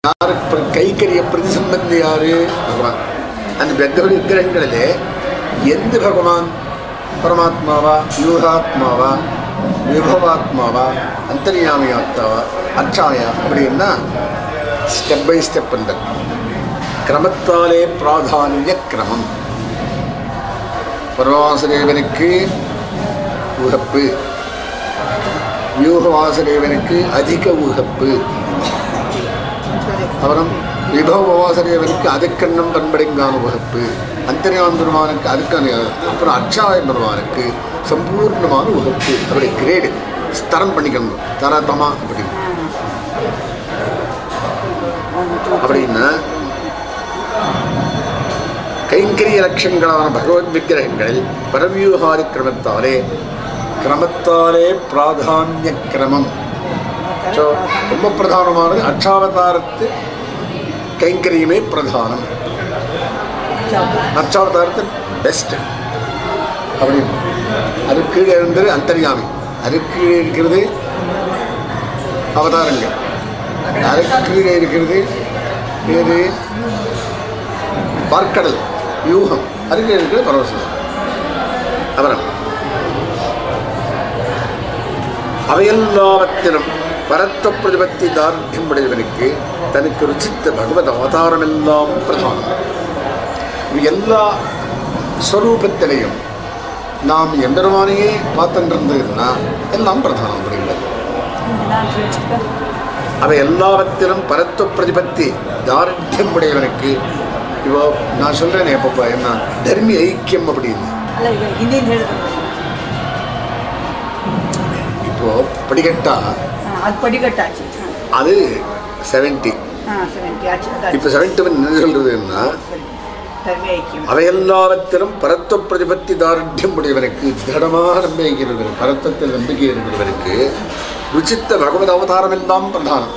யாருக்கு பிர- கைக்கரிய பிரதிசம்பந்தி யாரு பகவான் அந்த பெத்த விக்கிரகங்களிலே எந்த பகவான் பரமாத்மாவா யூகாத்மாவா விபவாத்மாவா அந்தர்யாமி ஆத்மாவா அச்சாயா அப்படின்னா ஸ்டெப் பை ஸ்டெப் அந்த கிரமத்தாலே பிராதானிய கிரமம் பரவாசுதேவனுக்கு உகப்பு வியூகவாசுதேவனுக்கு அதிக உகப்பு அப்புறம் விபவவாசதேவனுக்கு அதுக்கண்ணம் பண்படைங்கான வகுப்பு அந்தரியான் பெருமானுக்கு அதுக்கான அப்புறம் அச்சாய பெருமானுக்கு சம்பூர்ணமான வகுப்பு அப்படி கிரேடு ஸ்தரம் பண்ணிக்கணும் தரதமா அப்படி அப்படின்னா கைங்கரிய லட்சங்களான பகவத் விக்கிரகங்களில் பரவியூகாதி கிரமத்தாலே கிரமத்தாலே பிராதானிய கிரமம் ஸோ ரொம்ப பிரதானமானது அச்சாவதாரத்து கைங்கரியமே பிரதானம் அச்சாவதாரத்து பெஸ்ட் அப்படின்னு அது கீழே இருந்தது அந்தர்யாமி அது கீழே இருக்கிறது அவதாரங்கள் அது கீழே இருக்கிறது ஏது பார்க்கடல் யூகம் அது கீழே இருக்கிறது பரவசம் அப்புறம் அவையெல்லாவற்றிலும் பரத்த பிரதிபத்தி தார்த்தியம் உடையவனுக்கு தனக்கு ருச்சித்த பகவத் அவதாரமெல்லாம் பிரதானம் இது எல்லா ஸ்வரூபத்திலையும் நாம் எம்பெருமானையே பார்த்துருந்ததுன்னா எல்லாம் பிரதானம் அப்படிங்கிறது அவை எல்லாவற்றிலும் பரத்துவ பிரதிபத்தி தார்த்தியம் உடையவனுக்கு இப்போ நான் சொல்கிறேனே எப்போ என்ன தர்மி ஐக்கியம் அப்படின்னு ಅಲ್ಲ ಈಗ ಹಿಂದಿನ ಹೇಳಿದ್ರು இப்போ படிக்கட்டா ಅದು ಪಡಿಗಟ್ಟು ಆಚೆ அது செவன்ட்டி ಹಾಂ ಸೆವೆಂಟಿ ಆಚೆ ಅದು இப்போ செவன்ட்டி ஒன் என்ன சொல்கிறதுன்னா ಧರ್ಮಿ ಐಕ್ಯ அவையெல்லாவற்றிலும் பரத்துவ பிரதிபத்தி தாருண்யம் உடையவனுக்கு திடமாக நம்பிக்கை இருக்கிறது பரத்தத்தில் நம்பிக்கை இருக்கிறவனுக்கு ருச்சித்த பகவத் அவதாரம் எல்லாம் பிரதானம்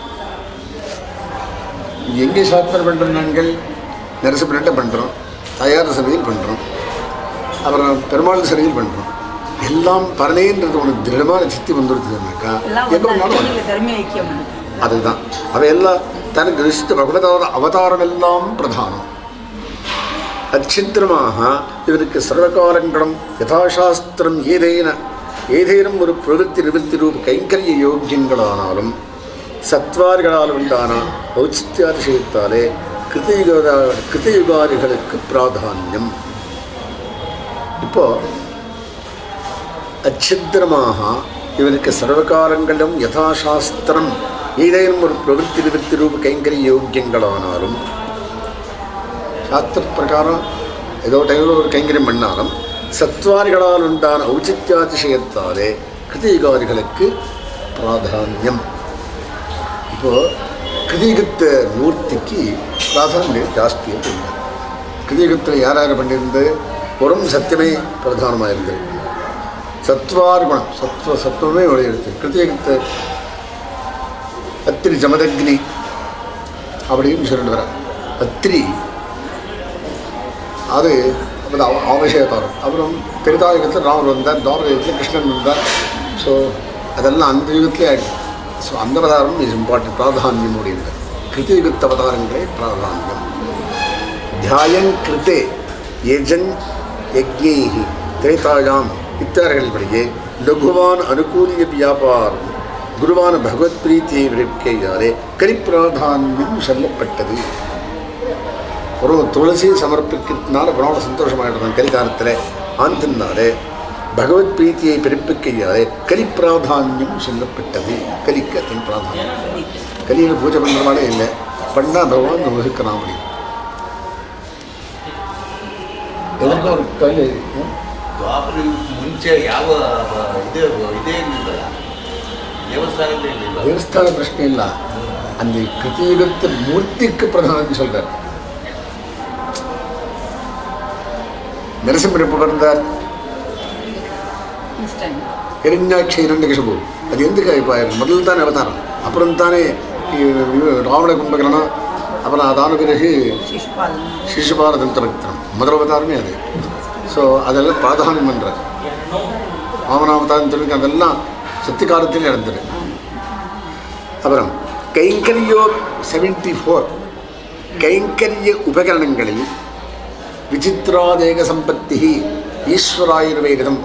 எங்கே சாத்தனை பண்ணுறோம் நாங்கள் நரசிம்மன்ட்ட பண்ணுறோம் தயார் சபையில் பண்ணுறோம் அப்புறம் பெருமாள் சபையில் பண்ணுறோம் எல்லாம் பரனேன்றது உனக்கு திடமான சித்தி வந்துடுதுன்னாக்கா ಎಲ್ಲ எங்கே பண்ணாலும் ಒಂದು ಧರ್ಮಿ ಐಕ್ಯ ಮಾಡೋದು அதுதான் அவையெல்லாம் தனக்கு ரிஷித்த பகவதாத அவதாரம் எல்லாம் பிரதானம் அச்சித்திரமாக இவருக்கு சர்வகாலங்களும் யதாசாஸ்திரம் ஏதேன ஏதேனும் ஒரு பிரவൃத்தி நிவൃத்தி ரூப கைங்கரிய யோக்கியங்களானாலும் சத்வார்களால் உண்டான ஔச்சித்யாதிசயத்தாலே கிருதயுக கிருதயுகாரிகளுக்கு பிராதானியம் இப்போ அச்சித்திரமாக இவனுக்கு சர்வகாலங்களும் யதாசாஸ்திரம் ஏதேனும் ஒரு பிரவൃத்தி நிவൃத்தி ரூப கைங்கரிய யோக்கியங்களானாலும் சாஸ்திர பிரகாரம் ஏதோ டைமில் ஒரு கைங்கரியம் பண்ணாலும் சத்வாரிகளால் உண்டான ஔச்சித்யாதிசயத்தாலே கிருதிகாரிகளுக்கு பிராதானியம் இப்போ கிருதிகத்த மூர்த்திக்கு பிராதானியம் ஜாஸ்தியாக இல்லை கிருதிகத்தில் யார் யார் பண்ணியிருந்தது புறம் சத்தியமே பிரதானமாக இருந்தது சத்வார் குணம் சத்வ சத்துவமே விளையிடுது கிருத்தியகத்தை அத்திரி ஜமதக்னி அப்படின்னு சொல்லிட்டு வர அத்திரி அது அவசியத்தாரம் அப்புறம் திருதாயுகத்தில் ராமர் வந்தார் தாமர யுகத்தில் கிருஷ்ணன் வந்தார் ஸோ அதெல்லாம் அந்த யுகத்திலே ஆயிடுச்சு ஸோ அந்த அவதாரம் இஸ் இம்பார்ட்டன்ட் பிராதானியம் உடையது கிருத்தியுகத்த அவதாரங்களே பிராதானியம் தியாயன் கிருத்தே யஜன் யஜ்ஞைஹி திரேதாயாம் இத்தாரர்கள்படியே லகுவான் அனுகூலிய வியாபாரம் குருவான பகவத் பிரீத்தியை விடுக்கையாலே கரிப்பிராதானியம் சொல்லப்பட்டது ஒரு துளசி சமர்ப்பிக்கிறதுனால குணோட சந்தோஷமாயிடுறான் கலிகாலத்தில் ஆந்தினாலே பகவத் பிரீத்தியை பிறப்பிக்கையாலே கலிப்பிராதானியம் சொல்லப்பட்டது கலிக்கு அதன் பிராதானியம் கலியில் பூஜை பண்ணுறவாலே இல்லை பண்ணால் பகவான் வகுக்கிறான் அப்படி எதற்கும் ஒரு கல் ದ್ವಾಪರ ಮುಂಚೆ ಯಾವ ಇದೇ ಇದೇ ಇರಲಿಲ್ಲ ದೇವಸ್ಥಾನಗಳೇ ಇರಲಿಲ್ಲ தேவஸ்தான பிரச்சனை இல்லை அந்த கிருத்தியுகத்து மூர்த்திக்கு பிரதானம் சொல்றார் நரசிம்மர் எப்போ பிறந்தார் ಇಷ್ಟ இரண்யாட்சி இரண்டு கஷபு அது எந்த இப்போ முதல் தானே அவதாரம் அப்புறம் தானே இவ- ராவண கும்பகரணம் அப்புறம் அதான பிறகு ಶಿಶುಪಾಲ சிசுபால தந்திரத்திரம் முதல் அவதாரமே அது ஸோ அதெல்லாம் பிராதானியம் பண்ணுறார் வாமனாவதாரம் சொல்லி அதெல்லாம் சத்திய காலத்திலே நடந்தது அப்புறம் കൈങ്കര്യോ സെവൻറ്റി ഫോർ കൈങ്കര്യ ഉപകരണങ്ങളിൽ വിചിത്രാദേക സമ്പത്തി ഈശ്വരായുർവേദം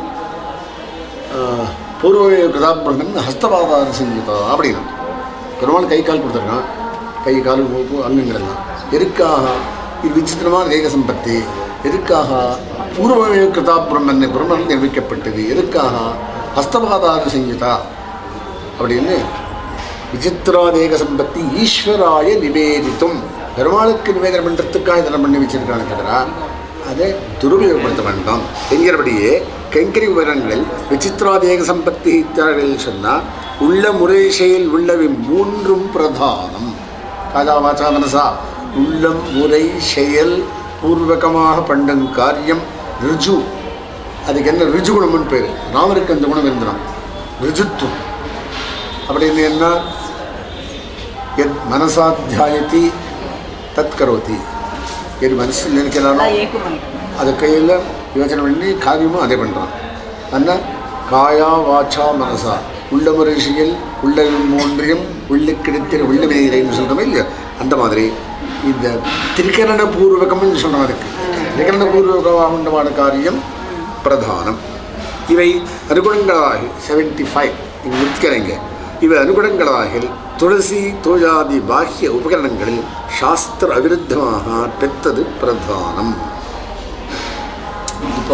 பூர்வ கதாபிரமன் ஹஸ்தபாதார சங்கீதா அப்படின்னு பெருமாள் கை கால் கொடுத்துருக்கான் கை கால் மூக்கு அங்கங்கள் எல்லாம் எதுக்காக இது விசித்திரமான தேக சம்பத்தி எதுக்காக பூர்வ கிருதாபிரமன் பிரம்மன் நிர்மிக்கப்பட்டது எதுக்காக ஹஸ்தபாதார சங்கீதா அப்படின்னு விசித்திரா தேக சம்பத்தி ஈஸ்வராய நிவேதித்தும் பெருமாளுக்கு நிவேதனம் பண்ணுறதுக்காக இதெல்லாம் பண்ணி வச்சிருக்காங்க தவிர அதை துருபயோகப்படுத்த வேண்டாம் என்கிறபடியே கைங்கரி விவரங்களில் விசித்திராதேக சம்பத்தி இத்தியாரில் சொன்னால் உள்ள முறை செயல் உள்ளவை மூன்றும் பிரதானம் காதா வாச்சா மனசா உள்ளம் முறை செயல் பூர்வகமாக பண்ணும் காரியம் ரிஜு அதுக்கு என்ன ரிஜு குணம்னு பேர் ராமருக்கு அந்த குணம் இருந்தான் ரிஜுத்துவம் அப்படின்னு என்ன எத் மனசாத்தியாயத்தி தத் கரோதி எது மனசில் நினைக்கிறானோ எல்லாம் ஏக்கமாயிடும் அது கையில் யோசனை பண்ணி காரியமும் அதே பண்ணுறான் அண்ணா காயா வாச்சா மனசா உள்ள முறைசியல் உள்ள மூன்றியம் உள்ள கிடைத்திர உள்ள வினைன்னு சொல்கிறோமே இல்லையா அந்த மாதிரி இந்த திரிகரண பூர்வகம்னு சொல்கிறோம் அதுக்கு திரிகரண பூர்வகமாக உண்டமான காரியம் பிரதானம் இவை அனுகுணங்களாக செவன்டி ஃபைவ் இங்கே முடிக்கிறீங்க இவை அனுகுணங்களாக துளசி தோஜாதி பாஹ்ய உபகரணங்களில் சாஸ்திர அவிருத்தமாக பெற்றது பிரதானம் இப்போ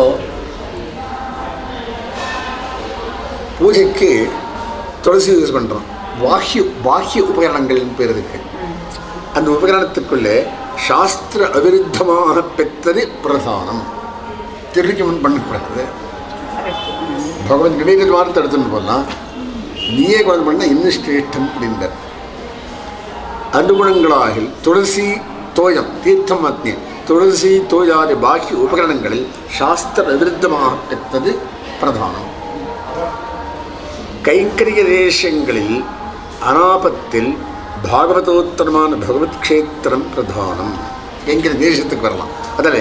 பூஜைக்கு துளசி யூஸ் பண்ணுறோம் பாஹ்ய பாஹ்ய உபகரணங்கள்னு பேர் இருக்கு அந்த உபகரணத்துக்குள்ளே சாஸ்திர அவிருத்தமாக பெற்றது பிரதானம் திருக்கி முன் பண்ணக்கூடாது பகவத் நிவேதித வார்த்தை எடுத்துன்னு போகலாம் நீயே குழந்தை பண்ணால் இன்னும் ஸ்ரேஷ்டம் அப்படின்றார் அனுகுணங்களாகில் துளசி தோயம் தீர்த்தம் அக்னி துளசி தோயாதி பாக்கி உபகரணங்களில் சாஸ்திர விருத்தமாக பெற்றது பிரதானம் கைங்கரிய தேசங்களில் அனாபத்தில் பாகவதோத்தரமான பகவத் க்ஷேத்திரம் பிரதானம் என்கிற தேசத்துக்கு வரலாம் அதில்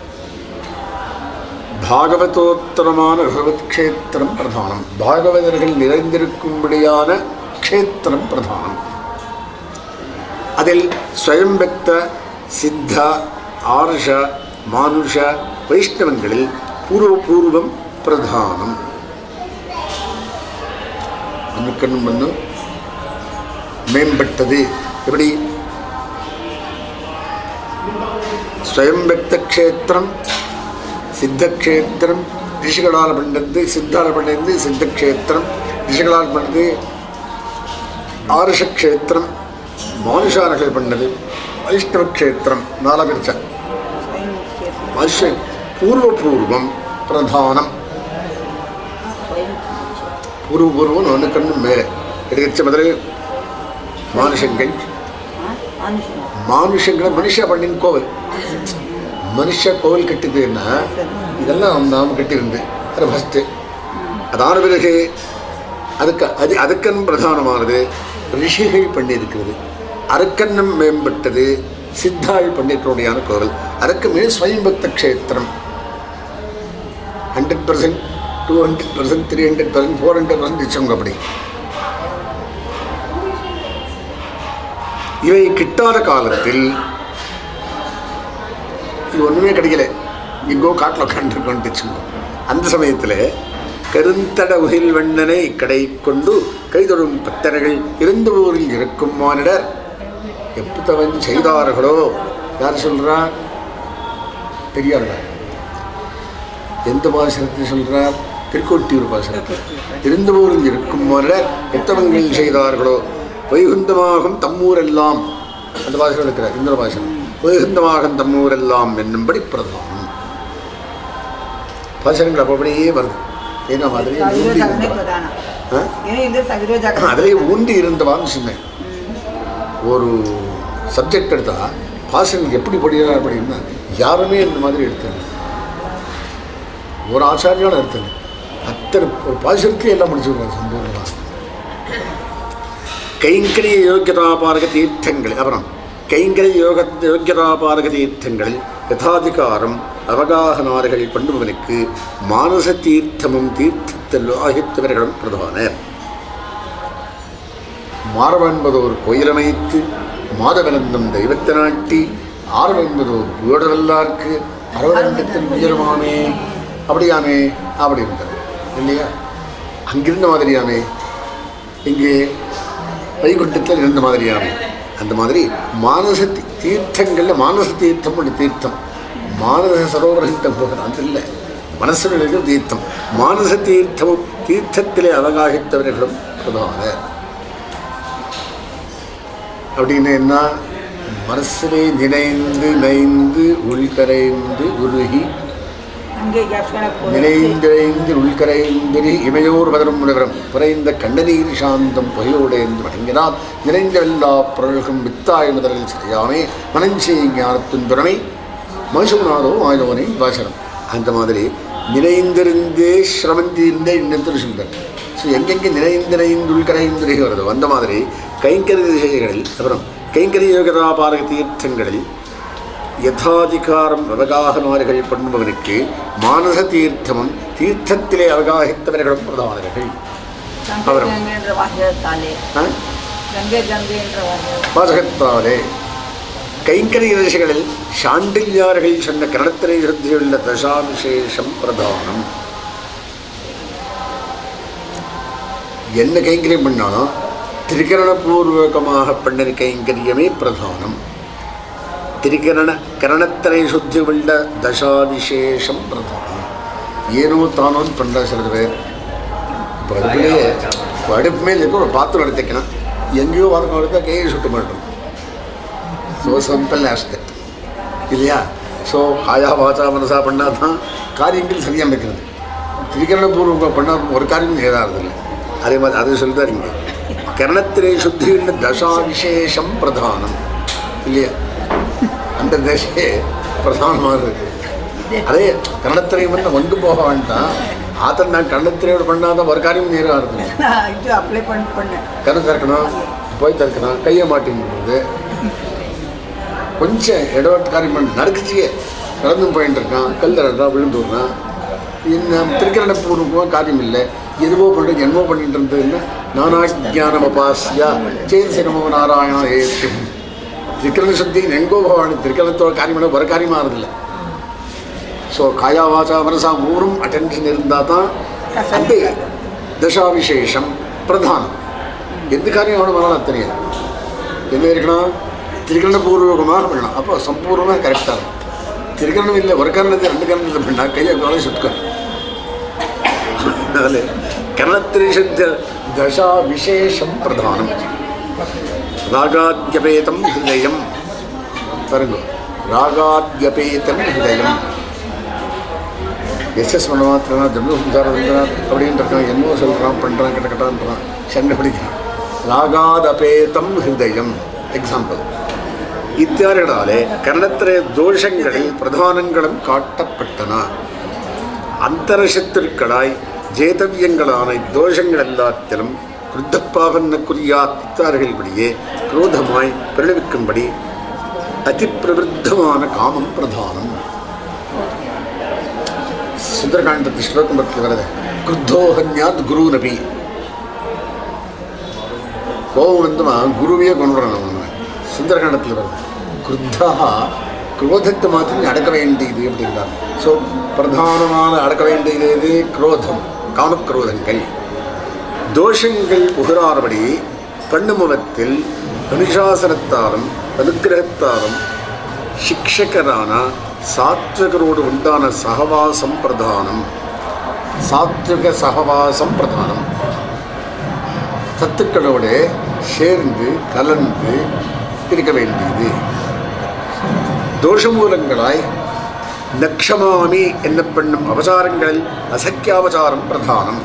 பாகவதோத்தரமான பகவத் க்ஷேத்திரம் பிரதானம் பாகவதர்கள் நிறைந்திருக்கும்படியான க்ஷேத்திரம் பிரதானம் அதில் ஸ்வயம்பக்த சித்த ஆர்ஷ மானுஷ வைஷ்ணவங்களில் பூர்வ பூர்வம் பிரதானம் அனுக்கணும் பண்ணு மேம்பட்டது எப்படி ஸ்வயம்பக்த க்ஷேத்திரம் சித்தக்ஷேத்திரம் ரிஷிகளால் பண்ணது சித்தால் பண்ணது சித்தக்ஷேத்திரம் ரிஷிகளால் பண்ணது ஆருஷக்ஷேத்திரம் மானுஷாரர்கள் பண்ணது வைஷ்ணவ க்ஷேத்திரம் நாலா பிரிச்ச வைஷ்ண பூர்வ பூர்வம் பிரதானம் பூர்வ பூர்வம் ஒன்று கண்ணு மேலே எடுத்து முதல்ல மானுஷங்கள் மானுஷங்களை மனுஷா பண்ணின் கோவில் மனுஷ கோவில் கட்டிதுன்னா இதெல்லாம் நாம் கட்டியிருந்து அது ஃபஸ்ட்டு அதான பிறகு அதுக்கு அது அதுக்கன் பிரதானமானது ரிஷிகள் பண்ணியிருக்கிறது அரக்கன்னம் மேம்பட்டது சித்தாள் பண்ணிட்டுடையான கோவில் அதுக்கு மேல் ஸ்வயம்பக்த க்ஷேத்திரம் hundred percent two hundred percent three hundred percent four hundred percent வச்சவங்க அப்படி இவை கிட்டாத காலத்தில் இது ஒன்றுமே கிடைக்கல எங்கோ காட்டில் உட்காந்துருக்கோன்னு வச்சுக்கோ அந்த சமயத்தில் கருந்தட உகில் வண்ணனை கடை கொண்டு கைதொடும் பத்தர்கள் இருந்த ஊரில் இருக்கும் மானிடர் எப்பத்தவன் செய்தார்களோ யார் சொல்றா பெரியார்கள் எந்த பாசனத்தை சொல்றார் திருக்கோட்டியூர் பாசனத்தை இருந்த ஊரில் இருக்கும் மானிடர் எத்தவங்கள் செய்தார்களோ வைகுந்தமாகும் தம்மூரெல்லாம் அந்த பாசனம் இருக்கிறார் இந்திர பாசனம் வைகுந்தமாகும் தம்மூரெல்லாம் என்னும்படி பிரதானம் பாசனங்கள் அப்ப அப்படியே வருது ஏன்னா அதிலே ஊண்டி சவிரோஜாகமே இருந்தவன் பிரதானம் ஆ? ஏன்னா இந்த சவிரோஜாக அதிலே ஊண்டி இருந்தவான்னு சொன்னேன் ஒரு சப்ஜெக்ட் எடுத்தா பாசனம் எப்படி படிக்கிறார் அப்படின்னா யாருமே இந்த மாதிரி எடுத்தாங்க ஒரு ஆச்சாரியான எடுத்தாங்க அத்தனை ஒரு பாசனத்தையும் எல்லாம் முடிச்சுடுவாங்க சம்பூர்ணமாக கைங்கரிய யோக்கியதாபாரக தீர்த்தங்கள் அப்புறம் கைங்கரிய யோக யோக்கியதாபாரக தீர்த்தங்களில் யதாதிகாரம் அவகாகனார்கள் பண்ணுபவனுக்கு மானச தீர்த்தமும் தீர்த்தத்தில் ஆகித்தவர்களும் பிரதான மாறவென்பதோர் கோயிலமைத்து மாதவனந்தம் தெய்வத்தை நாட்டி ஆரவென்பதோர் வீடவல்லார்க்கு அரவரண்டத்தின் உயரமாமே அப்படியாமே அப்படின்றது இல்லையா அங்கிருந்த மாதிரியாமே இங்கே வைகுண்டத்தில் இருந்த மாதிரியாமே அந்த மாதிரி மானச தீ- தீர்த்தங்கள்ல மானச தீர்த்தம் ஒரு தீர்த்தம் மானச சரோவரகிட்ட போகிறது அது இல்லை மனசில் இருக்கிற தீர்த்தம் மானச தீர்த்தமும் தீர்த்தத்திலே அவகாசித்தவர்களும் பிரதான அப்படின்னு என்ன மனசிலே நினைந்து நைந்து உள்கரைந்து உருகி அங்கே யக்ஷண நினைந்திரைந்து உள்கரைந்திரி இமையோர் பதரும் முனிவரம் புரைந்த கண்ணநீர் சாந்தம் புகையோடு என்று வணங்கினால் நிறைந்த எல்லா பொருள்களும் வித்தாய் முதலில் சரியாமே மனஞ்சே ஞானத்தின் துறமை மனுஷனாதோ ஆயுதவனை வாசனம் அந்த மாதிரி நினைந்திருந்தே சிரமந்தி இருந்தே இன்னத்தில் சொல்றார் ஸோ எங்கெங்கே நினைந்து நினைந்து உள்கரைந்து வருதோ அந்த மாதிரி கைங்கரிய திசைகளில் அப்புறம் கைங்கரிய யோகதா பாரக தீர்த்தங்களில் யதாதிகாரம் அவகாகமார்கள் பண்ணுபவனுக்கு மானச தீர்த்தமும் தீர்த்தத்திலே அவகாசித்தவர்களும் பிரதானர்கள் கங்கை அவரும். கங்கை என்ற வாசகத்தாலே ஆ? கங்கை கங்கை என்ற வாசகம் வாசகத்தாலே கைங்கரிய திசைகளில் சாண்டில்யார்கள் சொன்ன கரணத்திலே சுத்தியுள்ள தசாவிசேஷம் பிரதானம் என்ன கைங்கரியம் பண்ணாலும் திரிகரணபூர்வகமாக பண்ண கைங்கரியமே பிரதானம் திரிகரண கரணத்திரை சுத்தி உள்ள தசாவிசேஷம் பிரதானம் ஏனோ தானோன்னு பண்ணுறா சில பேர் இப்போ அடுப்புலேயே இப்போ அடுப்பு மேலே இருக்க ஒரு பாத்திரம் எடுத்துக்கணும் எங்கேயோ வாரம் எடுத்தால் கையை சுட்டு மாட்டோம் ஸோ சிம்பிள் ஆஸ்பெக்ட் இல்லையா ஸோ காயா வாச்சா மனசா பண்ணால் தான் காரியங்கள் சரியாக நடக்கிறது திரிகரணபூர்வமாக பண்ணால் ஒரு காரியம் ஏதாறதில்லை அதே மாதிரி அதை சொல்லிதான் இங்கே கரணத்திலே சுத்தியுள்ள தசாவிசேஷம் பிரதானம் இல்லையா அந்த தசையே பிரதானமானது அதே கன்னடத்திரை வந்து ஒன்று போக வேண்டாம் ஆத்தன் நான் கன்னடத்திரையோடு பண்ணாதான் ஒரு காரியம் நேரம் ஆகுது நான் இது அப்ளை பண்ணி பண்ணேன் கண்ணை திறக்கணும் போய் திறக்கணும் கையை மாட்டிங்கிறது கொஞ்சம் இடவட்டு காரியம் பண்ண நடக்குச்சியே நடந்து போயிட்டு இருக்கான் கல் தரதான் விழுந்து விடுறான் இன்னும் திருக்கரண பூர்வமாக காரியம் இல்லை எதுவோ பண்ணிட்டு என்னவோ பண்ணிட்டு இருந்ததுன்னா நானா ஜானம் அபாசியா சேதி நமோ நாராயணா ஏற்றும் திருக்கரண சுத்தி எங்கோ பகவான் திருக்கரணத்தோட காரியம் பண்ண ஒரு காரியமாக ஆகுதில்லை ஸோ காயா வாச்சா மனசா ஊரும் அட்டென்ஷன் இருந்தால் தான் அந்த தசாவிசேஷம் பிரதானம் எந்த காரியம் எவ்வளோ பண்ணாலும் அது தெரியாது என்ன இருக்கணும் திரிகரணபூர்வகமாக பண்ணணும் அப்போ சம்பூர்ணமாக கரெக்டாக இருக்கும் திரிகரணம் இல்லை ஒரு கரணத்தை ரெண்டு கரணத்தை பண்ணால் கையை காலையும் சுட்டுக்கணும் அதில் கரணத்திரிஷத்த தசா விசேஷம் பிரதானம் ராகாத்யபேதம் ஹிருதயம் பாருங்க ராகாத்யபேதம் ஹிருதயம் எஸ்எஸ் மனமாத்திரனா ஜம்மு சம்சாரம் அப்படின்றான் என்னவோ சொல்கிறான் பண்ணுறான் கிட்ட கட்டான்றான் சண்டை பிடிக்கிறான் ராகாதபேதம் ஹிருதயம் எக்ஸாம்பிள் இத்தியாரிகளாலே கர்ணத்திர தோஷங்களில் பிரதானங்களும் காட்டப்பட்டன அந்தரசத்திற்களாய் ஜேதவியங்களான இத்தோஷங்கள் எல்லாத்திலும் கிருத்தப்பாவன்னக்குரியா இத்தார்கள்படியே குரோதமாய் பிறழுவிக்கும்படி அதிப்பிரவருத்தமான காமம் பிரதானம் சுந்தரகாண்டத்து ஸ்லோகம் பற்றி வருது குருத்தோஹன்யாத் குரு நபி கோபம் வந்துமா குருவையே கொண்டுறான் அவன் சுந்தரகாண்டத்தில் வருது குருத்தா குரோதத்தை மாத்திரம் அடக்க வேண்டியது அப்படின்றாங்க ஸோ பிரதானமான அடக்க வேண்டியது எது குரோதம் காமக்ரோதங்கள் தோஷங்கள் புகழார்படி பண்ணுமுகத்தில் அனுசாசனத்தாலும் அனுக்கிரகத்தாலும் ಶಿಕ್ಷಕರಾನ ಸಾತ್ವಿಕರೋಡು ಉಂಟಾನ ಸಹವಾಸಂ ಪ್ರಧಾನಂ சாத்விக சகவாசம் பிரதானம் சத்துக்களோடு சேர்ந்து கலந்து இருக்க வேண்டியது தோஷமூலங்களாய் நக்ஷமாமி என்னப்பண்ணும் அவசாரங்களில் அசக்கியாவசாரம் பிரதானம்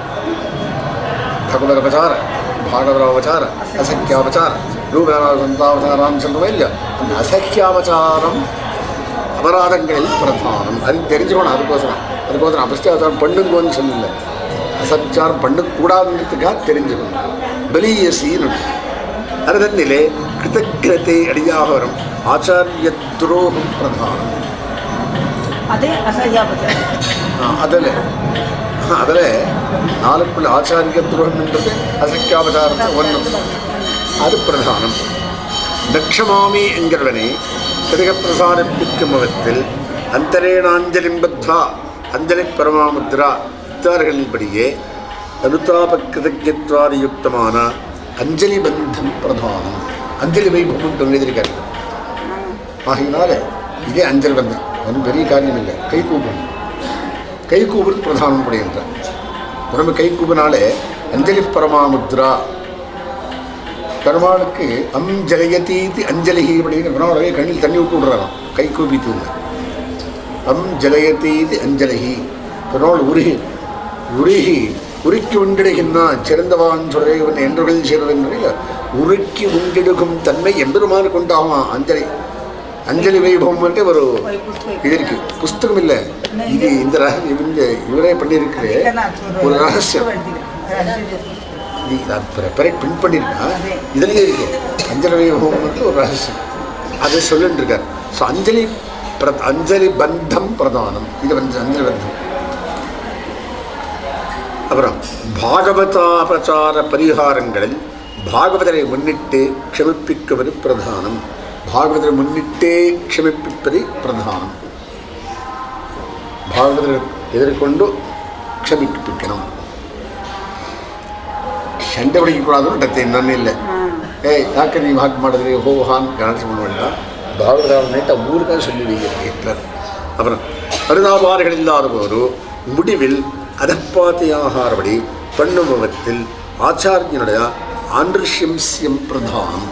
பகவதவசார பாகவதாவசார அசக்கியாவசார ரூபதாவசாரான்னு சொல்லுவோம் இல்லையா அந்த அசக்கியாவசாரம் அபராதங்களில் பிரதானம் அது தெரிஞ்சுக்கணும் அதுக்கோசரம் அதுக்கோசரம் அபஸ்தியாவசாரம் பண்ணுங்கன்னு சொல்லல அசச்சாரம் பண்ணக்கூடாதுன்றதுக்காக தெரிஞ்சுக்கணும் பலியசின்னு அது தன்னிலே கிருத்தகிரத்தை அடியாக வரும் ஆச்சாரிய துரோகம் பிரதானம் ಅದೇ ಅಸಹ್ಯಾಪಚಾರ அதில் அதில் நாளுக்குள்ள ஆச்சாரிய துரோகம்ன்றது அசக்கியாவசாரத்தை ஒன்று அது பிரதானம் தக்ஷமாமி என்கிறவனை கிருதக பிரசாரிப்பிக்கும் விதத்தில் அந்தரேணாஞ்சலிம்பத்வா அஞ்சலி பரமாமுத்ரா இத்தார்களின்படியே அனுதாப கிருதஜத்வாதியுக்தமான அஞ்சலி பந்தம் பிரதானம் அஞ்சலி வைபவம் எழுதியிருக்காரு ஆகையினால இதே அஞ்சல் பந்தம் ஒன்றும் பெரிய காரியம் இல்லை கை கூப்பணும் கை கூப்புறது பிரதானம் படுகின்றார் உடம்பு கை கூப்பினாலே அஞ்சலி பரமாமுத்ரா பெருமாளுக்கு அம் ஜலயதீதி அஞ்சலிஹி அப்படின்னு பெருமாளவே கண்ணில் தண்ணி விட்டு விடுறாராம் கை கூப்பி தூங்க அம் ஜலயதீதி அஞ்சலிஹி பெருமாள் உருகி உருகி உருக்கி உண்டிடுகின்றான் சிறந்தவான் சொல்றவன் என்றுகள் செய்வன் உருக்கி உண்டிடுகும் தன்மை எம்பெருமானு கொண்டாமா அஞ்சலி அஞ்சலி வைபவம் வந்து ஒரு இது இருக்கு புஸ்தகம் இல்லை இது இந்த ரக- இந்த இவரே பண்ணியிருக்கிற ஒரு ரகசியம் இது நான் பிறகு பிரிண்ட் பண்ணியிருக்கேன் இதுலேயே இருக்கு அஞ்சலி வைபவம் வந்து ஒரு ரகசியம் அதை சொல்லிட்டு இருக்கார் ஸோ அஞ்சலி பிர அஞ்சலி பந்தம் பிரதானம் இது வந்து அஞ்சலி பந்தம் அப்புறம் பாகவதாபச்சார பரிகாரங்களில் பாகவதரை முன்னிட்டு க்ஷமிப்பிக்குவது பிரதானம் பாகவதரை முன்னிட்டே க்ஷமிப்பிப்பது பிரதானம் ಭಾಗವತರ ಎದುರುಕೊಂಡು ಕ್ಷಮಿಪಿಕ್ಕணும் ಶಂಡೆ ಹೊಡಿக்கூடாது ಡತ್ತೆ ನನ್ನಿಲ್ಲ ಏಯ್ ಯಾಕೆ ನೀವು ಹಾಗೆ ಮಾಡಿದ್ರಿ ಹೋ ಹಾನ್ ಗಣೇಶ பண்ணுவேண்டா பாகவதாவை நேட்ட ஊருக்காக சொல்லிடுவீங்க ஹிட்லர் அப்புறம் அருதாபார்கள் இல்லாத போது முடிவில் அதப்பாத்தையாகாரபடி பண்ணுபவத்தில் ஆச்சாரியனுடைய ஆண்டர்ஷிம்சியம் பிரதானம்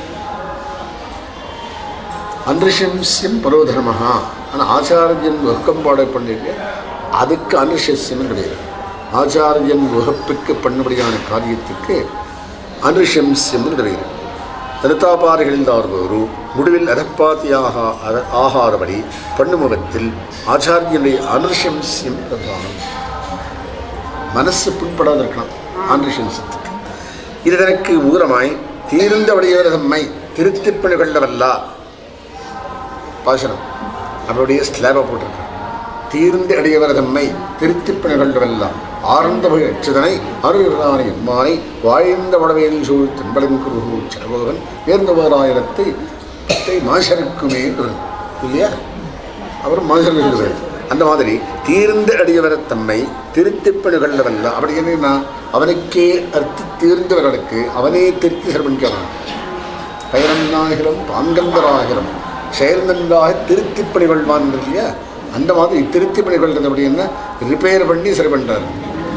அனுஷம்சியம் பரோதர்மஹா ஆனால் ஆச்சாரியன் வகுக்கம்பாடை பண்ணிட்டு அதுக்கு அனுஷஸ்யம் கிடையாது ஆச்சாரியன் வகுப்புக்கு பண்ணுபடியான காரியத்துக்கு அனுஷம்சியம் கிடையாது தருத்தாபாரிகளில் ஒரு முடிவில் அதப்பாத்தியாக அத ஆகாரபடி பண்ணுமுகத்தில் ஆச்சாரியனுடைய அனுஷம்சியம் பிரதானம் மனசு புண்படாத இருக்கலாம் ஆனுஷம்சத்துக்கு இது தனக்கு மூலமாய் தீர்ந்தவடையவர் தம்மை திருத்திப் பண்ணி கொள்ளவல்லா பாசனம் அவருடைய ஸ்லாபை போட்டிருக்கார் தீர்ந்து அடையவர் தம்மை திருத்திப்பணி கொண்டவெல்லாம் ஆர்ந்த அச்சுதனை அருளானை எம்மானை வாழ்ந்த வடவையில் சூழ் தென்பலம் குருகு சரபோகன் உயர்ந்தவராயிரத்தை பத்தை மாசருக்குமே இல்லையா அவர் மாசர் எழுதுவார் அந்த மாதிரி தீர்ந்து அடியவர் தம்மை திருத்திப்பணி கொள்ளவல்ல அப்படி என்னன்னா அவனுக்கே அர்த்தி தீர்ந்தவர்களுக்கு அவனே திருத்தி சிறப்பிக்கிறான் பயனந்தாகிரம் பாங்கந்தராகிரம் செயல் நன்றாக திருத்திப் பணி கொள்வான் இல்லையா அந்த மாதிரி திருத்தி பணி கொள்றது அப்படின்னா ரிப்பேர் பண்ணி சரி பண்ணுறாரு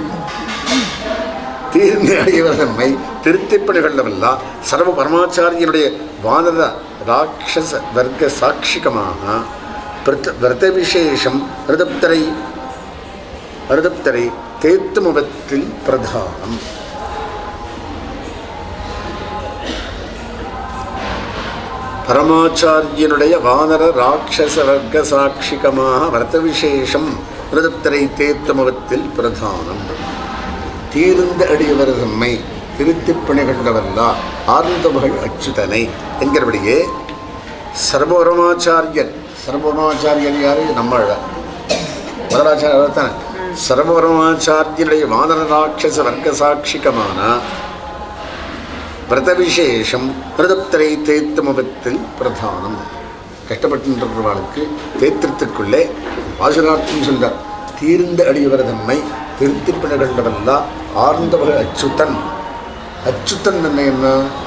தீர்ந்து அடையவர் நம்மை திருத்திப் பணி கொள்ளவல்லா சர்வ பரமாச்சாரியனுடைய வானர ராட்சச வர்க்க சாட்சிகமாக பிரத விரத விசேஷம் ரிதப்தரை ரிதப்தரை தேத்துமுகத்தில் பிரதானம் பரமாச்சாரியனுடைய வானர ராட்சச வர்க்க சாட்சிகமாக விரத விசேஷம் விரதத்தரை தேத்தமுகத்தில் பிரதானம் தீர்ந்த அடியவர் தம்மை திருத்திப் பணி கண்டவல்லா ஆர்ந்தவர்கள் அச்சுதனை என்கிறபடியே சர்வபரமாச்சாரியன் சர்வபரமாச்சாரியன் யாரு நம்ம முதலாச்சாரியர் தானே சர்வபரமாச்சாரியனுடைய வானர ராட்சச வர்க்க சாட்சிகமான விரத விசேஷம் விரதத்தரை தேத்தமுகத்தில் பிரதானம் கஷ்டப்பட்டுன்றவர்களுக்கு தேத்திரத்துக்குள்ளே பாசுரார்த்தம் சொல்றார் தீர்ந்த அடியவர் தம்மை திருத்திப்பின கண்டவல்லா ஆர்ந்தவர்கள் அச்சுத்தன் அச்சுத்தன் என்ன என்ன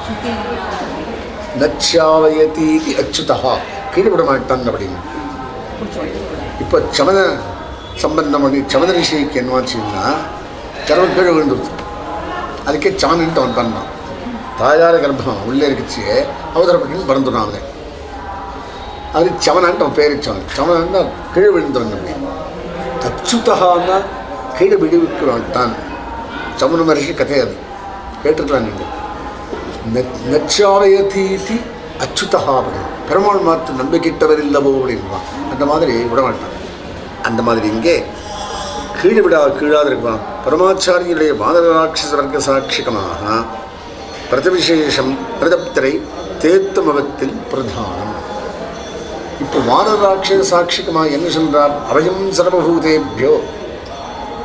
நச்சாவயதீதி அச்சுதா கீழ்விட மாட்டான் அப்படின்னு இப்போ சமத சம்பந்தம் பண்ணி சமத ரிஷிக்கு என்னவாச்சுன்னா சரவம் கீழே விழுந்துருச்சு அதுக்கே சமன்ட்டு அவன் பண்ணான் தாயார கர்ப்பம் உள்ளே இருக்குச்சு அவதரப்பட்டு பறந்துடும் அவனை அது சவனான்ட்டு அவன் பேர் சவன் சவனா கீழே விழுந்தவன் அச்சுதகான்னா கீழே விடுவிக்க மாட்டான் சமண மகர்ஷி கதை அது கேட்டிருக்கலாம் நீங்கள் நச்சாவயதீதி அச்சுதா அப்படின்னு பெருமாள் மாற்று நம்பிக்கிட்டவர் இல்லவோ அப்படின்வான் அந்த மாதிரி விட மாட்டான் அந்த மாதிரி இங்கே கீழே விடா கீழாது இருப்பான் பரமாச்சாரியனுடைய மாதவ ராட்சச வர்க்க சாட்சிகமாக பிரதவிசேஷம் பிரதப்தரை தேத்தமவத்தில் பிரதானம் இப்போ வானராட்ச சாட்சிகமாக என்ன சொல்றார் அபயம் சர்வபூதேபியோ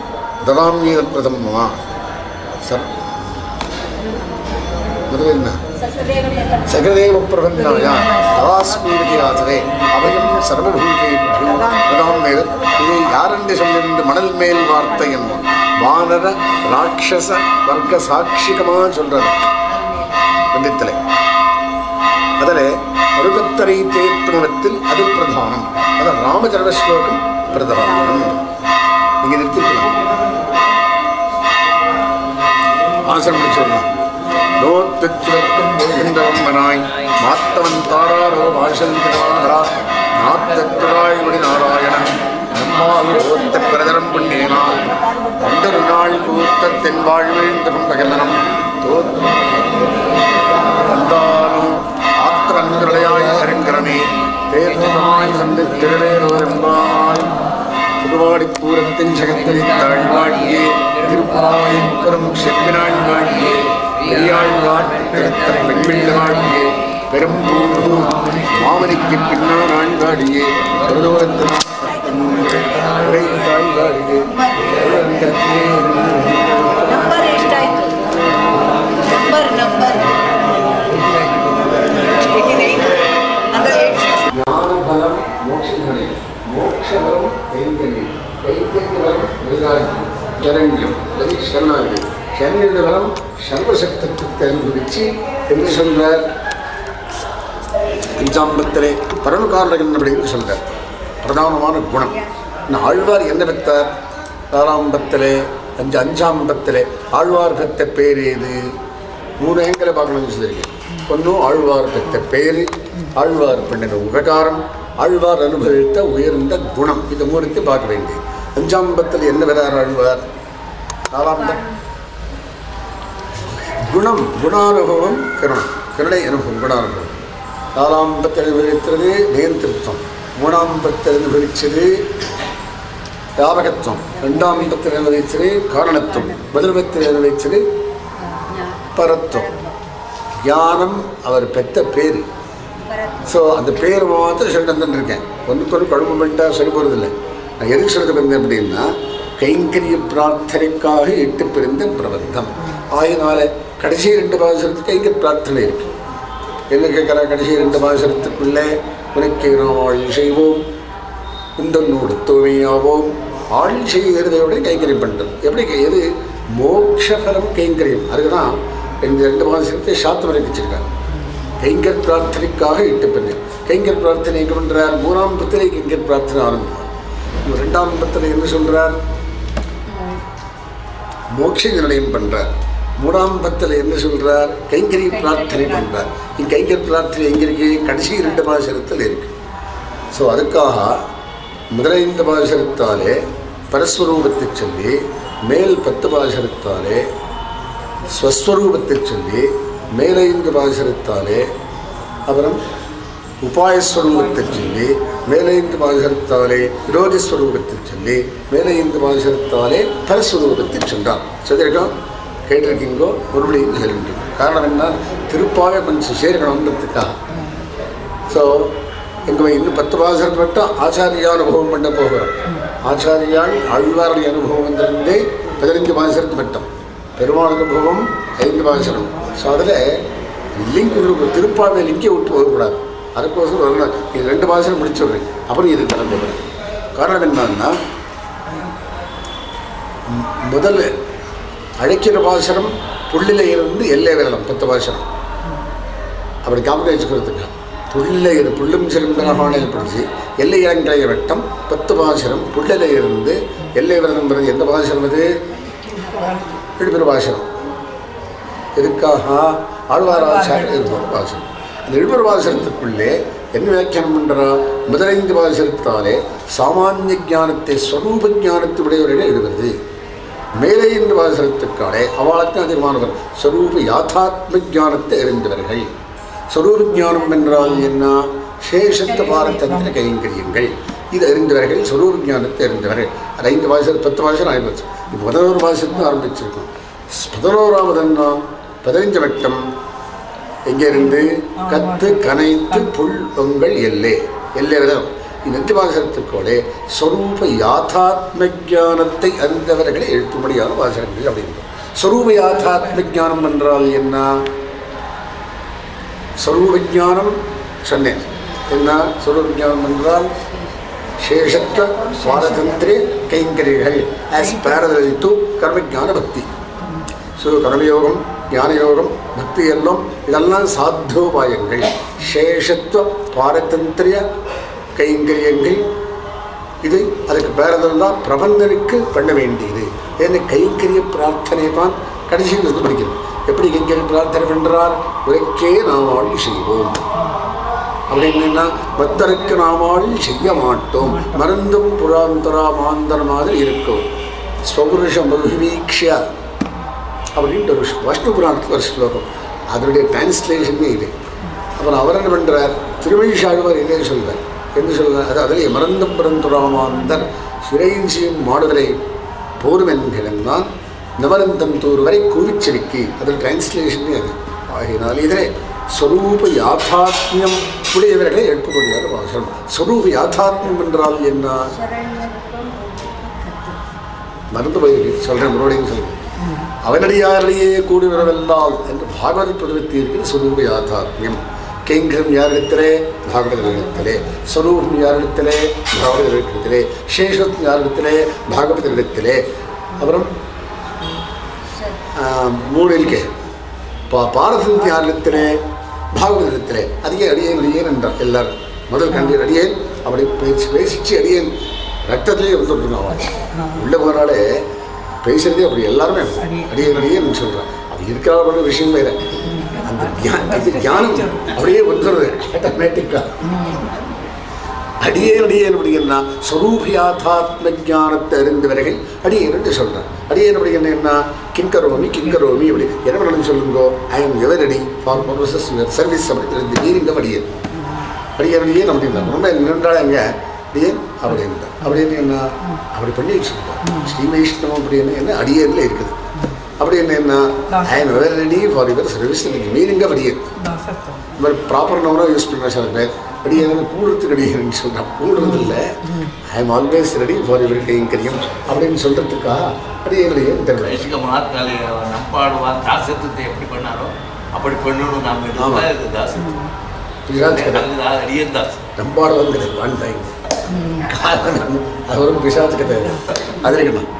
ததாமியத பிரதமமா சர் முதல்ல என்ன சகதேவ பிரபன்னாய தவாஸ்மீதி ஆசரே அபயம் சர்வபூதேபியோ பிரதாம் வேத இதை யாரென்று சொல்லிருந்து மணல் மேல் வார்த்தை என்போம் வானர ராட்சச வர்க்க சாட்சிகமாக சொல்றது பண்டித்தலை அதில் அருகத்தரை தேத்துவத்தில் அது பிரதானம் அது ராமச்சரண ஸ்லோகம் பிரதானம் நீங்க நிறுத்திக்கலாம் ஆசிரமம் சொல்லலாம் நோத்துச்சுவர்க்கம் போகின்றவன் மாத்தவன் தாராரோ வாசல்கிறா நாத்தத்துராய் முடி நாராயணன் நம்மால் ஓத்த பிரதரம் புண்ணியனால் ஒன்றொரு நாள் கூத்த தென் வாழ்விழ்ந்தும் பகலனம் தோத்து வந்தாலும் ஆத்திரங்களையாய் அருங்கரமே தேர்ந்தமாய் வந்து திருவேரோரம்பாய் திருவாடிப்பூரத்தின் சகத்திரி தாழ்வாழியே திருப்பாயும் செப்பினாள் வாழியே பெரியாழ்வார் திருத்த பெண்பிள்ள வாழியே பெரும்பூர் மாமனிக்கு பின்னால் ஆழ்வாடியே தொழுதோரத்தின் தாழ்வாடியே ನಂಬರ್ ಎಷ್ಟಾಯ್ತು ನಂಬರ್ ನಂಬರ್ ಅಂದ್ರೆ ಏಟ್ ಸಿಕ್ಸ್ ஞானபலம் மோட்சங்களை மோட்சபலம் கைங்கரியம் கைங்கரியபலம் வேதாரியம் சரண்யம் அது சரணாகி சரண்யத பலம் சர்வசக்தத்துவத்தை அனுபவிச்சு என்று சொல்றார் பஞ்சாம்பத்திலே பரமகாரணகின்றபடின்னு சொல்றார் பிரதானமான குணம் இந்த ஆழ்வார் என்ன பெற்றார் ஆறாம்பத்திலே அஞ்சு அஞ்சாம்பத்திலே ஆழ்வார் பெற்ற பேர் ஏது மூணு ஏங்களை பார்க்கணும்னு சொல்லியிருக்கேன் ஒன்றும் ஆழ்வார் பெற்ற பேர் ஆழ்வார் பண்ணின உபகாரம் ஆழ்வார் அனுபவித்த உயர்ந்த குணம் இந்த மூணுத்தை பார்க்க வேண்டியது அஞ்சாம்பத்தில் என்ன பெறார் ஆழ்வார் நாலாம் குணம் குணானுபவம் கருணம் கருணை அனுபவம் குணானுபவம் நாலாம் பத்தில் அனுபவித்தது நேர்த்திருத்தம் மூணாம் பத்தில் அனுபவிச்சது யாபகத்துவம் ரெண்டாம் பத்தில் அனுபவிச்சது காரணத்துவம் முதல்பத்தில் அனுபவிச்சது பரத்துவம் ஞானம் அவர் பெற்ற பேர் ஸோ அந்த பேர் மாத்திரம் சொல்லிட்டு வந்துருக்கேன் ஒன்றுக்கு ஒரு குழம்பு பண்ணிட்டா சொல்லி போகிறதில்லை நான் எதுக்கு சொல்லிட்டு வந்தேன் அப்படின்னா கைங்கரிய பிரார்த்தனைக்காக எட்டு பிரிந்த பிரபந்தம் ஆயினால கடைசி ரெண்டு பாசுரத்துக்கு கைங்கரிய பிரார்த்தனை இருக்கு என்ன கேட்குறா கடைசி ரெண்டு பாசுரத்துக்குள்ளே உனக்கு நாம் ஆள் செய்வோம் உந்தன்னோடு தூய்மையாவோம் ஆள் செய்கிறதை விட கைங்கரியம் பண்ணுறது எப்படி கை- எது மோட்சபலம் கைங்கரியம் அதுக்கு தான் இந்த ரெண்டு மாதத்தை சாத்தவரை வச்சிருக்காங்க கைங்கர் பிரார்த்தனைக்காக இட்டு பண்ணு கைங்கர் பிரார்த்தனை எங்கே பண்ணுறார் மூணாம் பத்திரை கைங்கர் பிரார்த்தனை ஆரம்பிப்பார் இவர் ரெண்டாம் பத்திரை என்ன சொல்கிறார் மோட்ச நிர்ணயம் பண்ணுறார் மூணாம் பத்தில் என்ன சொல்கிறார் கைங்கரி பிரார்த்தனை பண்ணுறார் இங்கே கைங்கர் பிரார்த்தனை எங்கே இருக்கு கடைசி ரெண்டு பாசரத்தில் இருக்கு ஸோ அதுக்காக முதலைந்த பாசரத்தாலே பரஸ்வரூபத்தை சொல்லி மேல் பத்து பாசரத்தாலே ஸ்வஸ்வரூபத்தை சொல்லி மேலைந்து பாசரத்தாலே அப்புறம் உபாயஸ்வரூபத்தை சொல்லி மேலைந்து பாசரத்தாலே விரோதி ஸ்வரூபத்தை சொல்லி மேலைந்து பாசரத்தாலே பரஸ்வரூபத்தை சொன்னார் சொல்லியிருக்கோம் கேட்டிருக்கீங்கோ மறுபடியும் சொல்லிட்டு காரணம் என்ன திருப்பாவை கொஞ்சம் சேர்க்கணுன்றதுக்காக ஸோ எங்கள் இன்னும் பத்து பாசனம் மட்டும் ஆச்சாரியா அனுபவம் பண்ண போகிறோம் ஆச்சாரியால் ஆழ்வாருடைய அனுபவம் வந்திருந்தே பதினஞ்சு பாசனத்து மட்டும் பெருமாள் அனுபவம் ஐந்து பாசனம் ஸோ அதில் லிங்க் ஒரு திருப்பாவை லிங்கை விட்டு போகக்கூடாது அதுக்கோசரம் வரணும் இது ரெண்டு பாசனம் முடிச்சு விடுறேன் அப்புறம் இது கலந்து விடுறேன் காரணம் என்னன்னா ம், முதல்ல அழைக்கிற பாசனம் புள்ளில இருந்து எல்லை விரலம் பத்து பாசனம் அப்படி ஞாபகம் வச்சுக்கிறதுக்கு புள்ளில இரு புள்ளும் சிறந்தனமான ஏற்படுத்தி எல்லை இளங்கிளைய வட்டம் பத்து பாசனம் புள்ளில இருந்து எல்லை விரதம்ங்கிறது எந்த பாசனம் அது இடுபெரு பாசனம் எதுக்காக ஆழ்வாராச்சாரியர் இருப்பவர் பாசனம் அந்த இடுபெரு பாசனத்துக்குள்ளே என்ன வியாக்கியானம் பண்ணுறா முதலைந்து பாசனத்தாலே சாமானிய ஞானத்தை ஸ்வரூப ஞானத்தை உடையவர்களே எழுதுவது மேலே இந்த பாசனத்துக்காலே அவளுக்கு அதிகமானவர் ஸ்வரூப யாத்தாத்ம ஞானத்தை அறிந்தவர்கள் ஸ்வரூப ஞானம் என்றால் என்ன சேஷத்த பாரதந்திர கைங்கரியங்கள் இது அறிந்தவர்கள் ஸ்வரூப ஞானத்தை அறிந்தவர்கள் அது ஐந்து பாசனம் பத்து பாசனம் ஆயிடுச்சு இப்போ பதினோரு பாசனத்தை ஆரம்பிச்சிருக்கோம் பதினோராவது என்ன பதினைஞ்சு வட்டம் எங்கிருந்து கத்து கனைத்து புல் பொங்கல் எல்லே எல்லை விதம் இந்த நெஞ்சு பாசனத்துக்கோட ஸ்வரூப யாத்தாத்ம ஞானத்தை அறிந்தவர்களை எழுத்தும்படியான வாசகங்கள் அப்படின்றோம் ஸ்வரூப யாத்தாத்ம ஞானம் என்றால் என்ன சொரூப ஞானம் சொன்னேன் என்ன சொரூப ஞானம் என்றால் சேஷத்துவ சுவாரதந்திரே கைங்கரிகள் ஆஸ் பேரல் டு கர்மஜான பக்தி ஸோ கர்மயோகம் ஞானயோகம் பக்தி எல்லாம் இதெல்லாம் சாத்தியோபாயங்கள் சேஷத்துவ பாரதந்திரிய கைங்கரியங்கள் இது அதுக்கு பேரதெல்லாம் பிரபந்தனுக்கு பண்ண வேண்டியது ஏன்னா கைங்கரிய பிரார்த்தனை தான் கடைசியில் இருந்து படிக்கிறது எப்படி கைங்கரிய பிரார்த்தனை பண்ணுறார் உரைக்கே நாமாள் செய்வோம் அப்படின்னா பக்தருக்கு நாமாள் செய்ய மாட்டோம் மருந்தும் புராந்தரா மாந்தர் மாதிரி இருக்கும் ஸ்வபுருஷம் மதுவீக்ஷிய அப்படின்ட்டு ஒரு வஷ்ணு புராணத்தில் ஒரு ஸ்லோகம் அதனுடைய டிரான்ஸ்லேஷனே இது அப்புறம் அவர் என்ன பண்ணுறார் திருவழிஷாழ்வார் இதே சொல்வார் என்ன சொல்வார் அது அதிலே மறந்தும் பிறந்துராமாந்தர் சிறையின் மாடுதலை போர்வென்கிறான் நவரந்தம் தூர் வரை கூவிச்செடிக்கு அதில் டிரான்ஸ்லேஷனே அது ஆகினால் இதே ஸ்வரூப யாத்தாத்மியம் உடையவர்களை எழுப்பக்கூடியவர் வாசனம் ஸ்வரூப யாத்தாத்மியம் என்றால் என்ன மறந்து போயிருக்கு சொல்கிறேன் மறுபடியும் சொல்கிறேன் அவனடியாரிலேயே கூடி வரவெல்லாம் என்று பாகவத பிரதிபத்தி இருக்கிறது சுரூப யாத்தாத்மியம் கைங்கரம் யாரிடத்திலே பாகவதரிடத்திலே ஸ்வரூபம் யாரிடத்திலே பாகவதரிடத்திலே சேஷம் யாரிடத்திலே பாகவதரிடத்திலே அப்புறம் ஆஹ், மூணு இருக்கே பா பாரதந்தி யாரிடத்திலே பாகவதரிடத்திலே அதிக அடியேன் அடியேன் என்றார் எல்லாரும் முதல் கண்டீர் அடியேன் அப்படி பேசி பேசிச்சு அடியேன் ரத்தத்திலே வந்துட்டு அவன் உள்ள போனாலே பேசுறதே அப்படி எல்லாருமே அடியேன் அடியேன் சொல்கிறான் அது இருக்கிற விஷயம் வேற அந்த தியா- அது தியானம் அப்படியே வந்துடுது ஆட்டோமேட்டிக்காக அடியேன் அடியேன் அப்படின்னா ஸ்வரூபியாத்தாத்ம ஞானத்தை அறிந்தவர்கள் அடியேன் என்று சொல்கிறார் அடியேன் அப்படி என்ன என்ன கிங்கரோமி கிங்கரோமி அப்படி என்ன பண்ணணும்னு சொல்லுங்கோ I am ever ready for purposes service அப்படி இந்த மீனிங் அடியேன் அடியேன் அடியேன் அப்படின்னா ரொம்ப நின்றால் எங்க அடியேன் அப்படின்றார் அப்படின்னு என்ன அப்படி பண்ணி வச்சுருக்கோம் ஸ்ரீ வைஷ்ணவம் அப்படின்னு என்ன அடியேன்ல இருக்குது அப்படி என்ன என்ன I am ever ready for your service meaning அடியேன் இந்த மாதிரி ப்ராப்பர் நவராக யூஸ் பண்ணுற சில பேர் அடியேன்னு கூடுறதுக்கு அடியேன்னு சொல்கிறான் கூடுறது இல்லை I am always ready for your கைங்கரியம் அப்படின்னு சொல்கிறதுக்கா அடியேனுடைய தெரியல வைஷ்கமார் கலை நம்பாடுவார் தாசத்துவத்தை எப்படி பண்ணாரோ அப்படி பண்ணணும் நாம் ஆமா. இருந்தால் இது தாசத்துவம் பிசாச்சு கதை அது அடியன் தாசம் நம்பாடு வந்து வாழ்ந்தாங்க காரணம் அது ஒரு பிசாச்சு கதை அது இருக்கணும்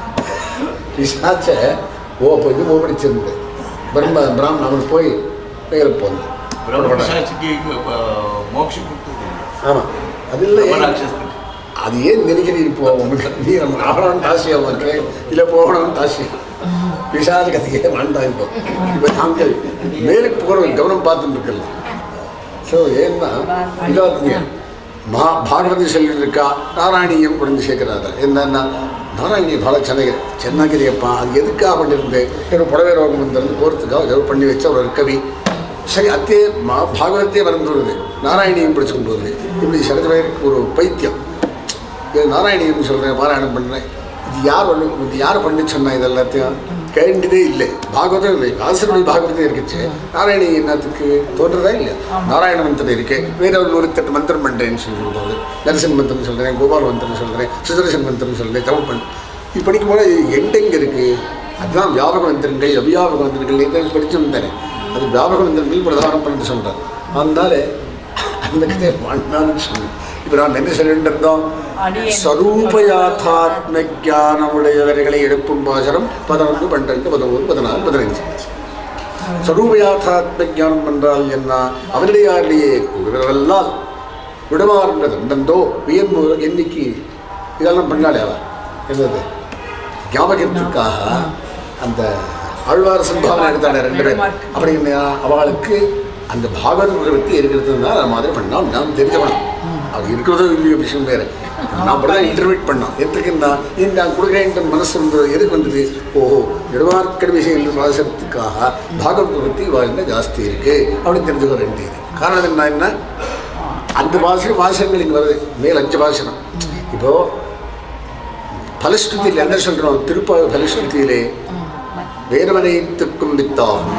பிசாச்ச ஓ அப்போ இது ஓபடிச்சிருந்து பிரம்ம பிராமணன் அவன் போய் பெயர் போந்தான் பிரம்மசாட்சிக்கு மோட்சம் கொடுத்தது ஆமாம் அது இல்லை பிரம்மராட்சசனுக்கு அது ஏன் நினைக்கிறீ இப்போ உனக்கு நீ நம்ம ஆகணும் தாசியா உனக்கு இல்லை போகணும் தாசியா பிசாசு கதையே வேண்டாம் இப்போ இப்போ நாங்கள் மேலுக்கு போகிற கவனம் பார்த்துட்டு இருக்கல ஸோ ஏன்னா இதாத்மியா ಮಹಾ ಭಾಗವತ சொல்லியிருக்கா நாராயணியம் புரிஞ்சு சேர்க்கிறாங்க என்னன்னா நாராயணி ಭಾಳ ಚೆನ್ನಾಗಿದೆ ಚೆನ್ನಾಗಿದೆಯಪ್ಪ ಅದು ಎದಕ್ಕೆ பண்ணிருந்து ಏನೋ புடவை ரோகம் வந்திருந்து போகிறதுக்காக ஏதோ பண்ணி வச்ச ஒரு கவி சரி அத்தே மா பாகவதத்தையே மறந்துடுது நாராயணியம் பிடிச்சுக்கும் போகுது இப்படி சில பேருக்கு ஒரு பைத்தியம் இது நாராயணியம் சொல்கிறேன் பாராயணம் பண்ணுறேன் இது யார் பண்ணு இது யார் பண்ணி சொன்னா இது எல்லாத்தையும் கேண்டதே இல்லை பாகவதம் இல்லை வாசனுடைய பாகவதம் இருக்குச்சு நாராயணி என்னத்துக்கு தோன்றதா இல்லையா நாராயண மந்திரம் இருக்கு வேற ஒரு நூறுத்தெட்டு மந்திரம் பண்ணுறேன்னு சொல்லும்போது நரசிம்ம மந்திரம் சொல்கிறேன் கோபால் மந்திரம் சொல்கிறேன் சுதர்சன் மந்திரம் சொல்கிறேன் தமிழ் பண்ண இது படிக்கும் போது எண்டெங்க இருக்குது அதுதான் வியாபக மந்திரங்கள் அவியாபக மந்திரங்கள் இதை படிச்சு வந்தேன் அது வியாபக மந்திரங்கள் பிரதானம் பண்ணிட்டு சொல்கிறார் அதனால அந்த கதையை வாழ்ந்தான்னு சொல்லி இப்போ நான் என்ன சொல்லிட்டு இருந்தோம் அடியேன். ஸ்வரூபயாத்தாத்ம ஞானமுடையவர்களை எழுப்பும் பாசனம் பதினொன்று பன்னெண்டு பதிமூணு பதினாலு பதினஞ்சு ஸ்வரூபயாத்தாத்ம ஞானம் என்றால் என்ன அவனுடையாரிலேயே கூறுகிறவெல்லாம் விடமாறுன்றது உண்டந்தோ வியன்பு என்னைக்கு இதெல்லாம் பண்ணாலே அவ என்னது ஞாபகத்துக்காக அந்த ஆழ்வார் சம்பாவனை எடுத்தாங்க ரெண்டு பேர் அப்படின்னா அவளுக்கு அந்த பாகவத பத்தி இருக்கிறதுனால அது மாதிரி பண்ணோம் நாம் தெரிஞ்சவனும் அது இருக்கிறதோ இல்லையோ விஷயம் வேறு நான் அப்படிதான் இன்டர்வியூட் பண்ணோம் எதுக்குன்னா இது நான் கொடுக்குறேன் மனசு வந்தது எதுக்கு வந்தது ஓஹோ நெடுவார்க்கட விஷயம் வாசத்துக்காக பாகவத பத்தி வாழ்ந்த ஜாஸ்தி இருக்கு அப்படின்னு தெரிஞ்சுக்க வேண்டியது காரணம் என்ன என்ன அந்த பாஷை பாஷங்கள் இங்கே வருது மேல் அஞ்சு பாஷனம் இப்போ பலஸ்ருதியில் என்ன சொல்கிறோம் திருப்ப பலஸ்ருதியிலே வேறுவனைத்துக்கும் வித்தாகும்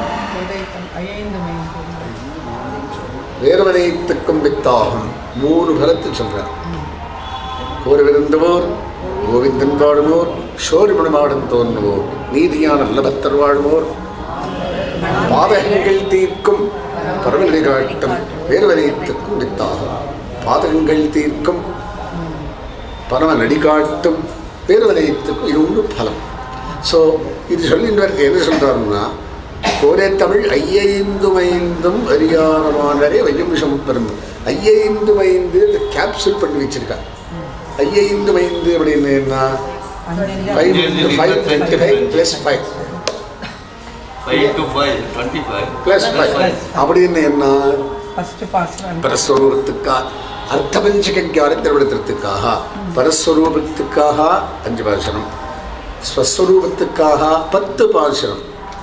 வேறுவனைத்துக்கும் வித்தாகும் மூணு பலத்தை சொல்கிறார் கோருவிருந்தவோர் கோவிந்தன் வாழுமோர் சோரிமணமாடம் தோன்றுவோர் நீதியான நல்லபத்தர் வாழ்வோர் பாதகங்கள் தீர்க்கும் பரவநிலை காட்டும் வேறுவரையத்துக்கும் வித்தாகும் பாதகங்கள் தீர்க்கும் பரம நடிகாட்டும் வேறுவரையத்துக்கும் இது ஒன்று பலம் ஸோ இது சொல்லின்றவர் என்ன சொல்றாருன்னா கோரே தமிழ் ஐயைந்தும் ஐந்தும் அறியாரமானரே வையமிஷம் பெறும் ஐயைந்தும் ஐந்து கேப்சூல் பண்ணி வச்சிருக்கா ஐயைந்தும் ஐந்து அப்படின்னு என்ன five five twenty five plus five five two five twenty five plus five அப்படின்னு என்ன ஃபர்ஸ்ட் பாஸ்டர் பரஸ்வரூபத்துக்காக அர்த்தபஞ்சக ஞானம் திருவிடத்திற்காக பரஸ்வரூபத்துக்காக அஞ்சு பாசனம் ஸ்வஸ்வரூபத்துக்காக பத்து பாசனம்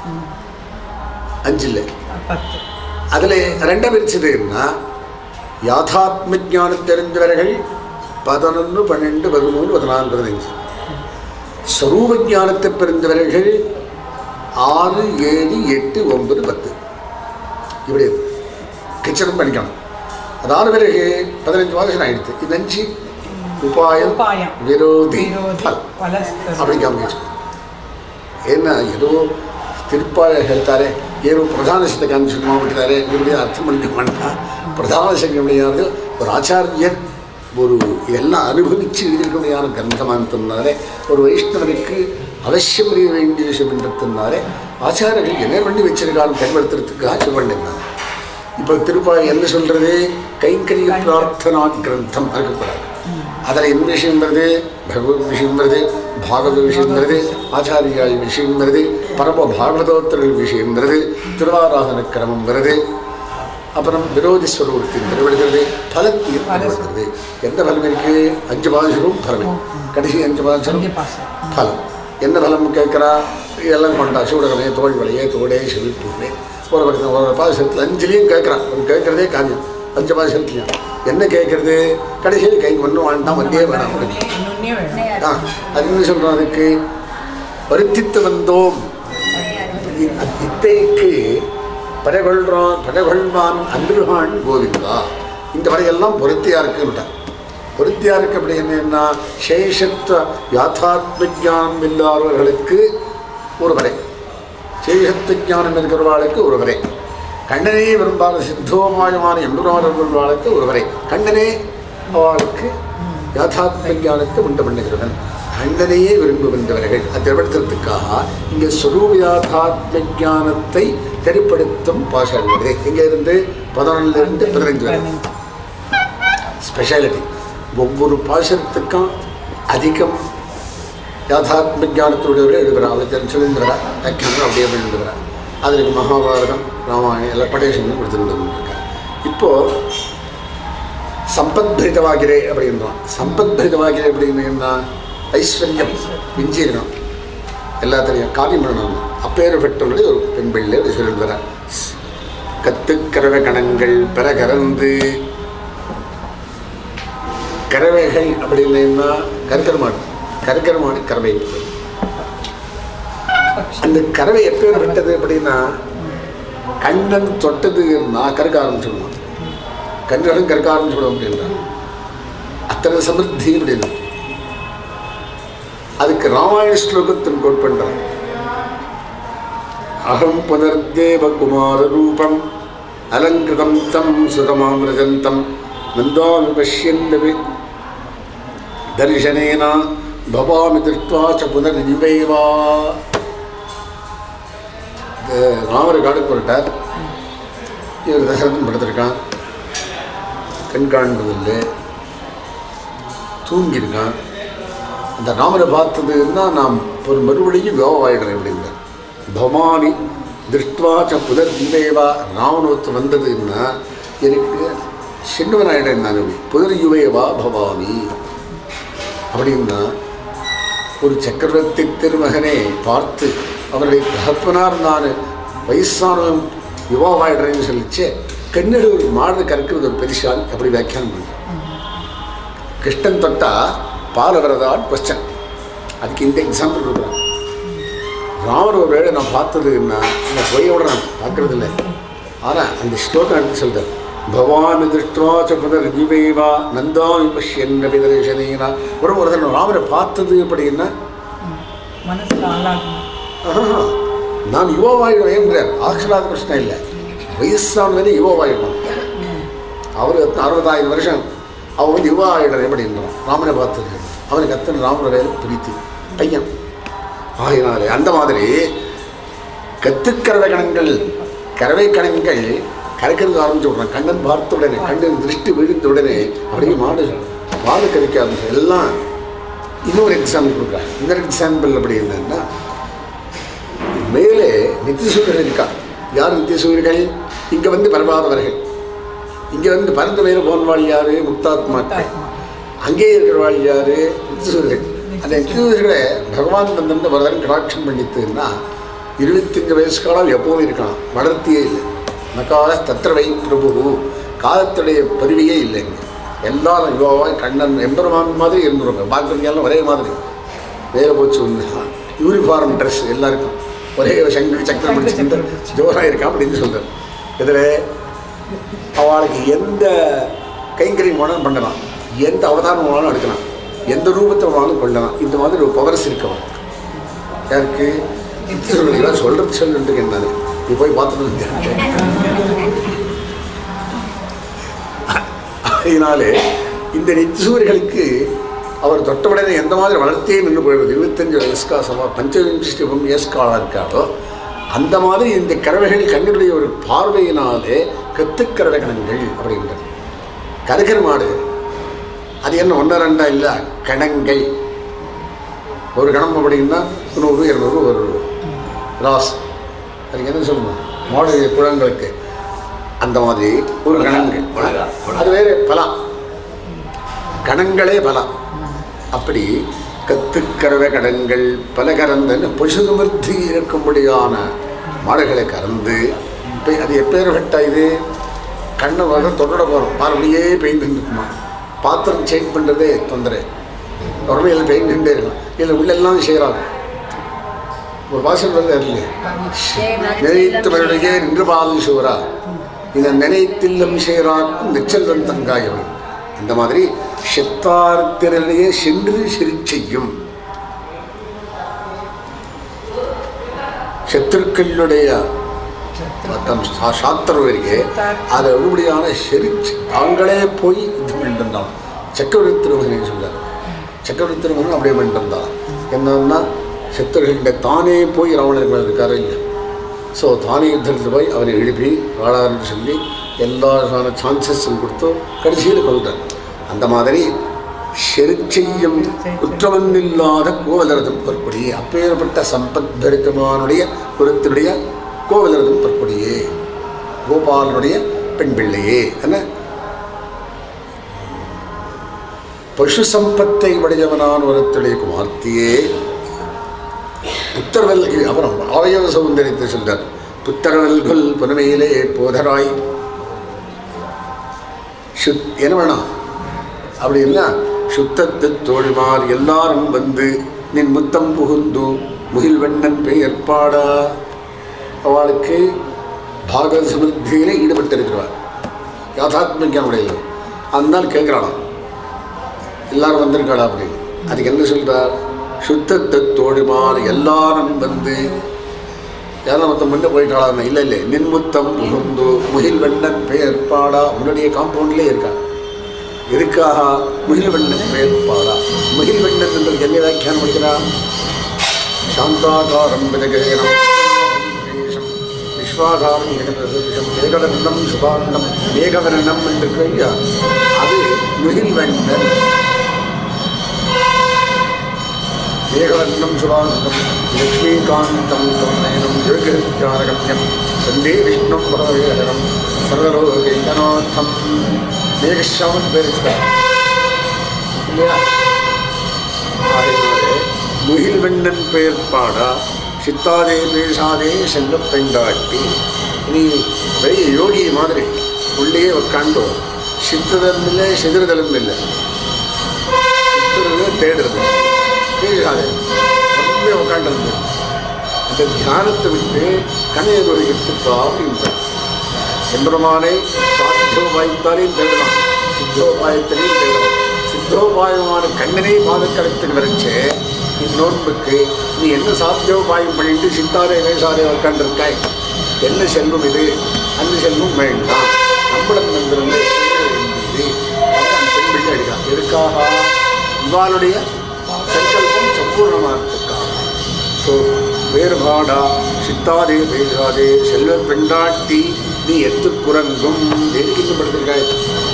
அஞ்சு இல்லை பத்து அதில் ரெண்டா பிரிச்சதுன்னா யாதாத்ம ஞானம் தெரிஞ்சவர்கள் பதினொன்று பன்னெண்டு பதிமூணு பதினாலு பதினஞ்சு ஸ்வரூப ஞானத்தை பிறந்தவர்கள் ஆறு ஏழு எட்டு ஒன்பது பத்து இப்படி கிச்சனம் பண்ணிக்கணும் அதான பிறகு பதினஞ்சு மாதம் ஆயிடுத்து இது அஞ்சு உபாயம் உபாயம். விரோதி விரோதி பல் பலஸ்தரு அப்படி காமிச்சு ಏನ ಇದು ತಿರುಪಾಳ ಹೇಳ್ತಾರೆ ಏನು ಪ್ರಧಾನ ಶತಕಾಂಶ ಮಾಡ್ಬಿಟ್ಟಿದ್ದಾರೆ ನಿಮಗೆ ಅರ್ಥ பண்ணிக்க பிரதான சங்கமணியானது ஒரு ஆச்சாரியர் ஒரு எல்லாம் அனுபவிச்சு எழுதியிருக்கக்கூடிய கிரந்தமானத்தினாலே ஒரு வைஷ்ணவனுக்கு அவசியம் அறிய வேண்டிய விஷயம் என்றத்தினாலே ஆச்சாரியர்கள் என்ன பண்ணி வச்சிருக்காலும் பயன்படுத்துறதுக்காக சொல்லிருந்தாங்க இப்போ திருப்பாய் என்ன சொல்றது கைங்கரிய பிரார்த்தனா கிரந்தம் இருக்கக்கூடாது அதில் என்ன விஷயம் வருது பகவத் விஷயம் வருது பாகவத விஷயம் வருது ஆச்சாரியாள் விஷயம் வருது பரம பாகவதோத்தர்கள் விஷயம் வருது திருவாராதன கிரமம் வருது அப்புறம் விரோதி ஸ்வரூபத்தின் நிறைவேறுகிறது பலத்தையும் நிறைவேறுகிறது எந்த பலம் இருக்கு அஞ்சு பாசுரம் பலமே கடைசி அஞ்சு பாசுரம் அஞ்சு பாசம் பலம் என்ன பலம் கேட்குறா எல்லாம் கொண்டா சூடகமே தோல் வலையே தோடே செவிப்பூவே ஒரு பக்கத்தில் ஒரு பாசத்தில் அஞ்சுலேயும் கேட்குறான் ஒரு கேட்குறதே காமியம் அஞ்சு பாசத்துலையும் என்ன கேட்குறது கடைசியில் கைக்கு ஒன்றும் வேண்டாம் வந்தே வேணாம் அப்படின்னு இன்னொன்னே வேணும் ஆ அது என்ன சொல்கிறோம் அதுக்கு வருத்தித்து வந்தோம் இ- இத்தைக்கு படைகொள்றான் படைகொள்வான் அன்றுகான் கோவிந்தா இந்த படையெல்லாம் பொருத்தியா இருக்குன்ட்டான் பொருத்தியா இருக்கு அப்படி என்னன்னா சேஷத்துவ யாத்தாத்ம ஞானம் இல்லாதவர்களுக்கு ஒரு வரை சேஷத்துவ ஞானம் இருக்கிறவாளுக்கு ஒரு வரை கண்ணனே விரும்பாத சித்தோமாயமான எம்புரானவர்களுக்கு ஒரு வரை கண்ணனே அவளுக்கு யாத்தாத்ம ஞானத்தை உண்டு பண்ணுகிறவன் கண்ணனையே விரும்புகின்றவர்கள் அது திரைப்படுத்துறதுக்காக இங்கே ஸ்வரூப யாத்தாத்ம ஞானத்தை தெரிப்படுத்தும் பாஷாங்கிறது இங்கே இருந்து பதினொன்னுலேருந்து பதினஞ்சு வரை ஸ்பெஷாலிட்டி ஒவ்வொரு பாசனத்துக்கும் அதிகம் யாதாத்ம ஞானத்தோடையவரை எழுதுகிறார் அவர் சொல்லிருக்கிறா வியாக்கியானம் அப்படியே எழுதுகிறார் அதுக்கு மகாபாரதம் ராமாயணம் எல்லாம் படேஷன் கொடுத்துருந்துருக்கார் இப்போது சம்பத்பிரிதவாகிறே அப்படின்றான் சம்பத்பிரிதவாகிறே அப்படின்னு என்ன ஐஸ்வர்யம் மிஞ்சிடணும் எல்லாத்துலேயும் காரியம் பண்ணணும் அப்பேற்பட்டவர்களே ஒரு பெண் பிள்ளை சொல்லுகிறார் கத்துக்கரவ கணங்கள் பெற கறந்து கறவைகள் அப்படின்னா கருக்கர் மாடு கருக்கர் மாடு கறவை அந்த கறவை எப்போ விட்டது அப்படின்னா கண்ணன் தொட்டதுன்னா கருக்க ஆரம்பிச்சிடுவான் கண்களும் கருக்க ஆரம்பிச்சுடும் அப்படின்றான் அத்தனை சமிருத்தி அப்படின்னு அதுக்கு ராமாயண ஸ்லோகத்தின் கோட் பண்றான் அகம் புனர்தேவ குமார ரூபம் அலங்கிருதம் தம் சுகமாமிருதந்தம் நந்தாமி பஷ்யன்னபி தரிசனேன பவாமி திருஷ்டுவா ச புனர்ஜிவைவா இந்த ராமர் காடு போட்டார் இவர் தசரதன் படுத்திருக்கான் கண் காண்பதில்லை தூங்கியிருக்கான் அந்த ராமரை பார்த்ததுன்னா நாம் ஒரு மறுபடியும் யோகமாயிடுறேன் அப்படின்னார் பவானி திருஷ்டுவாச்ச புதர்ஜீவேவா ராமனோத்து வந்ததுன்னா எனக்கு சின்னவனாயிட்டேன் நான் அப்படி புதர்யுவேவா பவாமி அப்படின்னா ஒரு சக்கரவர்த்தி திருமகனை பார்த்து அவருடைய தகப்பனார் நான் வயசானவன் யுவாவாயிடுறேன்னு சொல்லிச்சு கண்ணடி ஒரு மாடு கறக்கிறது ஒரு பெரிசால் அப்படி வியாக்கியானம் பண்ணுறேன் கிருஷ்ணன் தொட்டா பால் வரதான்னு கொஸ்டன் அதுக்கு இந்த எக்ஸாம்பிள் கொடுக்குறான் ராமர் ஒரு வேளை நான் பார்த்ததுன்னா இந்த பொய்யோட நான் பார்க்கறது இல்லை ஆனால் அந்த ஸ்லோகம் எடுத்து சொல்கிறேன் பவான் திருஷ்டாச்ச புனர் ஜீவேவா நந்தாமி பஷ்யன் விதரேஷனீனா ஒரு ஒரு தடவை ராமரை பார்த்தது அப்படின்னா மனசுக்கு ஆளாகும் ஆஹா, நான் யுவாவாயிடுவேங்கிறார் ஆக்ஷலாத கிருஷ்ணன் இல்லை வயசானவனே யுவாவாயிடணும் அவர் எத்தனை அறுபதாயிரம் வருஷம் அவன் வந்து யுவா ஆயிடுறான் எப்படின்றான் ராமனை பார்த்துருக்கு அவனுக்கு அத்தனை ராமன வேலை பிடித்து பையன் ஆகினாலே அந்த மாதிரி கத்துக்கரவை கணங்கள் கறவை கணங்கள் கரைக்கிறது ஆரம்பிச்சு விட்றான் கண்ணன் பார்த்த உடனே கண்ணன் திருஷ்டி விழுந்த உடனே அப்படியே மாடு பால் கறிக்க ஆரம்பிச்சு எல்லாம் இன்னொரு எக்ஸாம்பிள் கொடுக்குறேன் இன்னொரு எக்ஸாம்பிள் அப்படி என்னன்னா மேலே நித்தியசூரியர்கள் இருக்கா யார் நித்தியசூரியர்கள் இங்கே வந்து பரவாதவர்கள் இங்கே வந்து பறந்து மேலே போனவாள் யாரு முக்தாத்மாக்கள் அங்கே இருக்கிறவாள் யாரு நித்தியசூரியர்கள் அந்த நித்தியசூரியர்களை பகவான் வந்து ஒரு தரம் கடாட்சம் பண்ணித்துன்னா இருபத்தஞ்சு வயசு காலம் எப்பவும் இருக்கலாம் வளர்த்தியே இல்லை நகால தத்திரவை பிரபு காலத்துடைய பருவியே இல்லைங்க எல்லாரும் யுவாவாய் கண்ணன் எம்பெருமான் மாதிரி இருந்துருவாங்க பார்க்குறதுக்கெல்லாம் ஒரே மாதிரி வேலை போச்சு ஒன்று யூனிஃபார்ம் ட்ரெஸ் எல்லாருக்கும் ஒரே சங்கர் சக்கரம் பிடிச்சிருந்து ஜோராக இருக்கா அப்படின்னு சொல்கிறார் இதில் அவளுக்கு எந்த கைங்கரியம் வேணாலும் பண்ணலாம் எந்த அவதாரம் வேணாலும் எடுக்கலாம் எந்த ரூபத்தை வேணாலும் கொள்ளலாம் இந்த மாதிரி ஒரு பவர்ஸ் இருக்கவன் யாருக்கு இவன் சொல்கிறது சொல்லிட்டு என்னது நீ போய் பார்த்துட்டு வந்து அதனாலே இந்த நித்திசூரிகளுக்கு அவர் தொட்டவுடனே எந்த மாதிரி வளர்த்தியே நின்று போயிடுது இருபத்தஞ்சு வயசுக்கா சவா பஞ்சவிம்சிஷ்டிபம் இயஸ்காலாக இருக்காரோ அந்த மாதிரி இந்த கறவைகள் கண்ணுடைய ஒரு பார்வையினாலே கத்துக்கரட கணங்கள் அப்படின்றது கருகர் மாடு அது என்ன ஒன்றா ரெண்டா இல்லை கணங்கள் ஒரு கணம் அப்படின்னா நூறு இரநூறு ஒரு ராஸ் அதுக்கு என்ன சொல்லணும் மாடு குழந்தைகளுக்கு அந்த மாதிரி ஒரு கணங்கள் பலகா, அது வேறு பலா கணங்களே பலா அப்படி கத்துக்கறவை கடன்கள் பல கறந்தன்னு பசுதுமர்த்தி இருக்கும்படியான மாடுகளை கறந்து இப்போ அது எப்பேற்பட்ட இது கண்ணை வர தொடர போகிறோம் பார்வையே பெயிண்ட் இருக்குமா பாத்திரம் சேஞ்ச் பண்ணுறதே தொந்தரை உடமையில் பெயிண்ட் இருக்கும் இதில் உள்ளெல்லாம் செய்கிறாங்க ஒரு வாசல் வந்து இல்லையே நினைத்தவருடைய நின்று பாதம் சூரா இதை நினைத்தில்லம் சேராக்கும் நிச்சல்வன் தங்காயவன் அந்த மாதிரி செத்தார்த்திரையே சென்று சிரி செய்யும் சத்துருக்களுடைய தம் சா- சாத்திரவரிகே அதை ஒருபடியான செரிச்சு தாங்களே போய் இது பண்ணிருந்தான் சக்கரவர்த்தி திருமகனை சொல்றார் சக்கரவர்த்தி திருமகன் அப்படியே பண்ணிருந்தான் என்னன்னா சத்துருகிட்ட தானே போய் ராவணன் மேல இருக்காரு இல்லையா ஸோ தானே யுத்தத்தில் போய் அவரை எழுப்பி வாழாருன்னு சொல்லி எல்லா விதமான சான்சஸும் கொடுத்து கடைசியில் கொள்கிறார் அந்த மாதிரி செருச்செய்யும் குற்றமன்னில்லாத கோவலரதம் பொற்கொடியே அப்பேற்பட்ட சம்பத் பெருக்கமானுடைய குருத்தினுடைய கோவலரதம் பொற்கொடியே கோபாலனுடைய பெண் பிள்ளையே என்ன பசு சம்பத்தை உடையவனான ஒருத்துடைய குமார்த்தியே புத்தர்வல் அப்புறம் அவயவ சௌந்தரியத்தை சொல்றார் புத்தரவல்குல் புனமையிலே போதராய் சுத் என்ன வேணாம் அப்படின்னா சுத்தத்து தோழிமார் எல்லாரும் வந்து நின் முத்தம் புகுந்து முகில்வண்ணன் பெயர் பாடா அவளுக்கு பாகவத சமிருத்தியிலே ஈடுபட்டிருக்கிறார் யாதாத்மிகம் உடையது அதனால் கேட்குறாளாம் எல்லாரும் வந்திருக்காளா அப்படின்னு அதுக்கு என்ன சொல்றார் சுத்தத்தை தோழிமார் எல்லாரும் வந்து யாரும் மொத்தம் முன்ன போயிட்டாளாம் இல்லை இல்லை நின்முத்தம் புகுந்து முகில் வண்ணன் பெயர் பாடா உன்னுடைய காம்பவுண்ட்லேயே இருக்கா எதுக்காக முகில் வண்ணன் பெயர் பாடா முகில் வண்ணன் என்பது என்ன வியாக்கியானம் படிக்கிறா சாந்தாகாரம் விதகேனம் விஸ்வாகாரம் ஜெகதசம் ஏகவர்ணம் சுபாண்டம் ஏகவர்ணம் என்று கையா அது முகில் வண்ணன் ஏகவர்ணம் சுபாந்தம் லக்ஷ்மீகாந்தம் கமநயனம் யோகித்யானகம்யம் சந்தே விஷ்ணும் பரவேகரம் சர்வலோகைகநாதம் மேகஷாமன் பேர் இருக்கிறார் இல்லையா ஆகையினாலே முகில்வண்ணன் பெயர் பாடா சித்தாதே பேசாதே செல்ல பெண்டாட்டி நீ பெரிய யோகி மாதிரி உள்ளே உட்காண்டோ சித்ததம் இல்லை சிதறுதலும் இல்லை சித்துறது தேடுறது பேசாதே ரொம்ப உட்காண்டிருந்து அந்த தியானத்தை விட்டு கணையை நொறுகிட்டு அப்படின்றார் எம்பெருமானை சாத்தியோபாயத்தாலையும் தேடலாம் சித்தோபாயத்திலையும் தேடலாம் சித்தோபாயமான கண்ணனை பாதக்கலத்துக்கு வரைச்சு இந்நோன்புக்கு நீ என்ன சாத்தியோபாயம் பண்ணிட்டு சித்தாரே வேசாரே உட்காந்துருக்காய் என்ன செல்வம் இது அந்த செல்வம் வேண்டாம் நம்மளுக்கு வந்திருந்து வேண்டியது அது அந்த பெண் பிள்ளை அடிக்கலாம் எதுக்காக இவாளுடைய சங்கல்பம் சம்பூர்ணமானதுக்காக ஸோ வேறுபாடா சித்தாதே பேசாதே செல்வ பெண்டாட்டி நீ எத்து குரங்கும் எதுக்கு படுத்திருக்காய்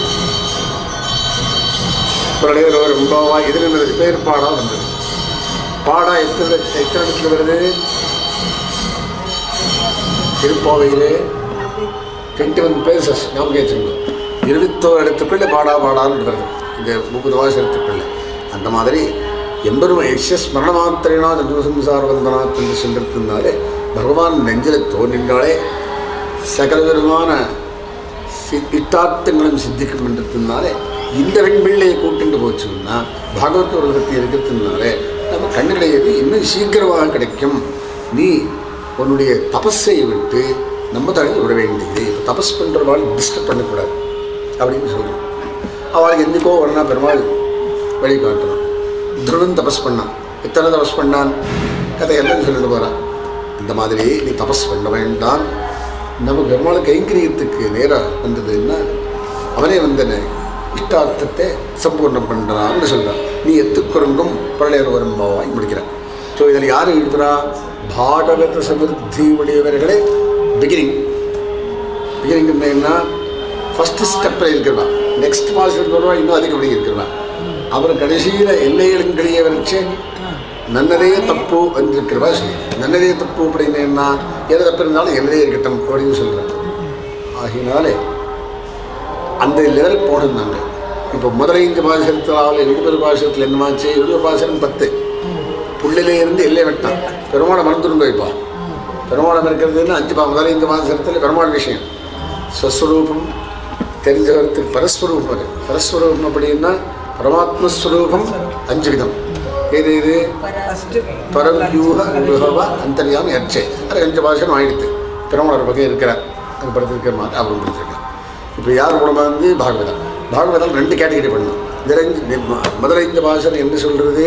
பிரளயரோ ரொம்பவா இது என்னது பேர் பாடா வந்தது பாடா எத்தனை எத்தனை இடத்துல வருது திருப்பாவையிலே டுவெண்ட்டி ஒன் பேசஸ் ஞாபகம் வச்சுக்கணும் இருபத்தோரு இடத்துக்குள்ளே பாடா பாடான்னு வருது இந்த முப்பது வாசத்துக்குள்ளே அந்த மாதிரி எம்பெரும் யக்ஷ ஸ்மரண மாத்திரனா சம்சார வந்தனாத் என்று சொல்லிருந்தாலே பகவான் நெஞ்சில் தோன்றினாலே சகல விதமான சி- இட்டார்த்தங்களும் சித்திக்கும் என்றதுனாலே இந்த வெண்பிள்ளையை கூட்டிட்டு போச்சுன்னா பாகவத் ஒரு விதத்தை இருக்கிறதுனாலே நம்ம கண்ணிடையது இன்னும் சீக்கிரமாக கிடைக்கும் நீ உன்னுடைய தபஸை விட்டு நம்ம தடவை விட வேண்டியது இப்போ தபஸ் பண்ணுறவாள் டிஸ்டர்ப் பண்ணக்கூடாது அப்படின்னு சொல்கிறோம் அவளுக்கு என்றைக்கோ ஒன்றா பெருமாள் வழி காட்டுறான் துருவன் தபஸ் பண்ணான் எத்தனை தபஸ் பண்ணான் கதையெல்லாம் சொல்லிட்டு போகிறான் இந்த மாதிரி நீ தபஸ் பண்ண வேண்டாம் நம்ம பெருமாள் கைங்கரியத்துக்கு நேராக வந்ததுன்னா அவனே வந்தன இஷ்டார்த்தத்தை சம்பூர்ணம் பண்ணுறான்னு சொல்கிறான் நீ எத்துக்குறங்கும் பழையர் வரும்பாவாய் முடிக்கிறான் ஸோ இதில் யார் எழுதுறா பாகவத சமிருத்தி உடையவர்களே பிகினிங் பிகினிங் என்ன ஃபஸ்ட்டு ஸ்டெப்பில் இருக்கிறவா நெக்ஸ்ட் மாதத்துக்கு வருவா இன்னும் அதிகப்படி இருக்கிறவா அவர் கடைசியில் எல்லைகளுங்களையே வச்சு நன்னதே தப்பு என்றிருக்கிறவா சொல்லி நன்னதே தப்பு அப்படின்னு என்ன எது தப்பு இருந்தாலும் என்னதே இருக்கட்டும் அப்படின்னு சொல்கிறார் ஆகினாலே அந்த லெவலுக்கு போகணும் நாங்கள் இப்போ முதலை இந்த பாசனத்தில் எழுபது பாசனத்தில் என்னமாச்சு எழுபது பாசனம் பத்து புள்ளிலே இருந்து எல்லை வெட்டான் பெருமாளை மறந்துடும் போய்ப்பா பெருமாளம் இருக்கிறதுன்னு அஞ்சு பா முதல்ல இந்த மாதத்தில் பெருமாள் விஷயம் ஸ்வஸ்வரூபம் தெரிஞ்சவருக்கு பரஸ்வரூபம் அது பரஸ்வரூபம் அப்படின்னா பரமாத்மஸ்வரூபம் அஞ்சு விதம் ஏது இது ஃபஸ்ட்டு பரம் யூக யுகவ அந்தரியாமி அச்சே அது அஞ்சு பாஷனம் ஆயிடுத்து பெருமாள் பக்கம் இருக்கிறார் அங்கே படுத்திருக்கிற மாதிரி அவர் படுத்திருக்கார் இப்போ யார் மூலமாக வந்து பாகவதம் பாகவதம் ரெண்டு கேட்டகரி பண்ணணும் நிறைஞ்சு முதல்ல இந்த பாஷனம் என்ன சொல்கிறது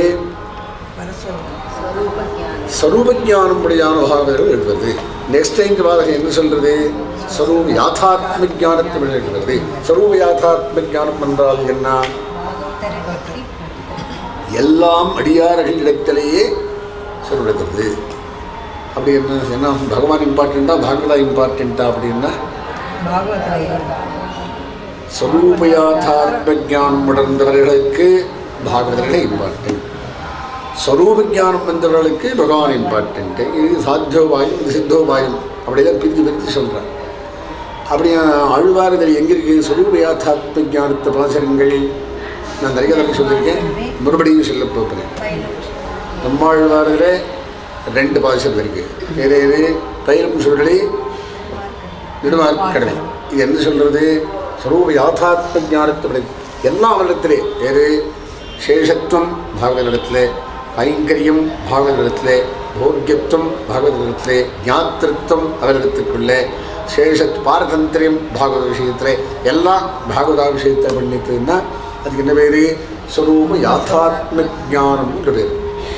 ஸ்வரூபஜானம் உடையான பாகவதர்கள் எழுதுவது நெக்ஸ்ட் ஐந்து பாதகம் என்ன சொல்றது ஸ்வரூப யாத்தாத்ம ஜானத்தை எழுதுவது ஸ்வரூப யாத்தாத்ம ஜானம் என்றால் என்ன எல்லாம் அடியார்கள் இடத்திலேயே சொல்லிடுறது அப்படி என்ன என்ன பகவான் இம்பார்ட்டண்ட்டா பாகவதா இம்பார்ட்டண்ட்டா அப்படின்னா ஸ்வரூபயாத்தாத்ம ஜானம் உணர்ந்தவர்களுக்கு பாகவதர்களே இம்பார்ட்டன்ட் ஸ்வரூப ஜானம் வந்தவர்களுக்கு பகவான் இம்பார்ட்டன்ட்டு இது சாத்தியோபாயம் இது சித்தோபாயம் அப்படிதான் பிரித்து பிரித்து சொல்கிறார் அப்படி அழுவார் இதில் எங்கே இருக்குது ஸ்வரூப யாத்தாத்ம ஜானத்தை பாசனங்கள் நான் நிறைய தடவை சொல்லியிருக்கேன் மறுபடியும் சொல்ல போகிறேன் நம்மாழ்வாரில் ரெண்டு பாசனம் இருக்குது ஏதே இது பயிரும் சுருளி நெடுமார்க்கடலை இது என்ன சொல்கிறது ஸ்வரூப யாத்தாத்ம ஞானத்தை எல்லா வருடத்திலே ஏது சேஷத்துவம் பாகவதத்திலே கைங்கரியம் பாகவதத்திலே போக்கியத்துவம் பாகவதத்திலே ஞாத்திருத்தம் அவரிடத்துக்குள்ளே சேஷ பாரதந்திரியம் பாகவத விஷயத்திலே எல்லாம் பாகவதா விஷயத்தை பண்ணிட்டுன்னா அதுக்கு என்ன பேர் ஸ்வரூப யாத்தாத்ம ஞானம்ன்ற பேர்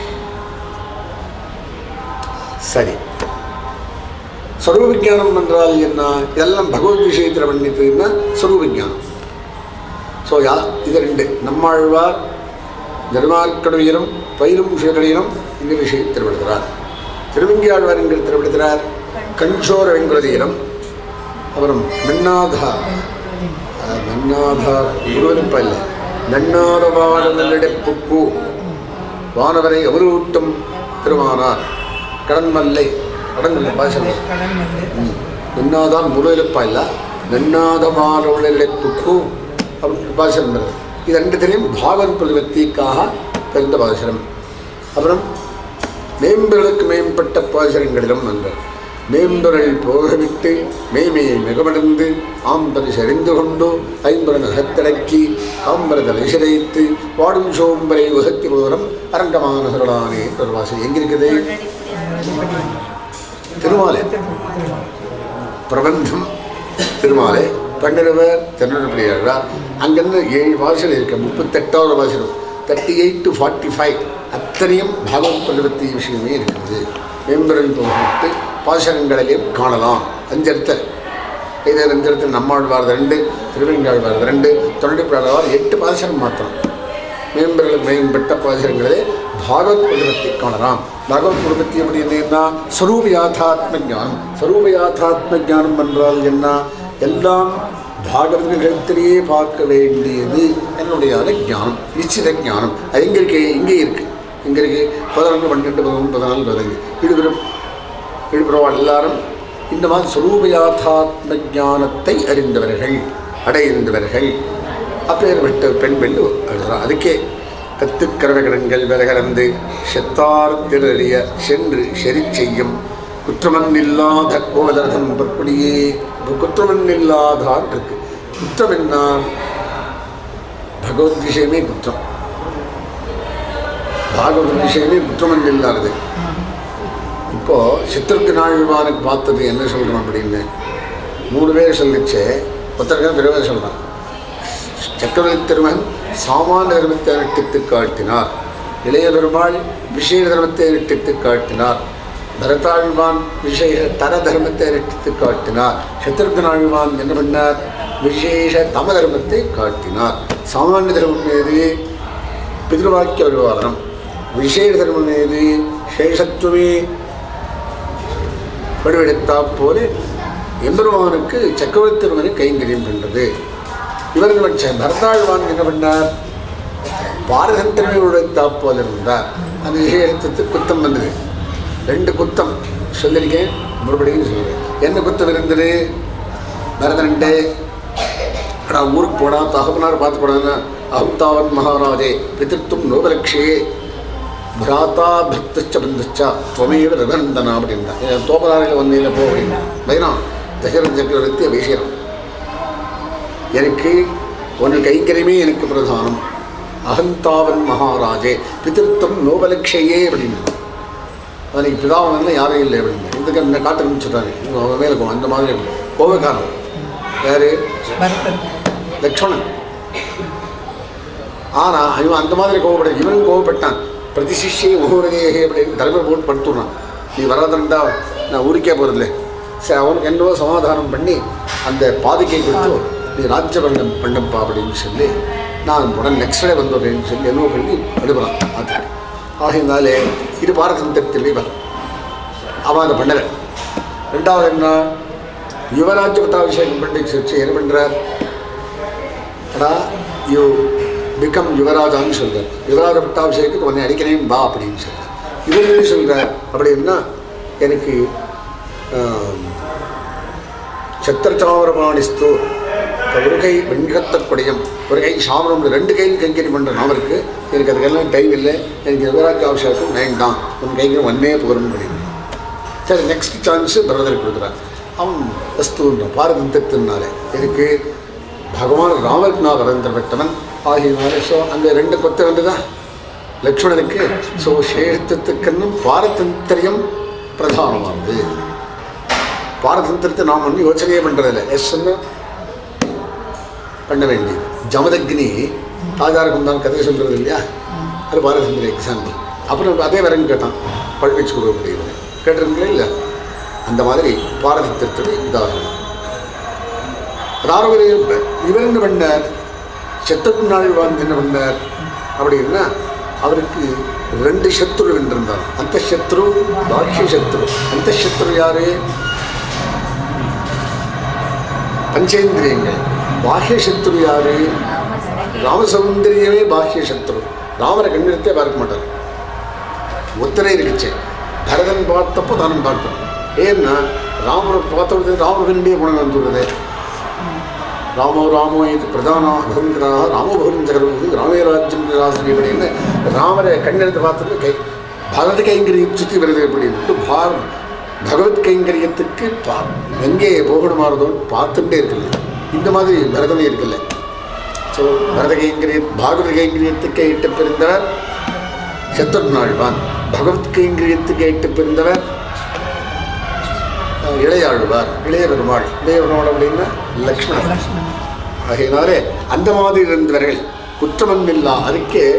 சரி ஸ்வரூப விஜானம் என்றால் என்ன இதெல்லாம் பகவத் விஷயத்தில் பண்ணிட்டுன்னா ஸ்வரூப விஜானம் ஸோ யா இது ரெண்டு நம்மாழ்வார் ஜென்மார்க்கடையிலும் பயிரும் சுயகடையிலும் இந்த விஷயத்தில் விடுகிறார் திருவங்கியாழ்வார் என்கிற திருவிடுகிறார் கண்சோர வெங்குலதீரம் அப்புறம் நன்னாதா அஹ், நன்னாதா இருவருப்ப இல்லை நன்னாத வானவரிடப்புக்கு வானவரை அவரூட்டும் திருமானார் கடன்மல்லை கடன்மல்லை பாசனை கடன் வந்து நன்னாதான் முழுவெழுப்பா ಇಲ್ಲ ನನ್ನಾದಮಾನ ಉಳ್ಳೆಳೆಪ್ಪುಕ್ಕು அப்படின்னு பாசனம் வருது இது ரெண்டுத்திலையும் பாகவத் பிரதிபத்திக்காக பிறந்த பாசனம் அப்புறம் மேம்பொருளுக்கு மேம்பட்ட பாசனங்களிலும் வந்தார் மேம்பொருள் போகவிட்டு மேமையை மிகமடைந்து ஆம்பரி செறிந்து கொண்டு ஐம்பரன் அகத்தடக்கி ஆம்பரதலை சிதைத்து வாடும் சோம்பரை உகத்தி போதரம் அரங்கமான சரளானே ஒரு வாசல் எங்க இருக்குது திருமாலை பிரபந்தம் திருமாலை பன்னிரவர் திருநெல்வேலியாழ்வார் அங்கேருந்து ஏழு வாசல் இருக்கு முப்பத்தெட்டாவது வாசனம் thirty eight to forty five அத்தனையும் பாகவத் பிரபத்தி விஷயமே இருக்கிறது மேம்பரில் போட்டு பாசனங்களிலேயும் காணலாம் அஞ்செடுத்த இதே அஞ்செடுத்து நம்மாழ்வார் ரெண்டு திருவேங்காழ்வார் ரெண்டு தொண்டைப்பாழ்வார் எட்டு பாசனம் மாத்திரம் மேம்பர்களுக்கு மேம்பட்ட பாசனங்களே பாகவத் பிரபத்தி காணலாம் பாகவத் பிரபத்தி எப்படி என்னன்னா ஸ்வரூப யாத்தாத்ம ஞானம் ஸ்வரூப யாத்தாத்ம ஞானம் என்றால் என்ன எல்லாம் பாகவதத்திலேயே பார்க்க வேண்டியது என்னுடைய ஞானம் நிச்சித ஞானம் அது எங்கே இருக்கு இங்கே இருக்கு இங்கே இருக்கு பதினொன்று பன்னெண்டு பதினொன்று பதினாலு பதினஞ்சு விழுப்புரம் விழுப்புரம் எல்லாரும் இந்த மாதிரி ஸ்வரூபயாத்தாத்ம ஞானத்தை அறிந்தவர்கள் அடைந்தவர்கள் அப்பேற்பட்ட பெண் பெண் எழுதுறான் அதுக்கே கத்துக்கரவகடங்கள் விலகலந்து செத்தார் திரறிய சென்று செறி செய்யும் குற்றமன் இல்லாத கோலரதம் பற்படியே குற்றமன் இல்லாதான் இருக்கு குற்றம் என்ன பகவத் விஷயமே குற்றம் பாகவத் விஷயமே குற்றமன் இல்லாதது இப்போ சித்திரத்து நாழ்வானுக்கு பார்த்தது என்ன சொல்கிறோம் அப்படின்னு மூணு பேர் சொல்லிச்சு ஒருத்தருக்கு பிறகு சொல்கிறான் சக்கரவர்த்தி திருமகன் சாமானிய தர்மத்தை அனுஷ்டித்து காட்டினார் இளைய பெருமாள் விசேஷ தர்மத்தை அனுஷ்டித்து காட்டினார் பரதாழ்வான் விசேஷ தர தர்மத்தை அனுஷ்டித்து காட்டினார் சத்ருகனாழ்வான் என்ன பண்ணார் விசேஷ தம தர்மத்தை காட்டினார் சாமானிய தர்மம் மீது பிதிருவாக்கிய விவாதனம் விசேஷ தர்மம் மீது சேஷத்துவமே வடிவெடுத்தா போல எம்பெருமானுக்கு சக்கரவர்த்தி திருமணி கைங்கரியம் பண்றது இவர்கள் வச்ச பரதாழ்வான் என்ன பண்ணார் பாரதந்திரமே உழைத்தா போல இருந்தார் அந்த விஷயத்துக்கு குத்தம் வந்தது ரெண்டு குத்தம் சொல்லியிருக்கேன் மறுபடியும் சொல்லுவேன் என்ன குத்தம் இருந்தது பரதன்ட்டு நான் ஊருக்கு போனா தகப்பனார் பார்த்து போனா அஹம்தாவன் மகாராஜே பிதிர்த்தும் நோபலக்ஷே பிராத்தா பக்தச்ச பந்துச்சா துவமேவ ரகந்தனா அப்படின்னா என் தோப்பதாரில் வந்தீங்க போ அப்படின்னா பைனா தசரத சக்கரவர்த்தி விஷயம் எனக்கு ஒன்று கைங்கரியமே எனக்கு பிரதானம் அகந்தாவன் மகாராஜே பிதிர்த்தம் நோபலக்ஷையே அப்படின்னு அவனுக்கு பிதாவன் யாரும் இல்லை அப்படின்னு இதுக்கு அந்த காட்டு அனுப்பிச்சுட்டாரு அவன் மேலே போ அந்த மாதிரி கோபக்காரன் யாரு பரதன் லக்ஷ்மணன் ஆனால் இவன் அந்த மாதிரி கோவப்பட இவனும் கோவப்பட்டான் பிரதிசிஷ்யை முகூரதேகே அப்படின்னு தலைமை போட்டு படுத்துனான் நீ வராதண்டா நான் ஊருக்கே போகிறதில்ல சரி அவனுக்கு என்னவோ சமாதானம் பண்ணி அந்த பாதுகை கொடுத்து நீ ராஜ்யபங்கம் பண்ணப்பா அப்படின்னு சொல்லி நான் உடனே நெக்ஸ்ட் டே வந்துடுறேன்னு சொல்லி என்னவோ பண்ணி அனுப்புகிறான் அது ஆகையினாலே இது பாரதந்திரத்திலே வரும் அவன் அதை பண்ணலை ரெண்டாவது என்ன யுவராஜ்ய பட்டாபிஷேகம் பண்ணி வச்சு என்ன பண்ணுறார் அடா யூ பிகம் யுவராஜான்னு சொல்கிறார் யுவராஜ பட்டாபிஷேகத்துக்கு உன்னை அடிக்கிறேன் பா அப்படின்னு சொல்கிறார் இவர் என்ன சொல்கிறார் அப்படின்னா எனக்கு சத்திரச்சாமரமாணிஸ்து ஒரு கை வெண்கத்த குடையம் ஒரு கை சாமரம் ரெண்டு கையில் கைங்கரி பண்ணுற அவருக்கு எனக்கு அதுக்கெல்லாம் டைம் இல்லை எனக்கு யுவராஜ் அபிஷேகம் வேண்டாம் உன் கைக்கு ஒன்னே போகணும் அப்படின்னு சரி நெக்ஸ்ட் சான்ஸு பரதருக்கு கொடுக்குறான் அவன் வஸ்துன்ற பாரதந்திரத்தினால எனக்கு பகவான் ராமருக்கு நான் வரந்திர பெற்றவன் ஆகியனால ஸோ அந்த ரெண்டு கொத்த வந்துதான் லக்ஷ்மணனுக்கு ஸோ சேஷத்துக்கன்னும் பாரதந்திரியம் பிரதானமானது பாரதந்திரத்தை நாம் ஒன்றும் யோசனையே பண்ணுறதில்ல எஸ் பண்ண வேண்டியது ஜமதக்னி தாஜாருக்கு தான் கதை சொல்கிறது இல்லையா அது பாரதந்திர எக்ஸாம்பிள் அப்புறம் அதே வரன்னு கேட்டான் பழி கொடுக்க முடியும் கேட்டிருக்கீங்களா இல்லை அந்த மாதிரி பாரதத்திரத்துடைய உதாரணம் அதாவது இவர் என்ன பண்ணார் செத்தத்து நாள் வாழ்ந்து என்ன பண்ணார் அப்படின்னா அவருக்கு ரெண்டு சத்ரு வென்றிருந்தார் அந்த சத்ரு பாக்கிய சத்ரு அந்த சத்ரு யாரு பஞ்சேந்திரியங்கள் பாஹ்ய சத்ரு யாரு ராமசௌந்தரியமே பாஹ்ய சத்ரு ராமரை கண்ணிடத்தே பார்க்க மாட்டார் ஒத்தனை இருக்குச்சு பரதன் பார்த்தப்போ தானும் பார்க்கணும் ஏன்னா ராமரை பார்த்தபோது ராமர் பின்னாடியே போன வந்துடுறது ராமோ ராமோ இது பிரதான அகங்கராக ராமபுரம் ஜெகர்வது ராமே ராஜ்யம் ராசனி அப்படின்னு ராமரை கண்ணெடுத்து பார்த்தது கை பரத கைங்கரியம் சுற்றி வருது அப்படின்னு பார் பகவத் கைங்கரியத்துக்கு பா எங்கே போகணுமாறதோன்னு பார்த்துட்டே இருக்குல்ல இந்த மாதிரி பரதமே இருக்குல்ல ஸோ பரத கைங்கரிய பாகவத கைங்கரியத்துக்கு இட்டு பிறந்தவர் சத்ருநாழ்வான் பகவத் கைங்கரியத்துக்கு இட்டு பிறந்தவர் அஹ், இளையாழ்வார் இளைய பெருமாள் இளைய பெருமாள் அப்படின்னா லக்ஷ்மணன் லக்ஷ்மணன் ஆகையினாலே அந்த மாதிரி இருந்தவர்கள் குற்றமன்மில்லா அதுக்கே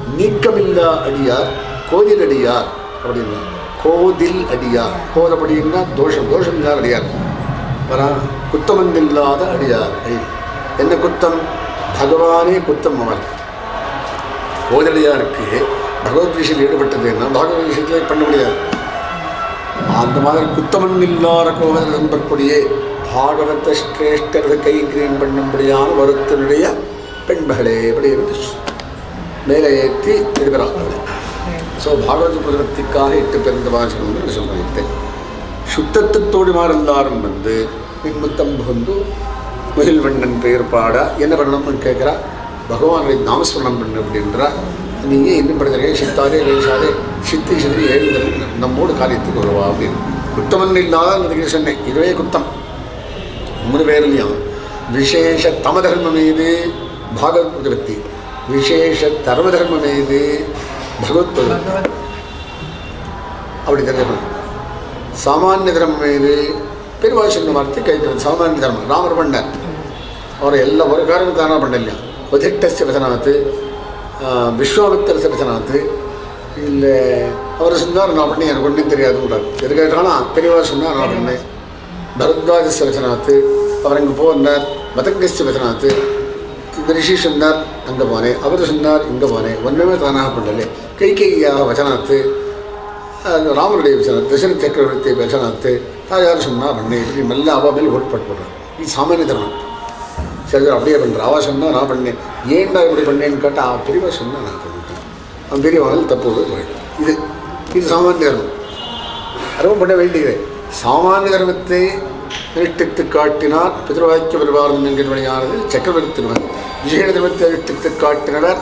நீக்கமில்லா அடியார் கோதில் அடியார் அப்படின்னா கோதில் அடியார் கோதப்படின்னா தோஷம் தோஷம் இல்லாத அடியார் வரா குத்தமந்தில்லாத அடியார்கள் என்ன குத்தம் பகவானே குத்தம் அவன் கோதடியாருக்கு பகவத் விஷயத்தில் ஈடுபட்டதுன்னா பகவத் விஷயத்தில் பண்ண முடியாது அந்த மாதிரி குத்தமன் இல்லாத கோவில் நண்பர்க்குடியே பாகவத சிரேஷ்டரது கைங்கிரீன் பண்ணும்படியான வருத்தனுடைய பெண்மகளே எப்படி இருந்து மேலே ஏற்றி எடுக்கிறாங்க ஸோ பாகவத பிரதத்திற்காக எட்டு பிறந்த வாசகம் என்று சொல்லியிருந்தேன் சுத்தத்துத்தோடு மாறந்தாரும் வந்து மின்முத்தம் புகுந்து முகில்வண்ணன் பெயர் பாட என்ன பண்ணணும்னு கேட்குறா பகவானுடைய நாமஸ்மரணம் பண்ணு அப்படின்றா நீங்க என்ன பண்ணுறீங்க சித்தாரே லேசாரே சித்தி சித்தி எழுந்திருக்கு நம்மோடு காரியத்துக்கு வருவா அப்படின்னு குத்தமன் இல்லாத சொன்னேன் இதுவே குத்தம் மூணு பேர்லையும் விசேஷ தம தர்மம் ஏது பாகவத் பிரதிபத்தி விசேஷ தர்ம தர்மம் ஏது பகவத் பிரதிபத்தி பகவத் அப்படி தெரிஞ்சுக்கணும் சாமானிய தர்மம் ஏது பெருவாய் சொன்ன வார்த்தை கைத்தது சாமானிய தர்மம் ராமர் பண்ணார் அவர் எல்லா ஒரு காரணம் தானா பண்ணலையா உதிட்டஸ்ய வசனாத்து விஸ்வாமித்திரச வசனாத்து இல்லை அவர் சொன்னார் நான் பண்ணி எனக்கு ஒன்றும் தெரியாது கூடாது எது கேட்டாலும் பெரியவா சொன்னார் நான் பண்ணேன் பரத்வாஜஸ்ய வசனாத்து அவர் அங்கே போனார் மதங்கஸ்ய வசனாத்து இந்த ரிஷி சொன்னார் அங்கே போனேன் அவர் சொன்னார் இங்கே போனேன் ஒன்றுமே தானாக பண்ணலை கைகையாக வச்சனாத்து அது ராமனுடைய வச்சனம் தசரத் சக்கரவர்த்தி வச்சனாத்து தாயார் சொன்னா பண்ணேன் இப்படி மெல்ல அவ மேல் ஓட்பாடு போடுறான் இது சாமானிய தர்மம் சில பேர் அப்படியே பண்ணுறான் அவள் சொன்னா நான் பண்ணேன் ஏன்டா இப்படி பண்ணேன்னு கேட்டால் அவன் பெரியவா சொன்னா நான் பண்ணிட்டேன் அவன் பெரியவனால் தப்பு போயிடும் இது இது சாமானிய தர்மம் அதுவும் பண்ண வேண்டியது சாமானிய தர்மத்தை நிஷ்டித்து காட்டினார் பிதர்வாக்கிய பரிவாரம் என்கிறவனையானது சக்கரவர்த்தி திருமன் விஜய தர்மத்தை நிஷ்டித்து காட்டினவர்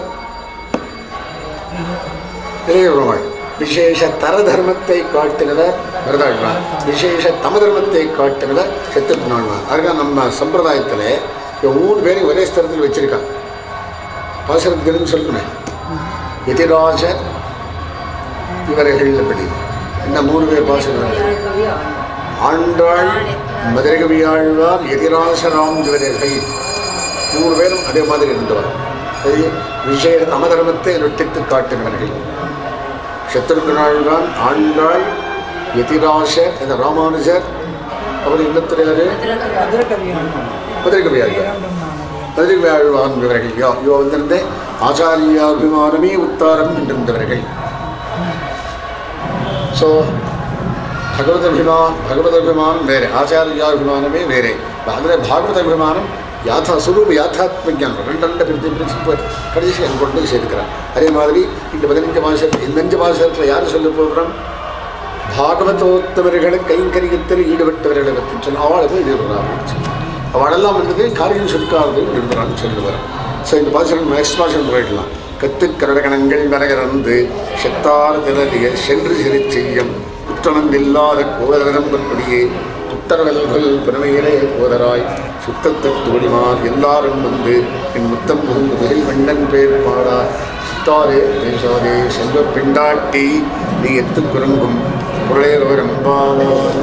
இளைய பெருமாள் விசேஷ தர தர்மத்தை காட்டினவர் வரதாழ்வார் விசேஷ தம தர்மத்தை காட்டினவர் செத்துப்பினாழ்வார் அதுதான் நம்ம சம்பிரதாயத்தில் இவன் மூணு பேரையும் ஒரே ஸ்தலத்தில் வச்சிருக்கான் பாசனத்துக்கு சொல்லுமே எதிராஜர் இவர்கள் எப்படி என்ன மூணு பேர் பாசனம் ஆண்டாள் மதுரகவி ஆழ்வார் எதிராசராம் இவர்கள் மூணு பேரும் அதே மாதிரி இருந்தவர் சரி விசேஷ தம தர்மத்தை நொட்டித்து காட்டினவர்கள் சத்ருகனாழ்வான் ஆண்டாள் எதிராசர் இந்த ராமானுஜர் அவர் இன்னத்துறையாரு மதுரகவியான் மதுரகவி ஆழ்வார் இரண்டும் மாணவியர் மதுரகவி ஆழ்வான் இவர்கள் யோ யோ வந்திருந்த ஆச்சாரியாபிமானமே உத்தாரம் என்றிருந்தவர்கள் ஸோ பகவதபிமான் பகவதபிமானம் வேறு ஆச்சாரியாபிமானமே வேறே அதில் பாகவதபிமானம் யாத்தா சுரூப யாத்தாத்ம ஞானம் ரெண்டு ரெண்டு பிரித்து பிரித்து போய் கடைசி அங்கே கொண்டு போய் சேர்க்கிறார் அதே மாதிரி இந்த பதினஞ்சு மாசத்தில் இந்த அஞ்சு மாசத்தில் யார் சொல்ல போகிறோம் பாகவதோத்தவர்களை கைங்கரியத்தில் ஈடுபட்டவர்களை பற்றி சொன்ன அவளை போய் ஈடுபடுறா அப்படின்னு சொல்லி அவளெல்லாம் வந்தது காரியம் சுருக்காது நிறுத்துறான்னு சொல்லுவார் ஸோ இந்த பாசனம் நெக்ஸ்ட் பாசனம் போயிடலாம் கத்து கரடகணங்கள் வரகரந்து செத்தார் திரளிய சென்று சிறு செய்யும் குற்றமந்தில்லாத கோதரம் பற்படியே புத்தரவல்கள் பிறமையிலே கோதராய் சுத்தத்தை தோழிமார் எல்லாரும் வந்து என் முத்தம் புகுந்து முதல் மன்னன் பேர் பாடார் சித்தாரே பேசாதே செல்வ பெண்டாட்டி நீ எத்து குரங்கும் குரலையர் அம்பாவார்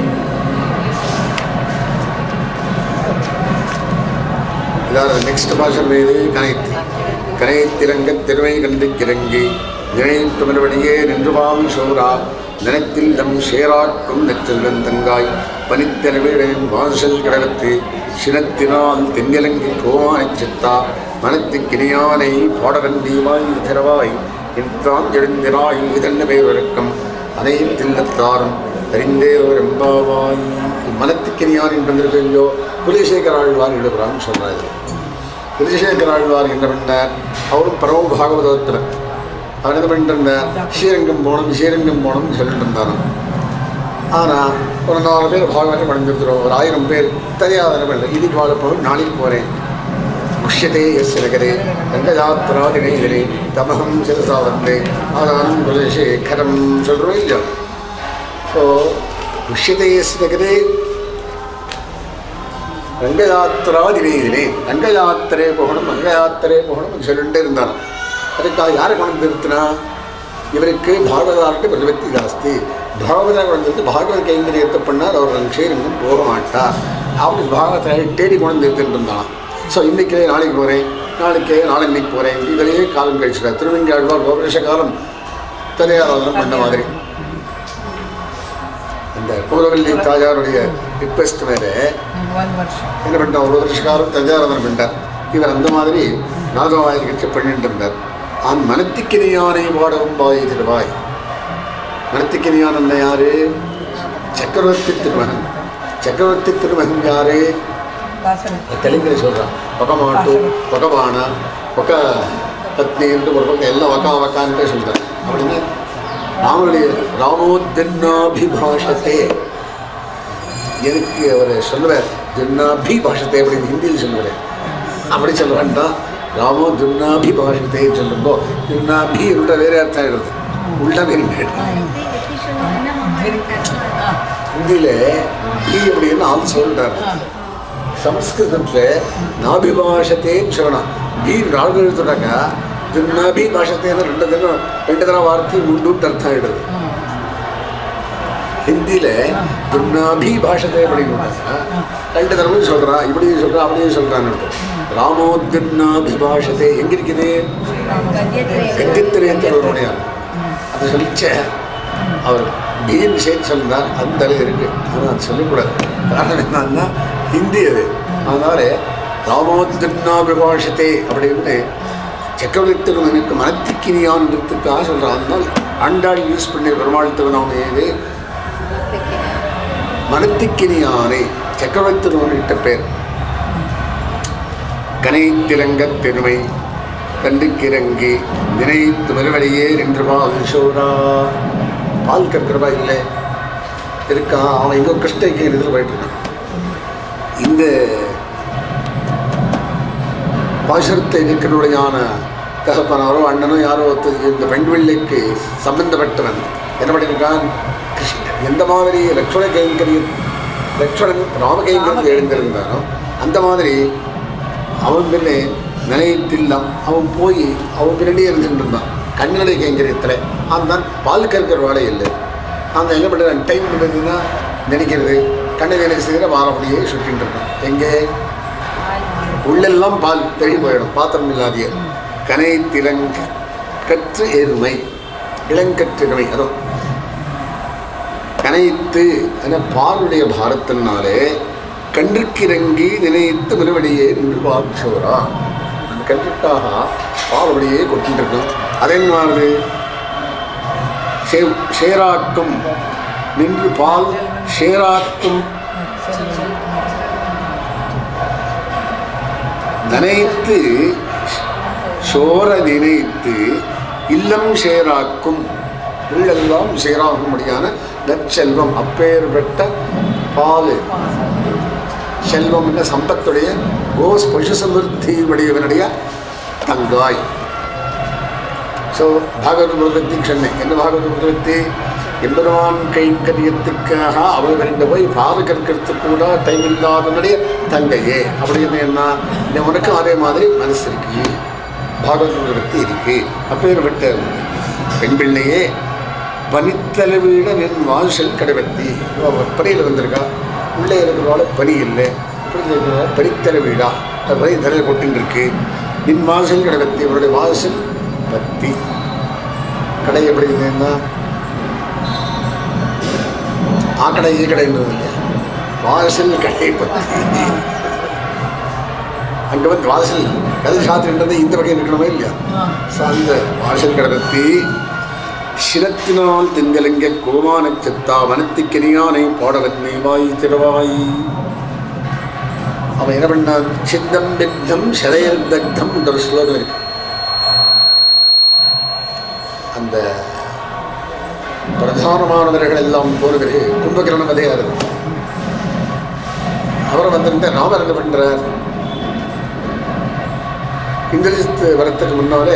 இதாவது நெக்ஸ்ட் பாஷன் மீது கனைத்து கனைத்திலங்க திருமை கண்டு கிறங்கி நினைத்து மறுபடியே நின்றுபாம் சோரா நினைத்தில் தம் சேராக்கும் நெற்றெல்வன் தங்காய் பனித்தனவிழின் வாசல் கிடவத்து சினத்தினால் தென்னிலங்கி கோவானைச் சித்தா மனத்துக்கினியானை பாடகண்டீவாய் திரவாய் இன்றாம் எழுந்திராய் இதென்ன பேரொருக்கம் அனைத்தில்லத்தாரும் அறிந்தே ஒரு எம்பாவாய் மனத்துக்கினியான் என்பதற்கையோ குலசேகர ஆழ்வார் எழுதுகிறான்னு சொல்கிறாரு குலசேகர ஆழ்வார் என்ன பண்ணார் அவரும் பரம பாகவதத்தில் அவர் என்ன பண்ணிட்டு இருந்தார் ஸ்ரீரங்கம் போகணும் ஸ்ரீரங்கம் போகணும்னு சொல்லிட்டு இருந்தாராம் ஆனால் ஒரு நாலு பேர் பாகவதம் அடைஞ்சிருக்கிறோம் ஒரு ஆயிரம் பேர் தெரியாத இல்லை இன்னைக்கு வாழ போகிறோம் நாளைக்கு போகிறேன் குஷ்யதே எஸ் நகரே ரங்கஜாத்திராதினே தமகம் சிரசா வந்தே ஆதானம் குலசேகரம் சொல்கிறோம் இல்லையா ஸோ குஷ்யதே எஸ் நகரே ரங்கயாத்திராதினே ரங்கயாத்திரே போகணும் ரங்கயாத்திரே போகணும் சொல்லிட்டு இருந்தாராம் அதுக்காக யாரை கொண்டு நிறுத்தினா இவருக்கு பாகவதார்ட்டு பிரதிபத்தி ஜாஸ்தி பாகவதா கொண்டு பாகவத கைங்கரியத்தை பண்ணால் அவர் அந்த ஸ்ரீரங்கம் போக மாட்டார் அப்படி பாகவத்தை தேடி கொண்டு நிறுத்திட்டு இருந்தான் ஸோ இன்றைக்கே நாளைக்கு போகிறேன் நாளைக்கு நாளன்னைக்கு போகிறேன் இதிலேயே காலம் கழிச்சுட்டார் திருவெங்காழ்வார் ஒரு வருஷ காலம் தலையாராதனம் பண்ண மாதிரி அந்த பூரவல்லி தாயாருடைய ரிக்வெஸ்ட் மேலே ஒன் வருஷம் என்ன பண்ணார் ஒரு வருஷ காலம் தஞ்சாவதனம் பண்ணார் இவர் அந்த மாதிரி நாகவாயில் கட்சி பண்ணிட்டு இருந்தார் ஆன் மனத்திக்கினியானை பாடவும் பாய் திருவாய் மனத்திக்கினியான் என்ன யாரு சக்கரவர்த்தி திருமகன் சக்கரவர்த்தி திருமகன் யாரு வாசனை தெலுங்குல சொல்கிறான் பகமாட்டு பகவான பக பத்னி என்று ஒரு பக்கம் எல்லாம் வக்கா வக்கான்ட்டே சொல்கிறார் அப்படின்னு ராமனுடைய ராமோத்தின்னாபிபாஷத்தே எனக்கு அவர் சொல்லுவார் துன்னாபிபாஷத்தை அப்படின்னு ஹிந்தியில் சொல்லுவார் அப்படி சொல்ல வேண்டாம் ராமோ துன்னாபிபாஷத்தை சொல்லும்போ துன்னாபி உள்ள வேற அர்த்தம் ஆயிடுது உள்ள வேறு ஹிந்தியில் பி அப்படின்னு ஆள் சொல்லிட்டார் ಸಂಸ್ಕೃತದಲ್ಲಿ ನಾಭಿಭಾಷತೆ ಕ್ಷಣ ಬಿ ರಾಗ ಹೇಳ್ತಾಗ ನಾಭಿ ಭಾಷತೆಯನ್ನು ரெண்டு தினம் ரெண்டு தடவை வார்த்தை உண்டு அர்த்தம் ஆயிடுது ஹிந்தியில துர்நாபி பாஷத்தை அப்படின்னாக்கா ரெண்டு தடவை சொல்றான் இப்படியும் சொல்றான் அப்படியும் சொல்றான்னு ராமோ துர்நாபி பாஷத்தை எங்க இருக்குது கத்தித்திரேந்திர ஒருவனையார் அது சொல்லிச்ச அவர் பீன் சேர்த்து சொல்லினார் அந்த அளவு இருக்கு ஆனால் அது சொல்லக்கூடாது காரணம் என்னன்னா ஹிந்தி அது அதனால ராமோத்னாபிபாஷத்தை அப்படின்னு சக்கரவர்த்தி எனக்கு மனத்திக்கினியான்றதுக்காக சொல்கிறான் அதனால் ஆண்டாள் யூஸ் பண்ணி பெருமாள் திருநாம ஏது மனத்திக்கினியானை சக்கரவர்த்தி திருமணிட்ட பேர் கனைத்திலங்கத் பெருமை கண்டுக்கிறங்கி நினைத்து மறுவழியே நின்று பால் சோரா பால் கற்கிறவா இல்லை இருக்கான் அவன் எங்கோ கிருஷ்ணகிரி இதில் போயிட்டு இருக்கான் இந்த பாசுரத்தை இருக்கிறவடையான தகப்பனாரோ அண்ணனோ யாரோ ஒருத்தர் இந்த பெண்வெள்ளிக்கு சம்பந்தப்பட்டவன் என்ன பண்ணியிருக்கான் கிருஷ்ணன் எந்த மாதிரி லக்ஷ்மண கைங்கரியம் லக்ஷ்மணன் ராமகைங்கரியம் எழுந்திருந்தானோ அந்த மாதிரி அவன் பின்னே நிலையத்தில்லாம் அவன் போய் அவன் பின்னாடியே இருந்துட்டு இருந்தான் கண்ணடை கைங்கரியத்தில் அந்த பால் கற்கிற வேலை இல்லை அந்த என்ன பண்ணுறான் டைம் பண்ணுறதுன்னா நினைக்கிறது கண்ணை வேலை செய்கிற வாரப்படியே சுற்றிட்டு இருக்கான் எங்கே உள்ளெல்லாம் பால் தெளி போயிடும் பாத்திரம் இல்லாதிய கனை திலங்க கற்று எருமை இளங்கற்றெருமை அதோ கனைத்து என பாலுடைய பாரத்தினாலே கன்றுக்கிறங்கி நினைத்து மறுபடியே நின்று பாக்ஷோரா அந்த கன்றுக்காக பாலுடையே கொட்டிட்டு இருக்கோம் அதே மாதிரி சே- ஷேராக்கும் நின்று பால் ஷேராக்கும் நினைத்து சோர நினைத்து இல்லம் ஷேராக்கும் உள்ளெல்லாம் ஷேராகும்படியான நற்செல்வம் அப்பேற்பட்ட பால் செல்வம் என்ற சம்பத்துடைய கோஸ் பசு சமிருத்தி உடையவனுடைய தங்காய் ஸோ பாகவத பிரபத்தி சொன்னேன் என்ன பாகவத பிரபத்தி எம்பெருமான் கைங்கரியத்துக்காக அவர்கிட்ட போய் பால் கற்கிறதுக்கு கூட டைம் இல்லாதனுடைய தங்கையே அப்படின்னு என்ன இந்த உனக்கும் அதே மாதிரி மனசு இருக்கு பாகவத பிரபத்தி இருக்கு அப்பேற்பட்ட பெண் பிள்ளையே பனித்தளவீட நின் வாசல் கடவத்தி பனியில் வந்திருக்கா உள்ளே இருக்கிறவால பனி இல்லை இப்படி இருக்கிற பனித்தளவீடா பனி தலையில் கொட்டின்னு இருக்கு நின் வாசல் கடவத்தி அவருடைய வாசல் பத்தி கடை எப்படி இருந்ததுன்னா ஆ கடை ஈ கடைன்றது இல்லையா வாசல் கடை பத்தி அங்கே வந்து வாசல் கதை சாத்திரின்றது இந்த வகை இருக்கணுமே இல்லையா ஸோ அந்த வாசல் கடை பத்தி சிரத்தினால் திங்கலிங்க கோமான செத்தா வனத்திக்கிரியானை பாடவன்மை வாய் திறவாய் அவன் என்ன பண்ணான் சித்தம் பித்தம் சதையர் தக்தம் என்ற ஒரு ஸ்லோகம் இருக்கு அந்த பிரதானமானவர்கள் எல்லாம் போனது கும்பகிரண கதையாக இருக்கு அவர் வந்திருந்த ராமர் என்ன பண்றார் இந்திரஜித் வரத்துக்கு முன்னாலே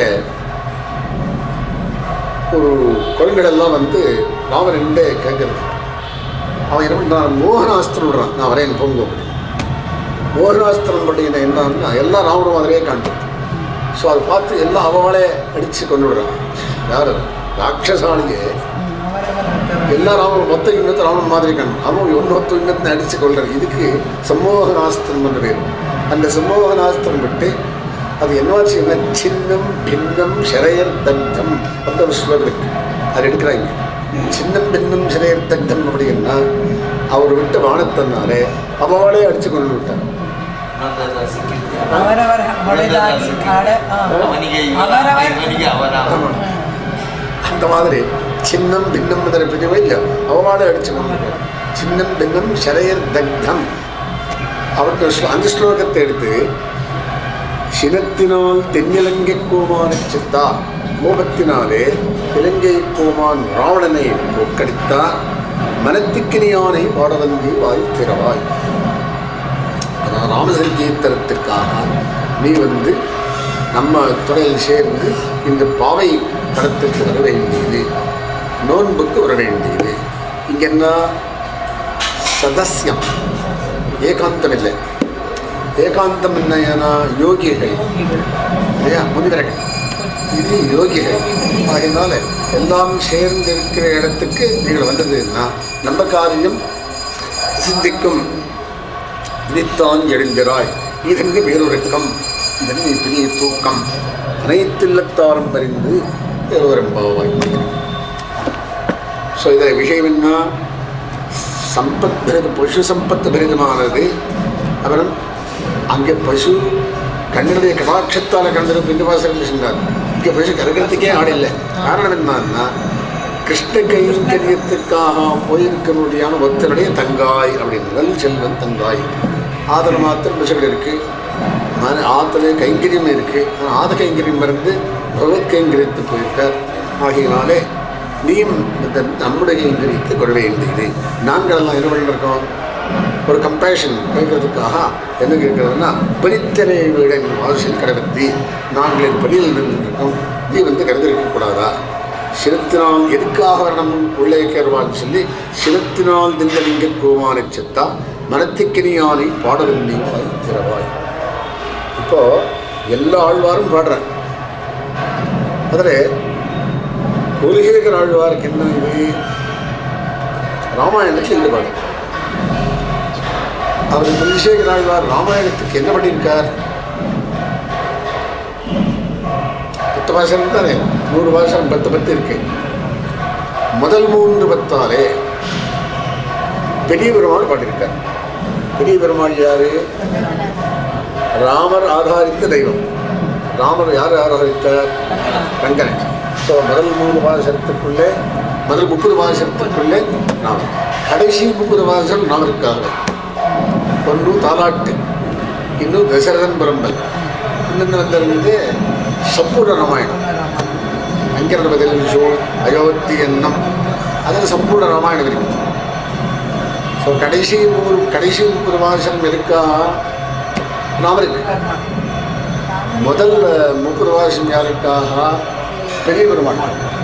ஒரு குழந்தைகள் எல்லாம் வந்து ராமர் என்கிட்ட கேட்குறது அவன் என்ன பண்ணுறான் மோகனாஸ்திரம் விடுறான் நான் வரேன் போங்க அப்படின்னு. மோகனாஸ்திரம் பட்டின என்னன்னா எல்லாம் ராமர் மாதிரியே காண்பிது ஸோ அதை பார்த்து எல்லாம் அவளே அடித்து கொண்டு விடுறான் யார் அது? ராட்சசாலியே எல்லா ராமன் மொத்த யுங்கத்தை ராமன் மாதிரி காணும் அவன் ஒன்னொத்த யுங்கத்தை அடித்து கொள்றாரு இதுக்கு சம்மோகனாஸ்திரம் என்று பேர் அந்த சம்மோகனாஸ்திரம் விட்டு அது என்னவாச்சு என்ன சின்னம் பின்னம் சிறையர் தக்தம் அந்த ஒரு ஸ்லோகம் இருக்கு அது எடுக்கிறாங்க சின்னம் பின்னம் சிறையர் தக்தம் அப்படின்னா அவர் விட்ட வானத்தனாலே அவளே அடிச்சு கொண்டு விட்டார் அந்த சிக்கிது அவரவர் ಹೊಡೆದಾಗಿ ಆಡ ಆ. ಅವನಿಗೆ ಇವ, ಅವರವರ ಇವನಿಗೆ ಅವರ ஆமா. அந்த மாதிரி சின்னம் பின்னம் அதில் பிரிவே இல்லை அவமானம் அடிச்சு கொண்டு விட்டார். சின்னம் பின்னம் சிறையர் தக்தம் அவருடைய ஸ்லோ- அந்த ஸ்லோகத்தை எடுத்து சினத்தினால் தென்னிலங்கை கோமான சித்தா கோபத்தினாலே இலங்கை கோமான் ராவணனை போக்கடித்தா மனத்திக்கினியானை பாடவந்தி வாய் திறவாய் அதான் ராமசங்கீர்த்தனத்துக்காக நீ வந்து நம்ம துறையில் சேர்ந்து இந்த பாவை படத்துக்கு வர வேண்டியது நோன்புக்கு வர வேண்டியது இங்க என்ன சதஸ்யம் ஏகாந்தம் இல்லை ஏகாந்தம் என்னன்னா யோகிகள் இல்லையா முனிவர்கள் இது யோகிகள் ஆகையினால எல்லாம் சேர்ந்து இருக்கிற இடத்துக்கு நீங்கள் வந்ததுன்னா நம்ம காரியம் சித்திக்கும் இனித்தான் எழுந்திராய் இதற்கு வேறொருக்கம் இதன் பெரிய தூக்கம் அனைத்தில்லத்தாரும் பறிந்து வேறொரும்பாவாய் ஸோ இதில் விஷயம் என்ன சம்பத் பிரித பசு சம்பத்து பிரிதமானது அப்புறம் அங்கே பசு கண்ணுடைய கடாட்சத்தால் கண்டது பிந்துவாசகம் சொன்னார் இங்கே பசு கருக்கிறதுக்கே ஆடில்லை காரணம் என்னன்னா கிருஷ்ண கைங்கரியத்துக்காக போயிருக்கனுடையான ஒருத்தருடைய தங்காய் அப்படின்னு முதல் செல்வன் தங்காய் ஆதர மாத்திரம் பசுகள் இருக்கு மன ஆத்துல கைங்கரியம் இருக்கு ஆனால் ஆத கைங்கரியம் மறந்து பகவத் கைங்கரியத்துக்கு போயிருக்கார் ஆகையினாலே நீயும் இந்த நம்முடைய கைங்கரியத்தை கொள்ள வேண்டியது நாங்கள் எல்லாம் என்ன பண்ணிருக்கோம் ஒரு கம்பேஷன் கேட்கறதுக்காக என்ன கேட்கறதுன்னா பரித்தனை வீடன் வாசல் கடவத்தி நாங்கள் என் பணியில் நின்றுருக்கோம் நீ வந்து கருதிருக்கக்கூடாதா சினத்தினால் எதுக்காக வரணும் உள்ளே கேறுவான்னு சொல்லி சினத்தினால் திந்தலிங்க கோமானை செத்தா மனத்திக்கினியானை பாடவில்லை திறவாய் இப்போ எல்லா ஆழ்வாரும் பாடுறார் அதில் குலசேகர் ஆழ்வாருக்கு என்ன இது ராமாயணத்துக்கு ஈடுபாடு அவர் குலசேகர் ஆழ்வார் ராமாயணத்துக்கு என்ன பண்ணியிருக்கார் பத்து பாசனம் தானே நூறு பாசனம் பத்து பத்து இருக்கு முதல் மூன்று பத்தாலே பெரிய பெருமாள் பாடியிருக்கார் பெரிய பெருமாள் யாரு ராமர் ஆதாரித்த தெய்வம் ராமர் யார் ஆராதித்தார் ரங்கனை ஸோ முதல் மூணு வாசனத்துக்குள்ளே முதல் முப்பது வாசனத்துக்குள்ளே ராமர் கடைசி முப்பது வாசனம் ராமருக்காக ஒன்று தாலாட்டு இன்னும் தசரதன் பிரம்பல் இன்னொன்று வந்திருந்து சப்பூர்ண ராமாயணம் அங்கிருந்த பதில் ஷோ அயோத்தி எண்ணம் அதில் சம்பூர்ண ராமாயணம் இருக்கு ஸோ கடைசி மூணு கடைசி முப்பது வாசனம் இருக்கா ராமருக்கு முதல் முப்பது வருஷம் யாருக்காக பெரிய பெருமாள்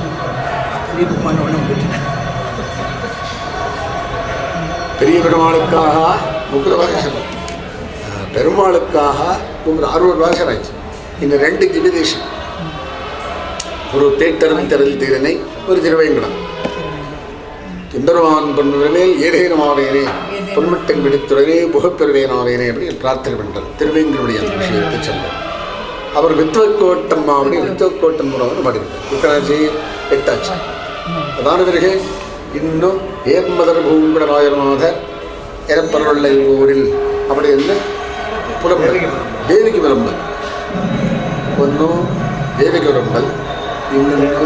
பெரிய பெருமாளுக்காக முப்பது வருஷம் அஹ், பெருமாளுக்காக முப்பது அறுபது வருஷம் ஆயிடுச்சு இந்த ரெண்டு திவிதேசம் ஒரு தேட்டரும் திரள் தீரனை ஒரு திருவேங்கடம் எம்பெருமான் பொன்னுடனேல் ஏதேனும் ஆவேனே பொன்மட்டன் விடுத்துடனே புகப்பெறுவேன் ஆவேனே அப்படின்னு பிரார்த்தனை பண்றார் திருவேங்கனுடைய அந்த விஷயத்தை சொல்றார் அவர் வித்துவக்கோட்டம் அப்படி வித்துவக்கோட்டம் மூலம் பாடியிருக்கார் வித்தனாச்சி எட்டாச்சு அதான பிறகு இன்னும் ஏர்மதர் பூங்குட ராயநாதர் எரப்பரவள்ள ஊரில் அப்படி என்று புலம்பல் தேவிக்கு விளம்பல் ஒன்றும் தேவிக்கு விளம்பல் இன்னொன்று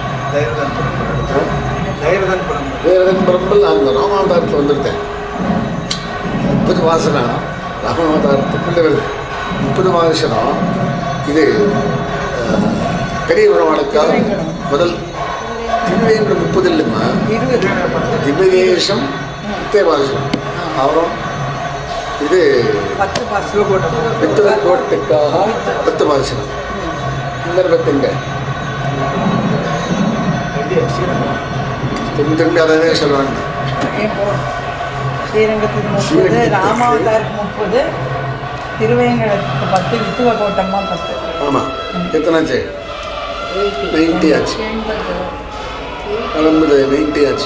வேறதன் பரம்பல் அந்த ராமாவதாரத்தில் வந்துருத்தேன் முப்பது வாசனா ராமாவதாரத்துக்குள்ளே வருது முப்பது வாசனம் இது அஹ், பெரிய பெருமாளுக்காக முதல் திருவேங்கட முப்பது இல்லைம்மா இருபது திவ்யதேசம் முத்தே வாசனம் அப்புறம் இது பத்து பாசம் வித்துவ கோட்டுக்காக பத்து வாசனம் இந்த பத்துங்க திரும்பி திரும்பி அதை சொல்லுவாங்க இப்போ ஸ்ரீரங்கத்துக்கு முப்பது ஸ்ரீரங்கத்துக்கு. ராமாவதாருக்கு முப்பது திருவேங்கடத்துக்கு பத்து வித்துவ கோட்டம்மா பத்து ஆமாம் எத்தனாச்சு நைன்டி ஆச்சு கிளம்புது நைன்டி ஆச்சு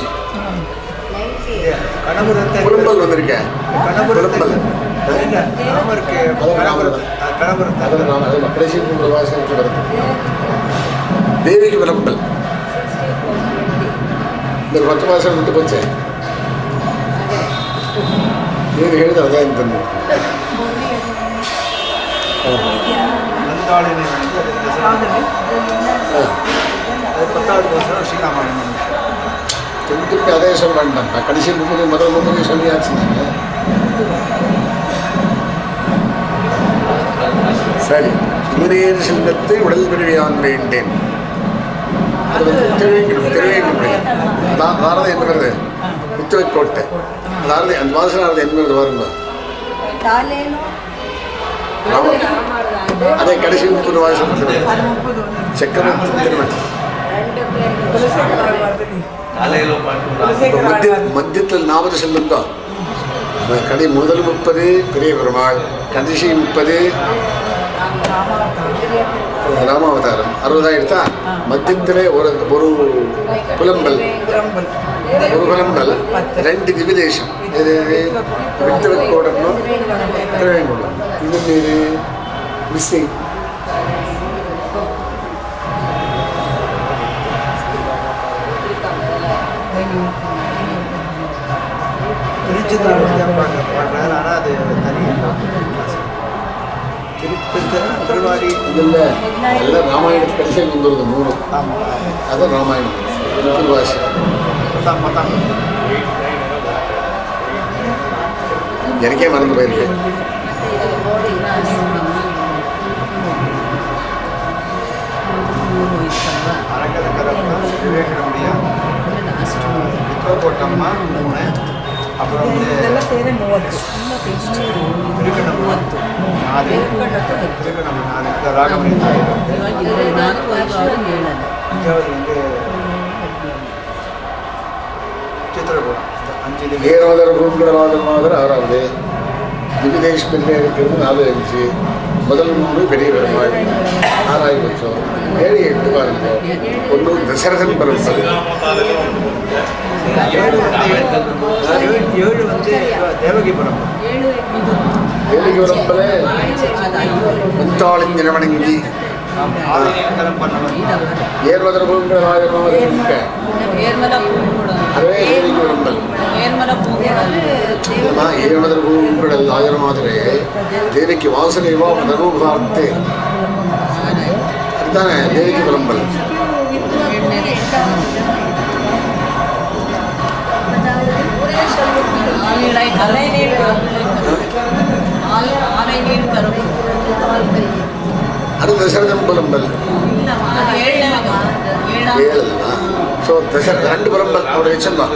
புலம்பல் வந்திருக்கேன் புலம்பல் ராமருக்கு அதான் ராமர் தான். கலவரம் அது நான் அது கடைசி மூன்று வாசகத்தில் வருது தேவிக்கு விளம்பல் இந்த ஒரு பத்து வாசகம் விட்டு போச்சே தேவி எழுத அதான் தந்து நந்தாளினை வந்து அது தசரா. அது பத்தாவது வருஷம் ஸ்ரீராமாயணம் திருப்பி திருப்பி அதே சொல்ல வேண்டாம் நான் கடைசி முப்பது முதல் முப்பது சொல்லியாச்சு நாங்க. சரி திருநேர் செல்வத்தை உடல் பிரிவியான் வேண்டேன் அது வந்து திருவேங்கடம் திருவேங்கடம் அதான் பாரதம் என்ன வருது முத்துவைக்கோட்டை அதாவது அந்த வாசனாரது என்ன வருது பாருங்க ತಾಲೇನು ராம அதே கடைசி முப்பது வாசம் அது முப்பது ஒன்று சக்கரவர்த்தி திருமணம் குலசேகர ஆழ்வார்கள். காலையில் பாட்டு குலசேகர மத்திய ஆழ்வார்கள். மத்தியத்தில் நாற்பது செல்லும் தான் கடை முதல் முப்பது பெரிய பெருமாள் கடைசி முப்பது ராமாவதாரம் அறுபதாயிரத்தா மத்தியத்தில் ஒரு ஒரு புலம்பல் புறம்பல். ஒரு புலம்பல் ரெண்டு திவிதேசம் இது விட்டுவக்கோடனும் திருவேங்கடம் இது மீது மிஸ்ஸிங் திருச்சித்திரம் பாடுறாரு ஆனால் அது தனி திரு திரு திருவாரி இதில் எல்லாம் ராமாயணத்துக்கு கடைசியாக கொண்டு வருது மூணு ஆமாம் அதான் ராமாயணம் திருவாசி பத்தாம் பத்தாம் எனக்கே மறந்து போயிருக்கு அரங்கதக்கரப்பா விவேகனமுடியா விக்ரகோட்டம்மா மூணு அப்புறம் வந்து இதெல்லாம் சேர்ந்து மூவತ್ತು திருக்கணம்மா நாலு திருக்கணம்மா நாலு இந்த ராகமணி அஞ்சாவது வந்து சித்திரகூடம் இந்த அஞ்சு இது வீரமதர பூங்கடவாத மாதிரி ஆறாவது திவிதேஷ் பிள்ளை இருக்கிறது நாலு அஞ்சு முதல் மூணு பெரிய பெருமாள் ஆறாய் பட்சம் ஏழு எட்டு பாருங்க ஒன்று தசரதன் பரம்பரை ஏழு வந்து ஏழு ஏழு வந்து தேவகி பரம்பரை ஏழுக்கு பரம்பரை முத்தாளின் நிலவணங்கி ஆதிநேயங்கரம் பண்ணவன் ஏர்வதர பூங்கடவாத இருக்க அதுவே ஏழுக்கு பரம்பல் ஆமா ஏழுமதர பூங்கடல் ஆயிரம் மாதிரி தேவிக்கு வாசனைவா மதர்வு பார்த்தே அதுதானே தேவிக்கு பரம்பல் அது தசரதன் பரம்பல் ஏழு ஸோ தசர ரெண்டு பரம்பல் அவருடைய வச்சிருந்தான்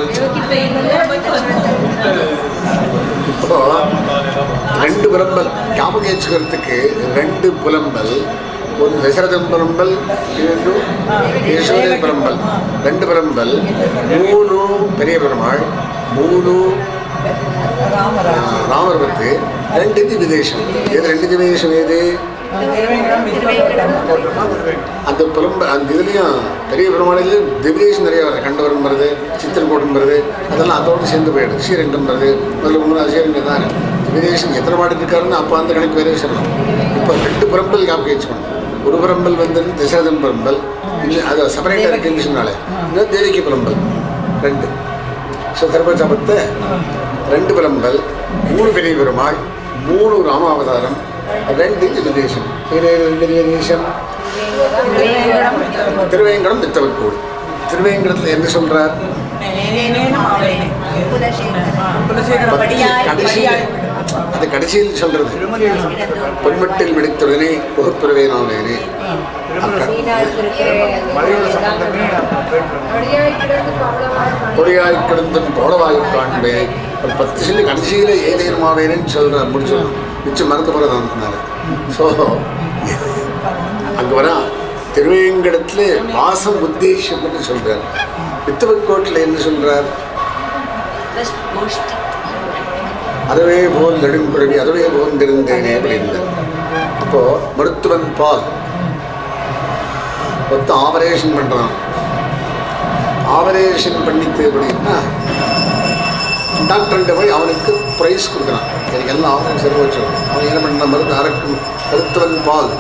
இப்போ ரெண்டு புலம்பல் ஞாபகம் வச்சுக்கிறதுக்கு ரெண்டு புலம்பல் ஒரு தசரதன் புலம்பல் இரண்டு யசோதை புலம்பல் ரெண்டு புலம்பல் மூணு பெரிய பெருமாள் மூணு ராமராஜ் ஆஹ், ராமர் பத்து ரெண்டு திவிதேசம் ஏது ரெண்டு திவிதேசம் ஏது திருவேங்கடம் வித்துவக்கோட்டம் அந்த புலம்ப அந்த இதுலேயும் பெரிய பெருமாளையில் திவிதேசம் நிறைய வருது கண்டவரம் வருது சித்திரக்கூட்டம் வருது அதெல்லாம் அதோடு சேர்ந்து போயிடுது ஸ்ரீரங்கம் வருது முதல்ல மூணாவது ஸ்ரீரங்கம் தானே திவிதேசம் எத்தனை மாடு இருக்காருன்னு அப்போ அந்த கணக்கு வேறே சொல்லலாம் இப்போ ரெண்டு புறம்பல் ஞாபகம் வச்சுக்கணும் ஒரு புறம்பல் வந்து தசரதன் புறம்பல் இல்லை அது செப்பரேட்டாக இருக்குன்னு சொன்னாலே இன்னும் தேவிக்கு புறம்பல் ரெண்டு ஸோ திருப்பச்சாபத்தை ரெண்டு புலம்பல் மூணு பெரிய பெருமாள் மூணு ராமாவதாரம் ரெண்டு திவிதேசம் ரெண்டு திவிதேசம் திருவேங்கடம் வித்துவக்கோட்டம் திருவேங்கடம் வித்தவர்கோடு திருவேங்கடத்தில் என்ன சொல்றார் குலசேகர பத்து படியாய் கடைசியில் அது கடைசியில் சொல்றது திருமலையில் பொன்மட்டில் மிடித்துடனே புகப்பிறவே நானேனே மலையோட சம்பந்தமே போயிட்டு பொறியாய் கிடந்தும் தோளவாய் காண்பேன் ஒரு பத்து சொல்லி கடைசியில் ஏதேனுமாவேனேன்னு சொல்றார் முடிச்சிடணும் மிச்சம் மறந்து போகிறதாங்க ஸோ அங்கே வரா திருவேங்கடத்தில் வாசம் உத்தேசம்னு சொல்றார் வித்தவக்கோட்டில் என்ன சொல்றார் அதுவே போல் நெடுங்குழவி அதுவே போந்திருந்தேனே அப்படின்னு அப்போ மருத்துவன் பால் மொத்த ஆபரேஷன் பண்றான் ஆபரேஷன் பண்ணித்து அப்படின்னா டாக்டர்கிட்ட போய் அவனுக்கு ப்ரைஸ் கொடுக்குறான் எனக்கு எல்லாம் ஆஃபீஸ் சரி வச்சு அவன் என்ன பண்ண மருந்து அறக்கும் கருத்தவன் பால்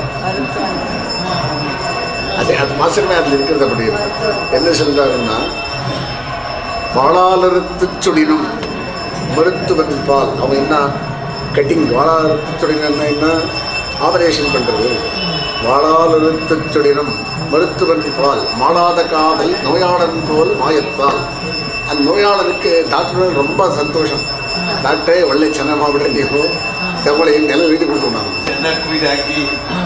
அது அது மாசமே அதில் இருக்கிறது அப்படி என்ன சொல்றாருன்னா வாழாலறுத்து சுடினும் மருத்துவன் பால் அவன் என்ன கட்டிங் வாழாலறுத்து சுடினம் என்ன ஆபரேஷன் பண்ணுறது வாழாலறுத்து சுடினம் மருத்துவன் பால் மாளாத காதல் நோயாளன் போல் மாயத்தால் அந்த நோயாளருக்கு டாக்டர் ரொம்ப சந்தோஷம் டாக்டரே ಒಳ್ಳೆ ಚೆನ್ನಾಗಿ ಮಾಡ್ಬಿಟ್ರೆ ನೀವು ತಗೊಳ್ಳಿ ನೆಲ எழுதி கொடுத்தோம் ನಾನು ಚೆನ್ನಾಗಿ ಕುಯ್ದಾಕಿ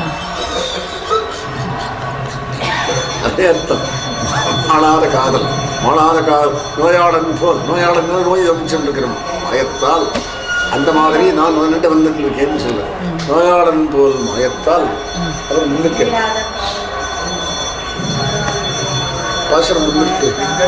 அதே அர்த்தம் மாளாத காதல் மாளாத காதல் நோயாளன் போல் நோயாளன் நோய் அமைச்சிருக்கிறோம் மயத்தால் அந்த மாதிரி நான் வந்துட்டு வந்துருக்கேன்னு சொல்ல நோயாளன் போல் மயத்தால் அவர் முன்னுக்கு பாசனம் முன்னுக்கு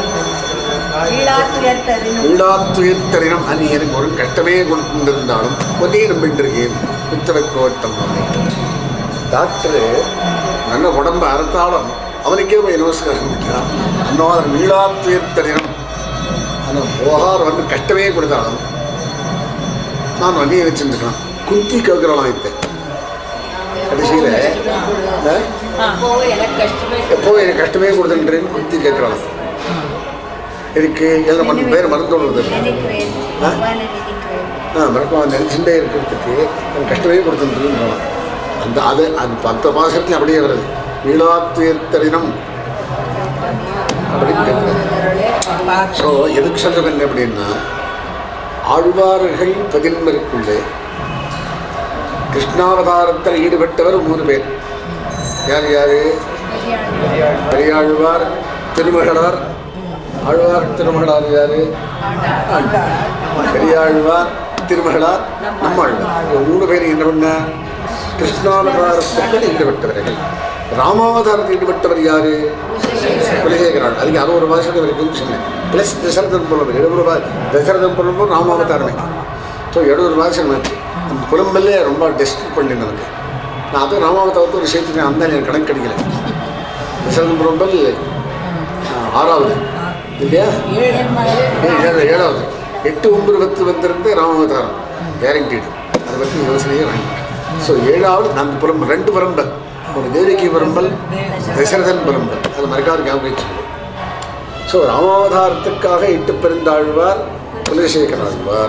கீழாத்துயர்த்தரினும் உள்ளாத்துயர்த்தரினம் அது எனக்கு ஒரு கஷ்டமே கொடுத்திருந்தாலும் ஒரே நம்பிட்டிருக்கேன் புத்தகக்கோட்டம் டாக்டரு நல்ல உடம்பு அறுத்தாலும் அவனுக்கே போய் நமஸ்காரம் பண்ணான் அன்னவாதம் நீளாத்துயர்த்தரினம் அந்த போகார் வந்து கஷ்டமே கொடுத்தாலும் நான் வண்டியை வச்சுருக்கலாம் குந்தி கேட்குறான் இத்த கடைசியில் அப்போ எனக்கு கஷ்டமே எப்போ எனக்கு கஷ்டமே கொடுத்துன்றேன்னு குந்தி கேட்குறான் இதுக்கு எல்லாம் மண் பேர் மறந்து விடுறது நினைக்கிறேன் ஆ? பகவானை நினைக்கிறேன் ஆ மறக்காம நினச்சிட்டே இருக்கிறதுக்கு எனக்கு கஷ்டமே கொடுத்துருந்துருன்னு அந்த அது அந்த பத்து மாசத்துலையும் அப்படியே வருது நீளாத்துயர்த்தரினம் அப்படின்னு கேட்குறாரு ஸோ எதுக்கு சொல்கிறேன் அப்படின்னா ஆழ்வார்கள் பதின்மருக்குள்ளே கிருஷ்ணாவதாரத்தில் ஈடுபட்டவர் மூணு பேர் யார் யார் பெரியாழ்வார் திருமகளார் ஆழ்வார் திருமகளார் யார் பெரியாழ்வார் திருமகளார் நம்மாழ்வார் இந்த மூணு பேர் என்ன பண்ண கிருஷ்ணாவதாரத்தில் ஈடுபட்டவர்கள் ராமாவதாரத்தில் ஈடுபட்டவர் யாரு குலசேகராள் அதுக்கு அறுபது வருஷம் வரைக்கும் சொன்னேன் ப்ளஸ் தசரதன் புலம் எழுபது ரூபாய் தசரதன் புலம் ராமாவதாரமே ஸோ எழுபது வருஷம் ஆச்சு அந்த புலம்பல்லே ரொம்ப டெஸ்ட் பண்ணினதுக்கு நான் அதுவும் ராமாவதாரத்தை ஒரு சேர்த்து அந்த எனக்கு கணக்கு கிடைக்கல தசரதன் புலம்பல் ஆறாவது இல்லையா ஏ- ஏழு- ஏழாவது எட்டு ஒன்பது பத்து வந்திருந்து ராமாவதாரம் கேரண்டீடு அதை பற்றி யோசனையே வேண்டாம் ஸோ ஏழாவது நான் புறம்பல் ரெண்டு புறம்பல் ஒரு தேவிக்கு புறம்பல் தசரதன் புறம்பல் அது மறுக்காது ஞாபகம் வச்சுக்கணும் ஸோ ராமாவதாரத்துக்காக எட்டு பெருந்தாழ்வார் குலசேகர ஆழ்வார்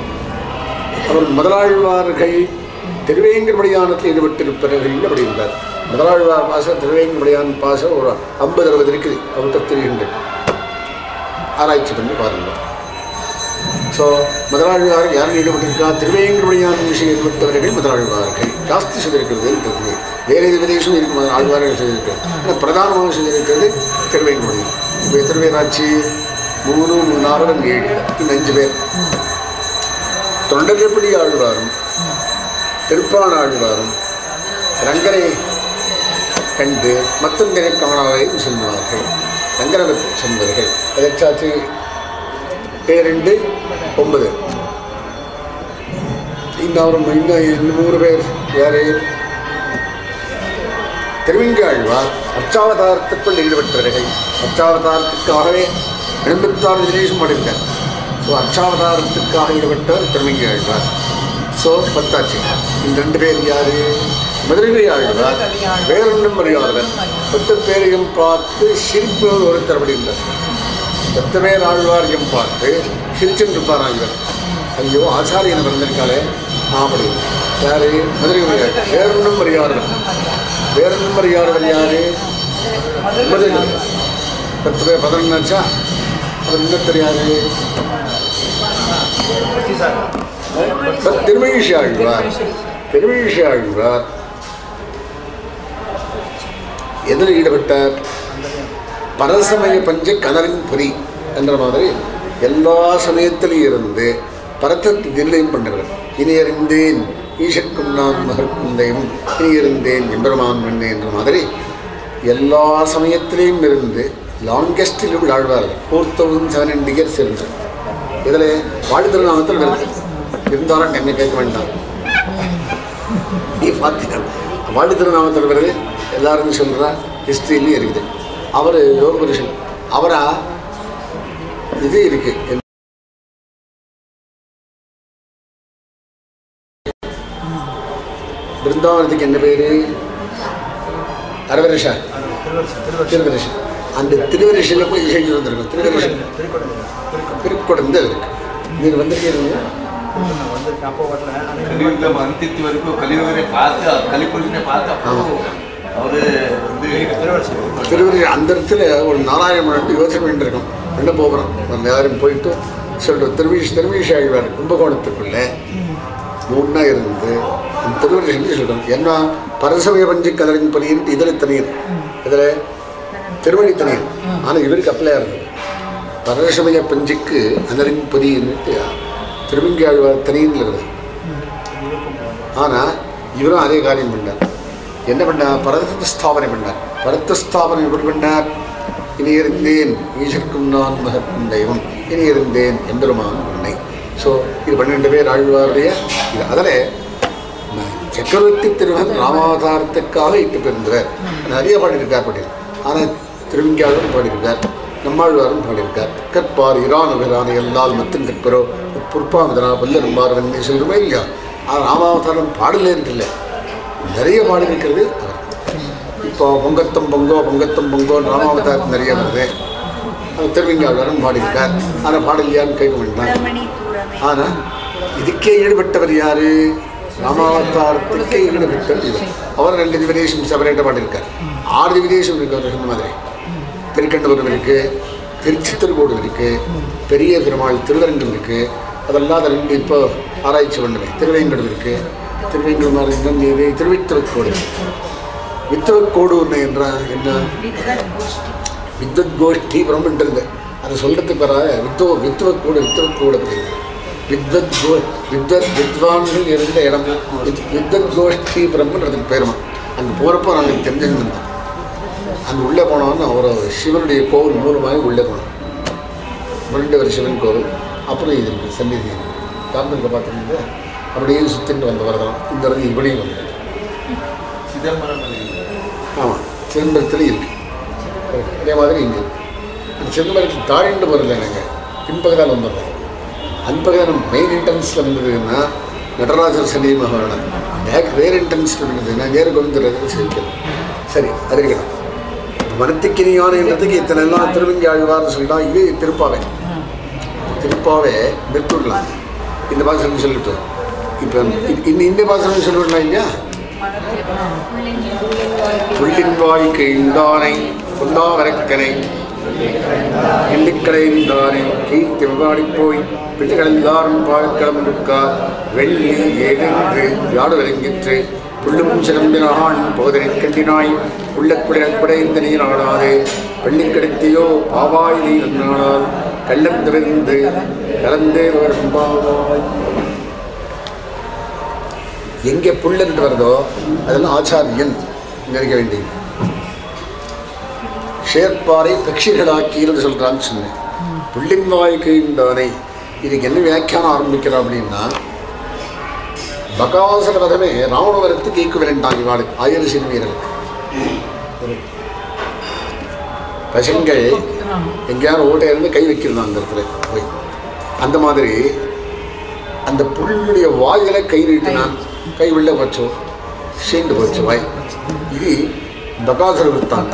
அவர் முதலாழ்வார்கள் திருவேங்கடமடியானத்தில் ஈடுபட்டிருப்பார்கள் அப்படி இருந்தார் முதலாழ்வார் பாசம் திருவேங்கடமடியான் பாசம் ஒரு ஐம்பது அறுபது இருக்குது அவர்கிட்ட தெரிகின்றது ஆராய்ச்சி பண்ணி பாருங்கள் ஸோ முதலாழ்வார் யாரும் ஈடுபட்டிருக்கா திருவேங்கடமடியான விஷயம் ஈடுபட்டவர்கள் முதலாழ்வார்கள் ஜாஸ்தி சொல்லியிருக்கிறது இருக்கிறது வேறு எது விதேசம் இருக்கு முதல் ஆழ்வார்கள் சொல்லியிருக்கிறது ஆனால் பிரதானமாக சொல்லியிருக்கிறது திருவேங்கடமடி இப்போ எத்தனை பேர் ஆச்சு மூணு மூணு நாலு ரெண்டு ஏழு இந்த அஞ்சு பேர் தொண்டர்படி ஆழ்வாரும் திருப்பான் ஆழ்வாரும் ரங்கனை கண்டு மத்தந்தனை காணாவையும் சொல்லுவார்கள் ரங்கனை சொல்வார்கள் எதற்காச்சு பேரெண்டு ஒன்பது இந்த அவர் இன்னும் இன்னும் நூறு பேர் யாரு திருவிங்காழ்வார் அர்ச்சாவதாரத்துக்குள் ஈடுபட்டவர்கள் அர்ச்சாவதாரத்துக்காகவே எண்பத்தாறு தினேஷம் அடைந்தார் ஸோ அர்ச்சாவதாரத்துக்காக ஈடுபட்டவர் திருவிங்காழ்வார் ஸோ பத்தாச்சு இந்த ரெண்டு பேர் யாரு மதுரை ஆழ்வார் வேறொன்றும் அறியாதவர் பத்து பேரையும் பார்த்து சிரிப்பவர் ஒருத்தர் அப்படின்றார் பத்து பேர் ஆழ்வாரையும் பார்த்து சிரிச்சுட்டு இருப்பாராம் இவர் ஐயோ ஆச்சாரியன் வந்திருக்காளே அப்படி யாரு மதுரை ஆழ்வார். வேறொன்றும் அறியாதவர் வேறொன்றும் அறியாதவர் யாரு மதுரை பத்து பேர் பதினொன்னாச்சா அவர் இன்னும் தெரியாது திருமகிஷி ஆழ்வார் திருமகிஷி ஆழ்வார் எதில் ஈடுபட்டார் பரசமய பஞ்ச கனவின் பொறி என்ற மாதிரி எல்லா சமயத்திலும் இருந்து பரத்தத்து தில்லையும் பண்ணவர் இனி அறிந்தேன் ஈஷற்கும் நான் மகற்குந்தையும் இனி இருந்தேன் எம்பெருமான் மண்ணே என்ற மாதிரி எல்லா சமயத்திலையும் இருந்து லாங்கெஸ்டில் உள்ள ஆழ்வார்கள் four thousand seven hundred years இருந்தார் இதில் வாழ்த்திருநாமத்தில் வருது இருந்தாலும் என்ன கேட்க வேண்டாம் நீ பார்த்தீங்க வாடி திருநாமத்தில் வருது எல்லாரும் சொல்கிறா ஹிஸ்ட்ரியிலையும் இருக்குது அவர் யோக புருஷன் அவரா இது இருக்குது பிருந்தாவனத்துக்கு என்ன பேர் அரவரிஷா திருவரிஷா அந்த திருவரிஷையில் போய் இசை வந்திருக்கும் திருவரிஷம் திருக்குடந்து இருக்கு நீர் வந்திருக்கீங்க கலியுகத்துல வந்தித்து வரைக்கும் கலியுகரை பார்த்து கலிபுருஷனை பார்த்து அப்போ அவரு வந்து திருவரி அந்த இடத்துல ஒரு நாராயணன் யோசனை பண்ணிருக்கோம் என்ன போகிறோம் நம்ம எல்லாரும் போயிட்டு சொல்லிட்டு திருவீஷ் திருவீஷ் ஆழ்வார் கும்பகோணத்துக்குள்ள மூணா இருந்து அந்த திருவரி சொல்லி சொல்கிறோம் என்ன பரசமய பஞ்சு கதறின் பணியின்ட்டு இதில் தனியன் இதில் திருவடி தனியன் ஆனால் இவருக்கு அப்ளையாக இருந்தது பரசமய பஞ்சுக்கு அனரின் பொதின்னுட்டு திருவங்கி ஆழ்வார் தனியன் இருக்குது ஆனால் இவரும் அதே காரியம் பண்ணார் என்ன பண்ணார் பரத ஸ்தாபனை பண்ணார் பரத ஸ்தாபனை எப்படி பண்ணார் இனி இருந்தேன் ஈஸ்வருக்கும் நான் மகக்கும் தெய்வம் இனி இருந்தேன் எம்பெருமான் உன்னை ஸோ இது பன்னெண்டு பேர் ஆழ்வாருடைய இது அதில் ம- சக்கரவர்த்தி திருமகன் ராமாவதாரத்துக்காக இட்டு பெருந்தவர் நிறைய பாடியிருக்கார் பாடி ஆனால் திருவிங்கியாளரும் பாடியிருக்கார் நம்மாழ்வாரும் பாடியிருக்கார் கற்பார் இரான பிரான எல்லால் மத்தும் கற்பரோ புற்பாமதனா பல்லரும்பார் வெண்ணை சொல்லுமே இல்லையா ஆனால் ராமாவதாரம் பாடலே இருக்குல்ல நிறைய பாடல் இருக்கிறது அவர் இப்போ பொங்கத்தம் பொங்கோ பொங்கத்தம் பொங்கோ ராமாவதாரம் நிறைய வருது அது திருவிங்காளரும் பாடியிருக்கார் ஆனால் பாடலையான்னு கேட்க வேண்டாம் குடமணி தூரமே ஆனால் இதுக்கே ஈடுபட்டவர் யாரு ராமாவதாரத்துக்கே ஈடுபட்டவர் இவர் அவர் ரெண்டு திவிதேசம் செப்பரேட்டாக பாடியிருக்கார் ஆறு திவிதேசம் இருக்கு அவர் சொன்ன மாதிரி திருக்கண்டபுரம் இருக்கு திருச்சித்திரகூடு இருக்கு பெரிய பெருமாள் திருவரங்கம் இருக்கு அதெல்லாம் ரெண்டு இப்போ ஆராய்ச்சி பண்ணுவேன் திருவேங்கடம் இருக்கு திருவேங்கடம் மாதிரி இன்னும் இது திருவித்தவக்கோடு வித்தவக்கோடு ஒன்று என்ற என்ன வித்வத் கோஷ்டி வித்வத் கோஷ்டி பிரம்மன்றது அதை சொல்கிறதுக்கு வராத வித்தோ வித்துவக்கூட வித்துவக்கூட அப்படிங்கிறது வித்வத் கோ வித்வத் வித்வான்கள் இருந்த இடம் வித்- வித்வத் கோஷ்டி பிரம்மன்றதுக்கு பேருமா அங்கே போகிறப்போ நாங்கள் தெரிஞ்சிருந்தோம் அங்கே உள்ளே போனோம்னு அவர் சிவனுடைய கோவில் மூலமாக உள்ளே போனோம் ரெண்டு ஒரு சிவன் கோவில் அப்புறம் இது இருக்குது சன்னிதி கார்மெண்ட்டில் பார்த்துருந்தது அப்படியே சுற்றிட்டு வந்த வரதெல்லாம் இந்த இடத்துல இப்படியும் வந்து சிதம்பரம் இருக்குது. ஆமாம் சிதம்பரத்தில் இருக்கு அதே மாதிரி இங்கே இருக்கு. அந்த சிதம்பரத்தில் தாழிண்டு போகிறதில்ல நாங்கள் பின்பகுதியில் வந்துடுறோம் அன்பகதானம் மெயின் என்ட்ரன்ஸில் வந்ததுன்னா நடராஜர் சனி மகாரணன் பேக் வேறு என்ட்ரன்ஸில் இருந்ததுன்னா நேரு கோவிந்தராஜர் சேவிக்கணும் சரி அது இருக்கணும் மனத்துக்கினியானன்றதுக்கு இத்தனை எல்லாம் திருவங்கி ஆழ்வார்னு சொல்லிட்டா இது திருப்பாவை திருப்பாவை நிறுத்திடலாம் இந்த பாசனம் சொல்லிட்டு இப்போ இந்த இந்த பாசனம் சொல்லிடலாம் இல்லையா புள்ளின் வாய்க்கு இந்தானை புல்லாவரக்கனை எள்ளிக்கடைந்தானை கீர்த்தி விவாடிப் போய் பிள்ளைகளெல்லாரும் பாழ்களம் இருக்கார் வெள்ளி ஏழென்று யாடு விளங்கிற்று புள்ளும் சிலம்பினான் போதனை கண்டினாய் உள்ளக்குடில் குடைந்த நீர் ஆடாதே வெள்ளி கிடைத்தியோ பாவாய் நீர் நாடால் கள்ளம் திறந்து கலந்தே வரும் பாவாய் எங்கே புல் என்று வருதோ அதெல்லாம் ஆச்சாரியன் நினைக்க வேண்டியது ஷேர்பாரை பட்சிகளாக்கின்னு சொல்கிறான்னு சொன்னேன் புள்ளின் வாய்க்குண்டானே இதுக்கு என்ன வியாக்கியானம் ஆரம்பிக்கிறோம் அப்படின்னா பகாசன வதமே ராவணவரத்துக்கு ஈக்குவலண்டாங்க இவாளுக்கு ஆயிரம் சிறுவீரர்களுக்கு பசங்கள் எங்கேயாவது ஓட்டை இருந்து கை வைக்கிறான் அந்த இடத்துல போய் அந்த மாதிரி அந்த புல்லுடைய வாயில கை நீட்டினான் கை உள்ள போச்சு சீண்டு போச்சு வாய் இது பகாசுர விற்த்தான்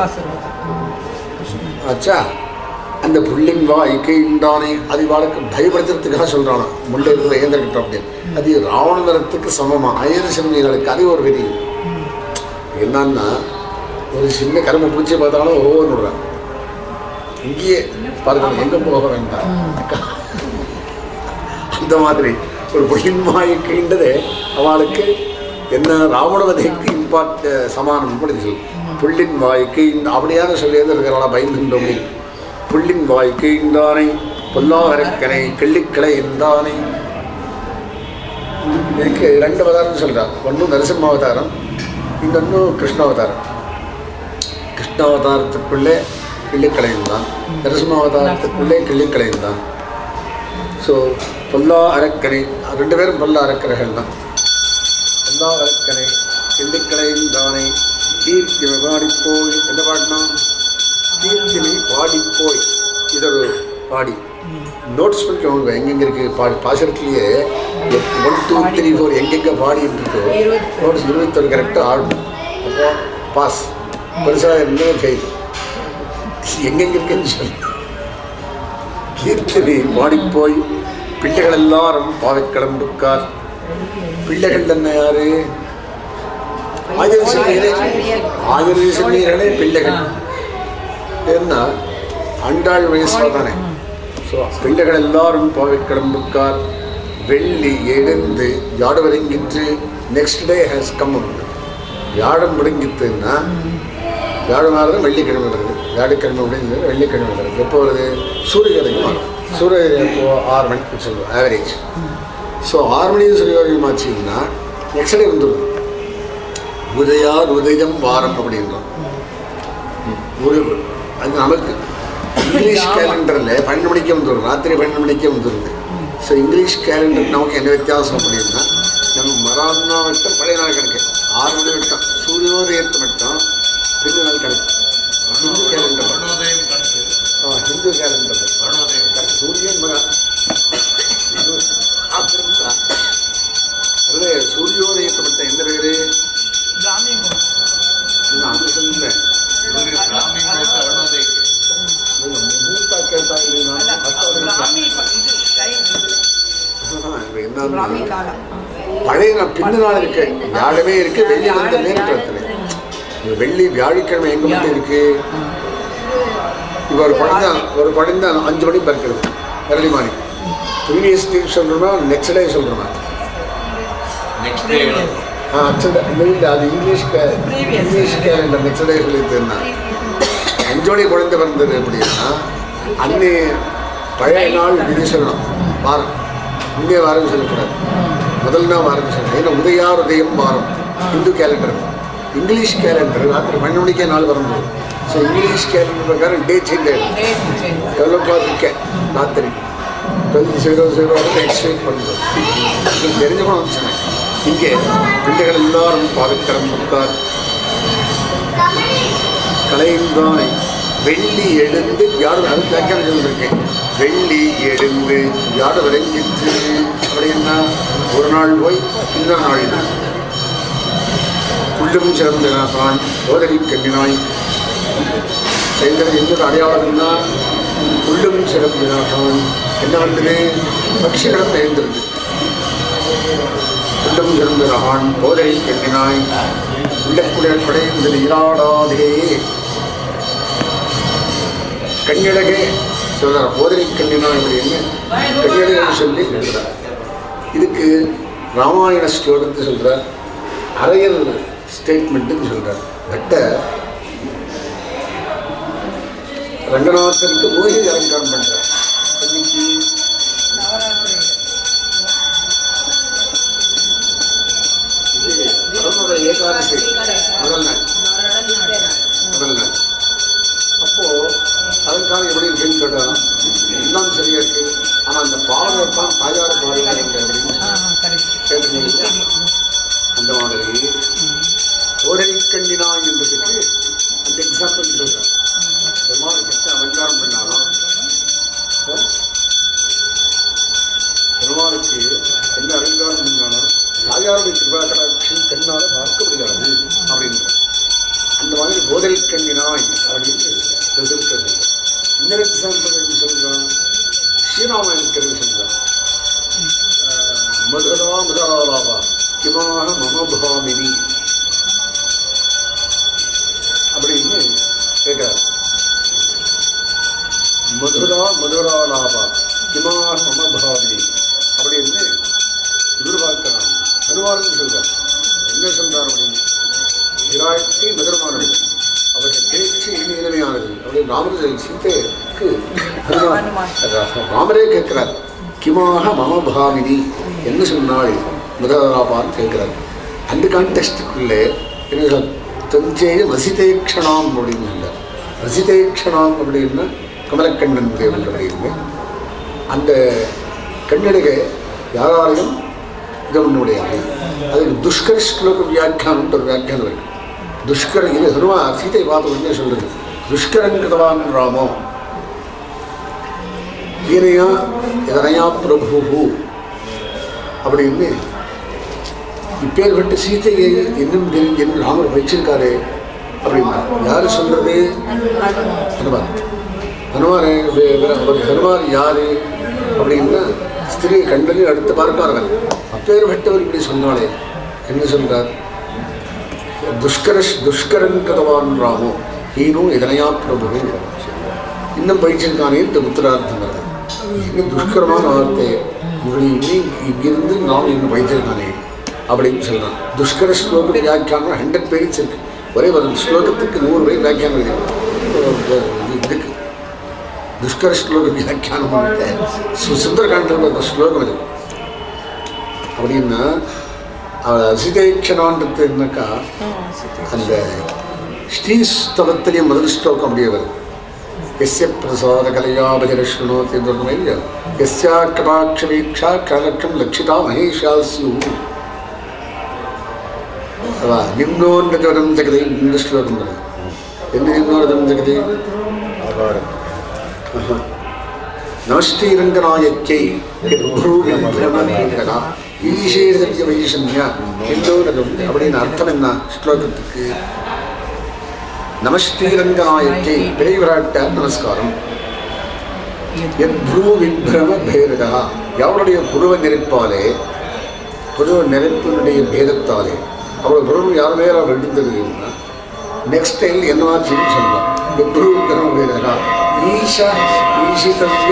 ஆச்சா அந்த புள்ளின் வாய் கைண்டானே அது இவாளுக்கு பயப்படுத்துறதுக்காக சொல்றானா முள்ள இருக்கிற ஏந்திரக்கிட்டோம் அப்படின்னு அது ராவணவரத்துக்கு சமமா ஆயிரம் சிறுமிகளுக்கு அது ஒரு விதி என்னன்னா ஒரு சின்ன கரும்பு பூச்சியை பார்த்தாலும் ஒவ்வொன்று விடுறான் இங்கேயே பாருங்க எங்க போக வேண்டாம் அந்த மாதிரி ஒரு பொய்மாய்க்குன்றது அவளுக்கு என்ன ராவணவதைக்கு இம்பார்ட் சமானம் படுத்தி சொல்லு புள்ளின் வாய்க்கு இந்த அப்படியான சொல்லியது இருக்கிறாளா பயந்துட்டோம் புள்ளின் வாய்க்கு இந்தானை பொல்லாகரக்கனை கிள்ளிக்கலை இந்தானை இதுக்கு ரெண்டு அவதாரம் சொல்கிறார் ஒன்று நரசிம்மாவதாரம் இன்னொன்று கிருஷ்ணாவதாரம் கிருஷ்ணாவதாரத்துக்குள்ளே கிள்ளிக்கலைந்தான் நரசிம்மாவதாரத்துக்குள்ளே கிள்ளிக்கலைந்தான் ஸோ பொல்லா அரக்கனை ரெண்டு பேரும் பொல்லா அரக்கர்கள் தான் பொல்லா அரக்கனை கிள்ளிக்கலையும் தானே கீர்த்தி பாடிப்போய் என்ன பாடினா கீர்த்தினை பாடிப்போய் இது ஒரு பாடி நோட்ஸ் பண்ணிக்கோங்க எங்கெங்க இருக்கு பாடி பாசுரத்துலேயே ஒன் டூ த்ரீ ஃபோர் எங்கெங்கே பாடிட்டு இருக்கோ இருபத்தி- நோட்ஸ் இருபத்தொரு கரெக்டாக ஆடணும் அப்போ பாஸ் பெருசாக இருந்தால் ஃபெயில் எங்கெங்க இருக்குன்னு சொல்லி கீர்த்தனை பாடிப்போய் பிள்ளைகள் எல்லாரும் பாவைக்கிளம்புக்கார் பிள்ளைகள் என்ன யாரு ஆயிரம் சென்னீரே ஆயிரம் சென்னீர்களே பிள்ளைகள் ஏன்னா அண்டாள் வயசுல தானே ஸோ பிள்ளைகள் எல்லாரும் பாவைக்கிளம்புக்கார் வெள்ளி எழுந்து வியாழ வரைங்கிற்று நெக்ஸ்ட் டே ஹேஸ் கம் வியாழம் முடிங்கித்துன்னா வியாழம் மாறுது வெள்ளிக்கிழமை வருது வியாழக்கிழமை முடிஞ்சது வெள்ளிக்கிழமை வருது எப்போ வருது சூரியகதைக்கு மாறும் சூரியகதை எப்போ ஆறு மணிக்கு சொல்லுவோம் ஆவரேஜ் ஸோ ஆறு மணி சூரியகதையும் ஆச்சுன்னா நெக்ஸ்ட் டே வந்துடும் உதயார் உதயம் வாரம் அப்படின்றோம் ஒரு அது நமக்கு இங்கிலீஷ் கேலண்டரில் பன்னெண்டு மணிக்கே வந்துடும் ராத்திரி பன்னெண்டு மணிக்கே வந்துடுது ஸோ இங்கிலீஷ் கேலண்டர் நமக்கு என்ன வித்தியாசம் அப்படின்னா நம்ம மறான்னா மட்டும் பழைய நாள் கணக்கு ஆறு மணி மட்டும் சூரியோதயத்து மட்டும் பின்ன நாள் கணக்கு ஹிந்து கேலண்டர் அருணோதயம் கணக்கு ஆ ஹிந்து கேலண்டர் அருணோதயம் கரெக்ட் சூரியன் மகா அப்படின்னா அதில் சூரியோதயத்தை மட்டும் எந்த பேர் பிராமி முகூர்த்தம். நான் அது சொல்லுங்க சூரிய பிராமி முகூர்த்த அருணோதயக்கு நீங்க முகூர்த்தா கேட்டா இல்லைன்னா அல்ல, அர்த்தம் பிராமி ப- இது time இது. என்ன பிராமி காலம் பழைய நாள் பின்ன நாள் இருக்கு வியாழமே இருக்கு வெள்ளி வந்து நேரத்தில் இந்த வெள்ளி வியாழக்கிழமை எங்க மட்டும் இருக்கு இப்போ ஒரு குழந்தை ஒரு குழந்தை அஞ்சு மணி பிறக்கிறது early morning ப்ரீவியஸ் டே சொல்கிறோமா நெக்ஸ்ட் டே சொல்கிறோமா நெக்ஸ்ட் டே ஆ ஆக்சுவலி இல்லை அது இங்கிலீஷ் கே Previous. English calendar next day சொல்லியிருந்தேன்னா அஞ்சு மணி குழந்தை பிறந்தது அப்படின்னா அன்னே பழைய நாள் இது சொல்லணும் வாரம் இந்திய வாரம் சொல்லக்கூடாது முதல் நாள் வாரம் சொல்லணும் ஏன்னா உதயார் உதயம் வாரம் இந்து கேலண்டர் இங்கிலீஷ் கேலண்டர் ராத்திரி பன்னெண்டு மணிக்கே நாள் வரணும் ஸோ இங்கிலீஷ் கேலண்டர் பிரகாரம் டே சேஞ்ச் ஆகிடும் Date change. எவ்வளோ கிளாக் இருக்கேன் ராத்திரி டுவெல் ஜீரோ ஜீரோ எக்ஸ்சேஞ்ச் பண்ணுறோம் இது தெரிஞ்சுக்கணும் சொன்னேன் இங்கே பிள்ளைகள் எல்லாரும் பாவிக்கரம் உட்கார் கலைந்தாய் வெள்ளி எழுந்து யாடு அது வியாக்கியானம் சொல்லியிருக்கேன் வெள்ளி எழுந்து யாடு விளங்கிற்று அப்படின்னா ஒரு நாள் போய் இந்த நாள் இது உள்ளும் சிறந்தனான் ஓதரி கண்ணினாய் செய்தது என்னோட அடையாளம்னா உள்ளும் சிறந்தனான் என்ன வந்தது பட்சிகளும் எழுந்திருக்கு உள்ளும் சிறந்தனான் ஓதரி கண்ணினாய் உள்ளக்குடைய படைந்தது இராடாதே கண்ணிழகே சொல்றார் ஓதரி கண்ணினா அப்படின்னு கண்ணிழகன்னு சொல்லி எழுதுறார் இதுக்கு ராமாயண ஸ்லோகத்தை சொல்றார் அரையல் ஸ்டேட்மெண்ட்டுன்னு சொல்றார் பட்ட ரங்கநாதருக்கு மூலிகை அலங்காரம் பண்றார் இன்னைக்கு நவராத்திரி. இது அருணோட ஏகாதசி முதல் நாள் முதல் நாள் அப்போ அலங்காரம் எப்படி இருக்குன்னு கேட்டா எல்லாம் சரியா இருக்கு ஆனா அந்த பாடலை தான் தாயார் பாடுங்க அப்படின்னு ஆ, ஆ, correct. கேட்டுருந்தீங்களா அந்த மாதிரி ஓடை கண்ணினா என்பதுக்கு அந்த எக்ஸாம்பிள் சொல்றேன் பெருமாளுக்கு எத்தனை அலங்காரம் பண்ணாலும் ஆ? பெருமாளுக்கு என்ன அலங்காரம் பண்ணாலும் தாயாருடைய கிருபாகராட்சி கண்ணால பார்க்க முடியாது அப்படின்ற அந்த மாதிரி போதை கண்ணினாய் அப்படின்னு ரிசல்ட் சொல்றேன் இன்னொரு எக்ஸாம்பிள் எப்படி சொல்றான் ஸ்ரீராமாயணத்துக்கு சொல்றான் மதுரா மதுராலாபா கிமாக மம பாமினி அப்படின்னு கேட்கிறார் மதுரா மதுராலாபா கிமாக மம பாமினி அப்படின்னு இவர் பார்க்கிறான் ஹனுமானுக்கு சொல்றார் என்ன சொல்றார் அப்படின்னு விராட்டி மதுரமானவள் அவருடைய பேச்சு இனி இனிமையானது அப்படின்னு ராமர் சீதைக்கு ஹனுமான் ராமரே கேட்கிறார் கிமாக மம பாமினி என்ன சொன்னாள் முதலாபான்னு கேட்கிறார் அந்த கான்டெஸ்டுக்குள்ளே என்ன சொல்ல தஞ்சைய வசிதேக்ஷணாம் அப்படின்னு சொன்னார் வசிதேக்ஷணாம் அப்படின்னா கமலக்கண்ணன் தேவன் அப்படின்னு அந்த கண்ணடிகை யாராலையும் இது பண்ண முடியாது அதுக்கு துஷ்கர ஸ்லோக வியாக்கியானம் ஒரு வியாக்கியானம் இருக்கு துஷ்கர இது ஹனுமா சீதை பார்த்து என்ன சொல்றது துஷ்கரங்கிருதவான் ராமோ ஈனையா இதனையா பிரபு அப்படின்னு இப்பேற்பட்ட சீதையை இன்னும் தெரிஞ்சு என்ன ராமர் வச்சிருக்காரு அப்படின்னா யாரு சொல்றது ஹனுமான் ஹனுமான் அவர் ஹனுமான் யாரு அப்படின்னா ஸ்திரியை கண்டனி அடுத்து பார்ப்பார்கள் அப்பேற்பட்டவர் இப்படி சொன்னாலே என்ன சொல்றார் துஷ்கரஷ் துஷ்கரன் கதவான் ராமோ ஹீனோ இதனையா பிரபு இன்னும் பயிற்சிருக்கானே இந்த உத்தரார்த்தம் வருது இன்னும் துஷ்கரமான வார்த்தை உங்களை இனி இங்கிருந்து நாம் இன்னும் வைத்திருக்கானே அப்படின்னு சொல்றான் துஷ்கர ஸ்லோக வியாக்கியானம் ஹண்ட்ரட் பேஜ் இருக்கு ஒரே ஒரு ஸ்லோகத்துக்கு நூறு பேர் வியாக்கியானம் இருக்கு இதுக்கு துஷ்கர ஸ்லோக வியாக்கியானம் சு- சுந்தரகாண்டில் ஒரு ஸ்லோகம் இது அப்படின்னா அவள் அசிதேட்சணான்றது என்னக்கா அந்த ஸ்ரீஸ்தவத்திலேயே முதல் ஸ்லோகம் அப்படியே வருது எஸ்ய பிரசாத கலையாபஜர ஸ்ருணோதி துர்மைய எஸ்யா கடாட்ச வீக்ஷா கலட்சம் லட்சிதா மகேஷா ஸ்யூ அவா நிம்னோன்னதவரம் ஜெகதை இந்த ஸ்லோகம் வருது என்ன நிம்னோன்னதவரம் ஜெகதை ஆஹா. நமஸ்ரீரங்கநாயக்கை ஈஷேதவிய வைஷன்யா நிம்னோன்னதம் அப்படின்னு அர்த்தம் என்ன ஸ்லோகத்துக்கு நமஸ்ரீரங்கநாயக்கை பெரியவராட்ட நமஸ்காரம் எத் ப்ரூ விப்ரம பேரதா எவருடைய புருவ நெருப்பாலே புருவ நெருப்பினுடைய பேதத்தாலே அவருடைய புருவம் யார் மேல விழுந்ததுன்னா நெக்ஸ்ட் டைம் என்னவாச்சுன்னு சொல்லலாம் எப்ரூ விப்ரம பேரதா ஈஷா ஈஷிதவ்ய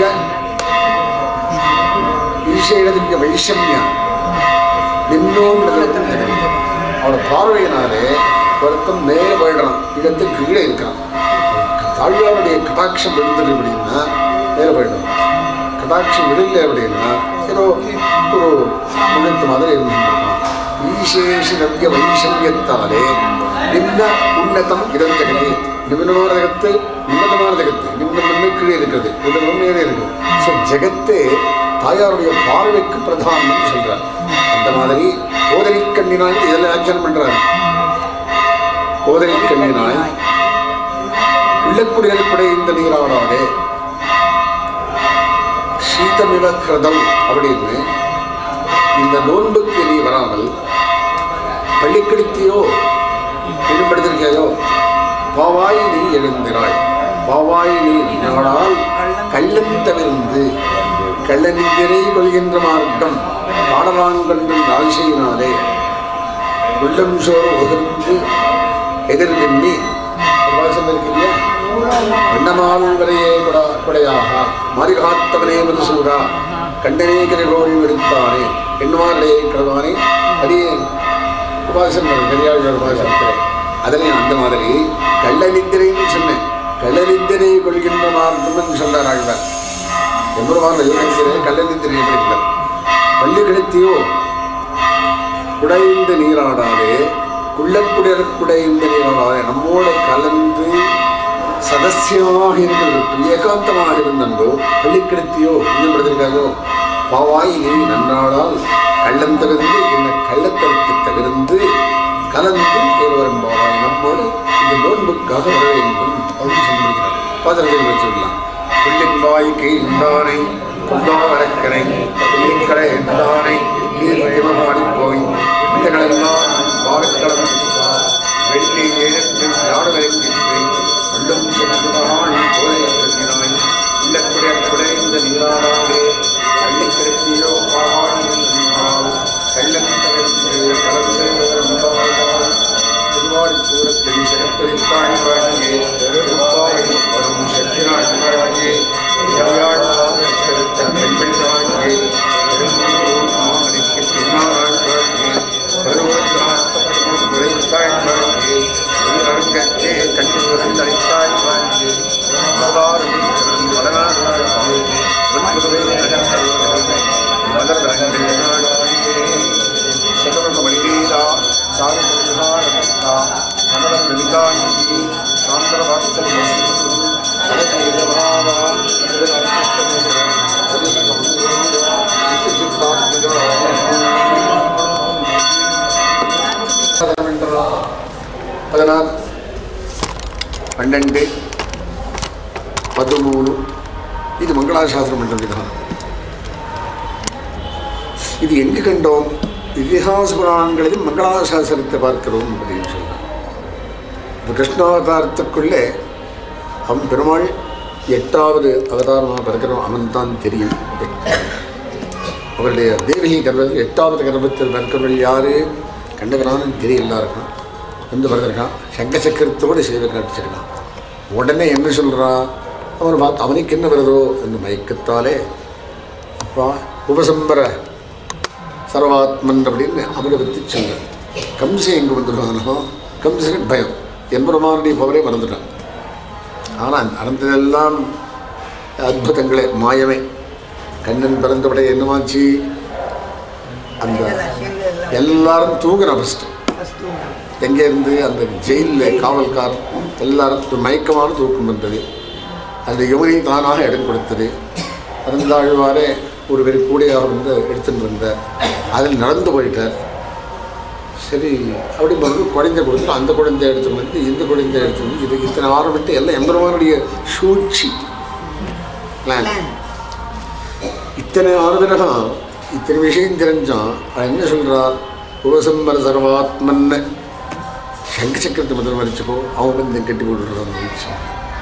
ஈஷேடதிவ்ய வைஷம்யா நின்னோன்னு அவனோட பார்வையினாலே ஒருத்தன் மேலே போயிடுறான் இடத்து கீழே இருக்கான் தாழ்வாருடைய கடாட்சம் விழுந்தது அப்படின்னா மேலே போயிடும் கடாட்சம் விழல அப்படின்னா ஏதோ ஒரு முகத்து மாதிரி இருந்துருக்கான் ஈசேஷ நவ்ய வைஷமியத்தாலே நின்ன உன்னதம் இடம் ஜெகதி நிமிடமான ஜெகத்து உன்னதமான ஜெகத்து நிமிடம் வந்து கீழே இருக்கிறது உன்னதம் மேலே இருக்குது ஸோ ஜெகத்தே தாயாருடைய பார்வைக்கு பிரதானம்னு சொல்றார் அந்த மாதிரி ஓதரி கண்ணினாய் இதெல்லாம் வியாக்கியானம் பண்றாரு ஓதரி கண்ணினாய் உள்ளக்குடியல்படை இந்த நீராடாதே சீதமிவ கிருதம் அப்படின்னு இந்த நோன்புக்கு நீ வராமல் பள்ளிக்கடித்தியோ ஈடுபடுத்திருக்கையோ பாவாய் நீ எழுந்திராய் பாவாய் நீ நாடால் கள்ளன் தவிர்ந்து கள்ளனிந்திரை கொள்கின்ற மார்க்கம் பாடலாங்கன்று நாள்சையினாலே உள்ளம் சோறு உகர்ந்து எதிர்விண்ணி வாசம் இருக்கு இல்லையா அண்ணமால் வரையே கொடா கொடையாக மாறிகாத்தவனே மதுசூரா கண்டனே கரிகோழி வெடித்தானே எண்ணுமார்களே கிழவானே அடியே உபாசம் பெரியாழ்வார் உபாசனத்தில் அதுலேயும் அந்த மாதிரி கள்ள நித்திரைன்னு சொன்னேன் கள்ள நித்திரை கொள்கின்ற மார்க்கம்னு சொல்றார் ஆழ்வார் எம்பெருமான யோகிக்கிறே கள்ள நித்திரை படிக்கிறார் பள்ளி கிடைத்தியோ குடைந்த நீராடாதே குள்ளக்குடியர் குடைந்த நீராடாதே நம்மோட கலந்து சதசியமாக இருக்கிறது ஏகாந்தமாக இருந்தோ பள்ளிக்கிடத்தியோ இன்னும் படுத்திருக்காயோ பாவாய் நீ நன்னாடால் கள்ளம் தவிர்ந்து இந்த கள்ளத்தருக்கு தவிர்ந்து கலந்து தேவரும் பாவாய் நம்மோடு இந்த நோன்புக்காக வர வேண்டும் அப்படின்னு சொல்லியிருக்கிறார் பாத்திரத்தில் வச்சுக்கலாம் புள்ளின் வாய் கீழ்ந்தானை புல்லோ வழக்கனை புள்ளிக்கடை என்றானை நீர்மடி போய் இந்தகளெல்லாம் பாடக்களம் வெள்ளி ஏழத்தில் யாடுவரைக்கின்றே உள்ளம் செல்லுமாள் போதையினாய் இல்லக்குடைய குடைந்த நீராடாதே பள்ளி கிடத்தியோ பாவாள் கள்ளன் தவிர்த்து கலந்து திருவாடி சூரத்தில் சிறப்பதித்தாய் வாழ்க்கை திருப்பாவை வரும் சக்தினாய் வாழ்க்கை பதினாறு பன்னெண்டு பதிமூணு இது மங்களாசாசனம் பண்ணுற விதம் இது எங்கு கண்டோம் இதிகாச புராணங்களிலும் மங்களாசாசனத்தை பார்க்கிறோம் அப்படின்னு சொல்றார் இப்போ கிருஷ்ணாவதாரத்துக்குள்ளே அவன் பெருமாள் எட்டாவது அவதாரமாக பிறக்கிறோம் அவன் தான் தெரியும் அவருடைய தேவகி கர்ப்பத்தில் எட்டாவது கர்ப்பத்தில் பிறக்கிறவர்கள் யாரு கண்டவரானு தெரிய எல்லாருக்கும் வந்து பிறந்திருக்கான் சங்க சக்கரத்தோடு சேவை காட்டிச்சிருக்கான் உடனே என்ன சொல்கிறான் அவன் பார்த்து அவனுக்கு என்ன வருதோ அந்த மயக்கத்தாலே அப்பா உபசம்பர சர்வாத்மன் அப்படின்னு அவனை பற்றி சொல்ல கம்சன் எங்கே வந்துடுவானோ கம்சனுக்கு பயம் எம்பெருமானுடைய பவரே மறந்துட்டான் ஆனால் நடந்ததெல்லாம் அற்புதங்களே மாயமே கண்ணன் பிறந்தபடி என்னமாச்சு அந்த எல்லாரும் தூங்குறான் ஃபஸ்ட்டு எங்கே இருந்து அந்த ஜெயிலில் காவல்கார் எல்லாரும் மயக்கமான தூக்கம் வந்தது அந்த யுவனை தானாக இடம் கொடுத்தது அறந்தாழ்வாரே ஒரு வெறி கூடையாக வந்து எடுத்துட்டு வந்தார் அதில் நடந்து போயிட்டார் சரி அப்படி பிறகு குழந்தை கொடுத்து அந்த குழந்தை எடுத்துட்டு வந்து இந்த குழந்தை எடுத்துட்டு வந்து இது இத்தனை ஆரம்பித்து எல்லாம் எம்பெருமானுடைய சூழ்ச்சி பிளான் இத்தனை ஆறுதலகம் இத்தனை விஷயம் தெரிஞ்சான் அவன் என்ன சொல்கிறார் உபசம்பர சர்வாத்மன்னு சங்க சக்கரத்தை முதல் மறிச்சுக்கோ அவன் வந்து கட்டி போட்டுறான்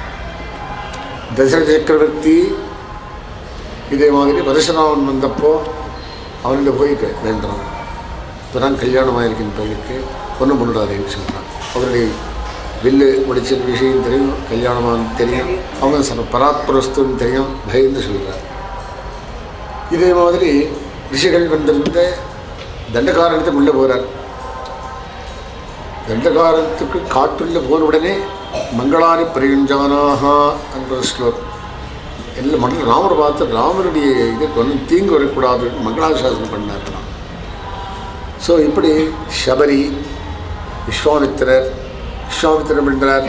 தசரத சக்கரவர்த்தி இதே மாதிரி பரசுராமன் வந்தப்போ அவன்கிட்ட போய் கே- வேண்டாம் இப்போதான் கல்யாணம் ஆயிருக்குன்னு பையனுக்கு பொண்ணு பொண்ணுடாதேன்னு சொல்கிறான் அவருடைய வில்லு முடிச்ச விஷயம் தெரியும் கல்யாணமான தெரியும் அவங்க சர பராத்பரஸ்துன்னு தெரியும் பயந்து சொல்கிறார் இதே மாதிரி ரிஷிகள் வந்திருந்த தண்டகாரணத்துக்கு உள்ளே போகிறார் தண்டகாரத்துக்கு காட்டுள்ள போன உடனே மங்களானி பிரயுஞ்சானாக என்ற ஸ்லோகம் எல்லாம் மண்டல ராமரை பார்த்து ராமருடைய இதுக்கு ஒன்றும் தீங்கு வரக்கூடாது மங்களாசாசனம் பண்ணார்களாம் ஸோ இப்படி சபரி விஸ்வாமித்திரர் விஸ்வாமித்திரர் என்றார்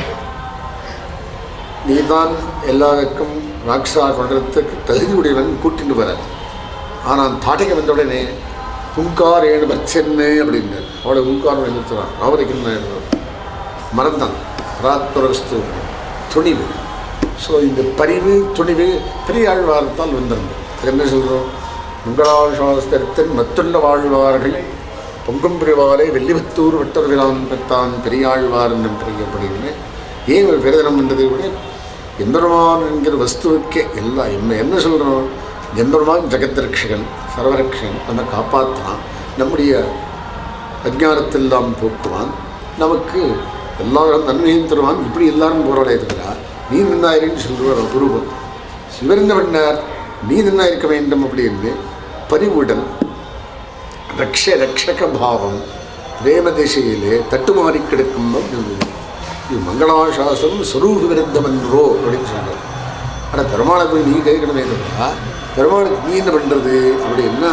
நீதான் எல்லாருக்கும் ராக்ஷா பண்ணுறதுக்கு தகுதி உடையவன் கூட்டிட்டு வரார் ஆனால் தாட்டைக்கு வந்த உடனே ஹுங்காரேணு பச்சென்னு அப்படின்னார் அவளை ஹுங்காரம் எழுத்துறான் ராவதிக்கு மறந்தான் ராத்மரஸ்து துணிவு ஸோ இந்த பரிவு துணிவு பெரிய ஆழ்வாரத்தால் வந்திருந்தது அது என்ன சொல்கிறோம் மங்களாசாஸ்திரத்தின் மத்துள்ள வாழ்வார்கள் பொங்கும் பிரிவாலே வெள்ளிபத்தூர் விட்டர்விரான் பெற்றான் பெரியாழ்வார் என்றும் பிரியப்படுகிறேன் ஏன் ஒரு பிரதனம் என்றதை விட எம்பெருமான் என்கிற வஸ்துவுக்கே எல்லாம் என்ன என்ன சொல்கிறோம் எம்பெருமான் ஜெகத்ரக்ஷகன் சர்வரக்ஷகன் நம்ம காப்பாற்றுறான் நம்முடைய அஜ்ஞானத்தெல்லாம் போக்குவான் நமக்கு எல்லாரும் நன்மையும் தருவான் இப்படி எல்லாரும் போராட இருக்கிறா நீ நின்னாயிருன்னு சொல்லுவார் குருவன் சிவர் என்ன பண்ணார் நீ நின்னா இருக்க வேண்டும் அப்படின்னு பரிவுடன் ரக்ஷ ரக்ஷக பாவம் பிரேம திசையிலே தட்டுமாறி கிடக்கும் இது மங்களாசாசனம் சொரூப விருத்தம் என்றோ அப்படின்னு சொல்றார் ஆனால் பெருமாளை போய் நீ கேட்கணுமே தவிர பெருமாளுக்கு நீ என்ன பண்ணுறது அப்படின்னா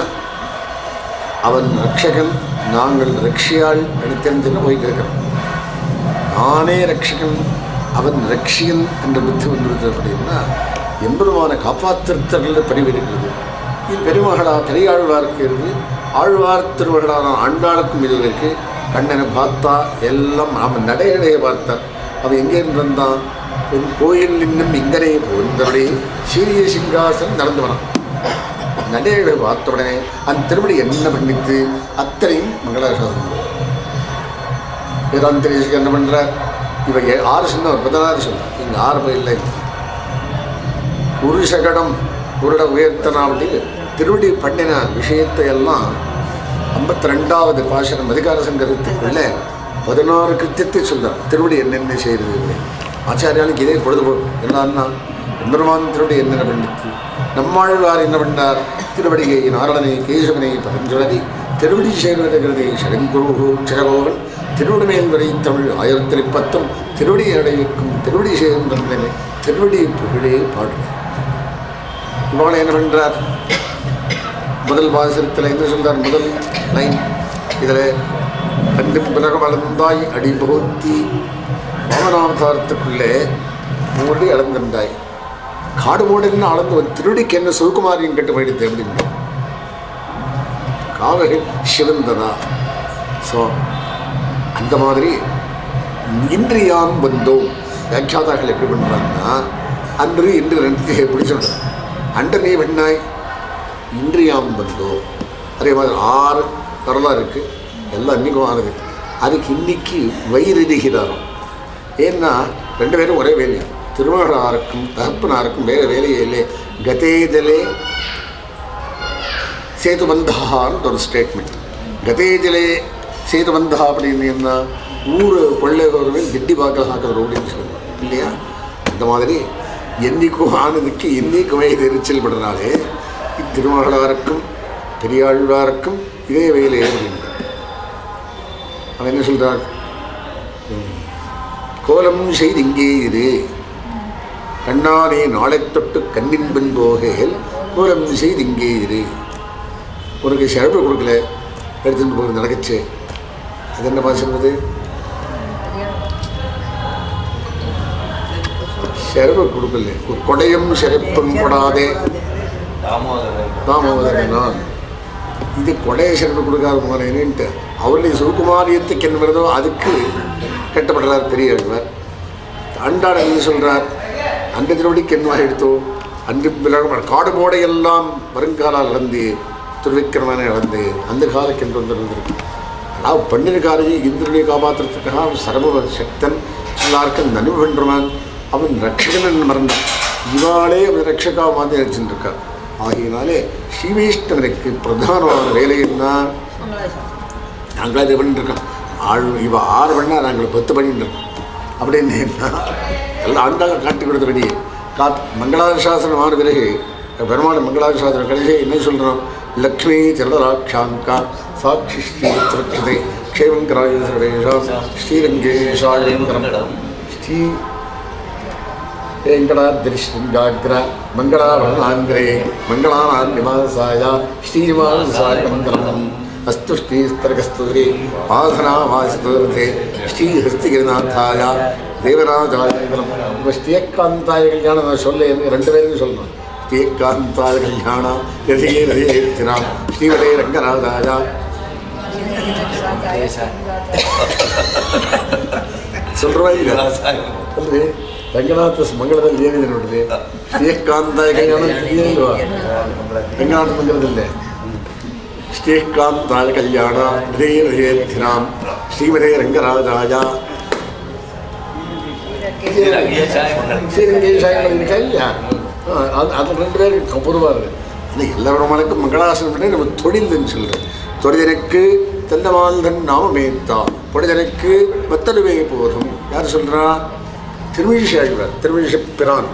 அவன் ரக்ஷகன் நாங்கள் ரக்ஷியாள் எடுத்தெறிஞ்சுன்னு போய் கேட்குறோம் நானே ரக்ஷகன் அவன் ரக்ஷியன் என்ற புத்தி வந்துருது அப்படின்னா எம்பெருமான காப்பாற்றுத்தர்கள் பரிவு இருக்கிறது இது பெருமகளா பெரியாழ்வாருக்கு இருக்கு ஆழ்வார் திருமகளான ஆண்டாளுக்கும் இது இருக்கு கண்ணனை பார்த்தா எல்லாம் அவன் நடையடைய பார்த்தான் அவன் எங்கே இருந்து வந்தான் உன் கோயில் இன்னும் இங்கனே போந்தபடி சீரிய சிங்காசன் நடந்து வரான் நடையடை பார்த்த உடனே அந்த திருமணி என்ன பண்ணித்து அத்தனையும் மங்களாசாசனம் வேதாந்திரேஷுக்கு என்ன பண்ணுறார் இவ ஏ- ஆறு சொன்ன ஒரு பதினாறு சொல்றார் இங்கே ஆறு பேர் இல்லை புருஷகடம் குருட உயர்த்தனா அப்படின்னு திருவடி பண்ணின விஷயத்தை எல்லாம் ஐம்பத்தி ரெண்டாவது பாசனம் அதிகார சங்கரத்துக்குள்ள பதினாறு கிருத்தியத்தை சொல்றார் திருவடி என்னென்ன செய்கிறது ஆச்சாரியாளுக்கு இதே பொழுதுபோக்கு என்னன்னா எம்பெருமான் திருவடி என்னென்ன பண்ணித்து நம்மாழ்வார் என்ன பண்ணார் திருவடியை நாரணனை கேசவனை பரஞ்சுழதி திருவடி சேர்வதற்கிறதை சடங்குரு சிறகோவன் திருவடி மேல் வரை தமிழ் ஆயிரத்தி பத்தும் திருவடி அடைவிக்கும் திருவடி சேர்ந்தனை திருவடி புகழே பாடுவார் இவளை என்ன பண்றார் முதல் வாசகத்தில் என்ன சொல்றார் முதல் லைன் இதில் கண்டு பிறகு வளர்ந்தாய் அடி புகுத்தி வாமனாவதாரத்துக்குள்ளே மூடி அளந்திருந்தாய் காடு மூடன்னு அளந்து வந்து திருடிக்கு என்ன சிவகுமாரியும் கட்டு போயிடுது அப்படின்னு காவகை சிவந்ததா ஸோ அந்த மாதிரி இன்றியாம் வந்தோம் வியாக்கியாதாக்கள் எப்படி பண்ணுறாங்கன்னா அன்று இன்று ரெண்டு எப்படி சொல்கிறேன் அன்று நீ பண்ணாய் இன்றியாம் வந்தோ அதே மாதிரி ஆறு வரலாறு இருக்குது எல்லாம் இன்றைக்கும் ஆறுது அதுக்கு இன்னைக்கு வயிறுகிறாராம் ஏன்னா ரெண்டு பேரும் ஒரே வேலையா திருமணாருக்கும் தகப்பனாருக்கும் வேறு வேலையே இல்லை கதேதலே சேதுபந்தான்னு ஒரு ஸ்டேட்மெண்ட் கதேஜலே சேதுபந்தா அப்படின்னு என்ன ஊர் கொள்ளையவர்கள் கெட்டி பாக்கில் ஆக்கிறவர் அப்படின்னு சொல்லுவாங்க இல்லையா அந்த மாதிரி என்னைக்கும் ஆனதுக்கு என்னைக்குமே இது எரிச்சல் படுறனாலே திருமகளாருக்கும் பெரியாழ்வாருக்கும் இதே வேலை ஏற்படுகின்றார் அவன் என்ன சொல்றார் ம். கோலம் செய்திங்கே இரு கண்ணானே நாளை தொட்டு கண்ணின்பன் போகையில் கோலம் செய்திங்கே இரு உனக்கு ஷரப்பு கொடுக்கல எடுத்துட்டு போகிறது நடக்குச்சு அது என்னப்பா சொல்றது ஷரப்பு கொடுக்கல ஒரு கொடையும் ஷரப்பும் கொடாதே தாமோதரன் தாமோதரன் நான் இது கொடைய ஷரப்பு கொடுக்காத போனேன்ட்டு அவருடைய சுகுமாரியத்துக்கு என்ன வருதோ அதுக்கு கட்டப்படுறார் பெரியவர் அண்டாட என்ன சொல்றார் அந்த திருவடிக்கு என்ன எடுத்தோ அன்று விலகம் காடு போடையெல்லாம் வருங்காலால் இழந்து துர்விக்கிரமனை இழந்து அந்த காலக்கென்று வந்திருந்திருக்கு அதாவது பண்ணின காரியம் இந்திரனை காப்பாற்றுறதுக்காக அவன் சர்வ சக்தன் எல்லாருக்கும் நன்மை பண்ணுறவன் அவன் ரட்சகன் மறந்தான் இவாளே அவன் ரட்சகா மாதிரி நினச்சிட்டு இருக்கான் ஆகையினாலே ஸ்ரீவைஷ்ணவனுக்கு பிரதானமான வேலை என்ன நாங்களே இது பண்ணிட்டு இருக்கோம் ஆள் இவ ஆறு பண்ணா நாங்கள் பத்து பண்ணிட்டு இருக்கோம் அப்படின்னு என்ன எல்லாம் ஆண்டாக காட்டி கொடுத்த வெளியே காத் மங்களாசாசனம் ஆன பிறகு பெருமாள் மங்களாசாசனம் கடைசி என்ன சொல்கிறோம் லக்ஷ்மி சரதராட்சாங்கா சாட்சி ஸ்ரீ திருஷ்டதை க்ஷேமங்கராய சர்வேஷாம் ஸ்ரீரங்கேஷாயங்கரம் ஸ்ரீ வெங்கடாதிரிஷ்டாகிர மங்களாரணாங்கிரே மங்களானான் நிவாசாய ஸ்ரீனிவாசாய மந்திரம் அஸ்து ஸ்ரீஸ்தரகஸ்தூரி ஆசனாவாசிதூர்தே ஸ்ரீஹஸ்திகிரிநாத்தாய தேவராஜாய மந்திரம் இப்போ ஸ்ரீயக்காந்தாய கல்யாணம் நான் சொல்ல ரெண்டு பேருக்கும் சொல்லணும் ஸ்ரீயக்காந்தாய கல்யாணம் எதையே எதையே திராம் ஸ்ரீவதே ரங்கராஜாயா சொல்கிறவா இல்லையா ಅಲ್ರಿ ರಂಗನಾಥ ಮಂಗಳದಲ್ಲಿ ಏನಿದೆ ನೋಡ್ರಿ ಶ್ರೀಕಾಂತ ಕಲ್ಯಾಣ ತಿಳಿಯಲ್ವಾ ರಂಗನಾಥ ಮಂದಿರದಲ್ಲೇ ಶ್ರೀಕಾಂತಾಯ ಕಲ್ಯಾಣ ಹೃದಯ ಹೃದಯರ್ಥಿನಾಂ ಶ್ರೀಮದೇ ರಂಗರಾಜಾಯ ஸ்ரீரங்கேஷாயங்கள் இருக்கா இல்லையா ஆ, அது அது ரெண்டு பேரும் பொதுவாக ஆனால் எல்லா பெருமாளுக்கும் மங்களாசனம் பண்ணி நம்ம தொழில்னு சொல்கிறோம் தொழிலனுக்கு தெல்லமாந்தன் நாமமேத்தா பொழுதனுக்கு மத்தலுவே போதும் யார் சொல்கிறா திருமிழிசை ஆழ்வார் திருமிழிசை பிரான்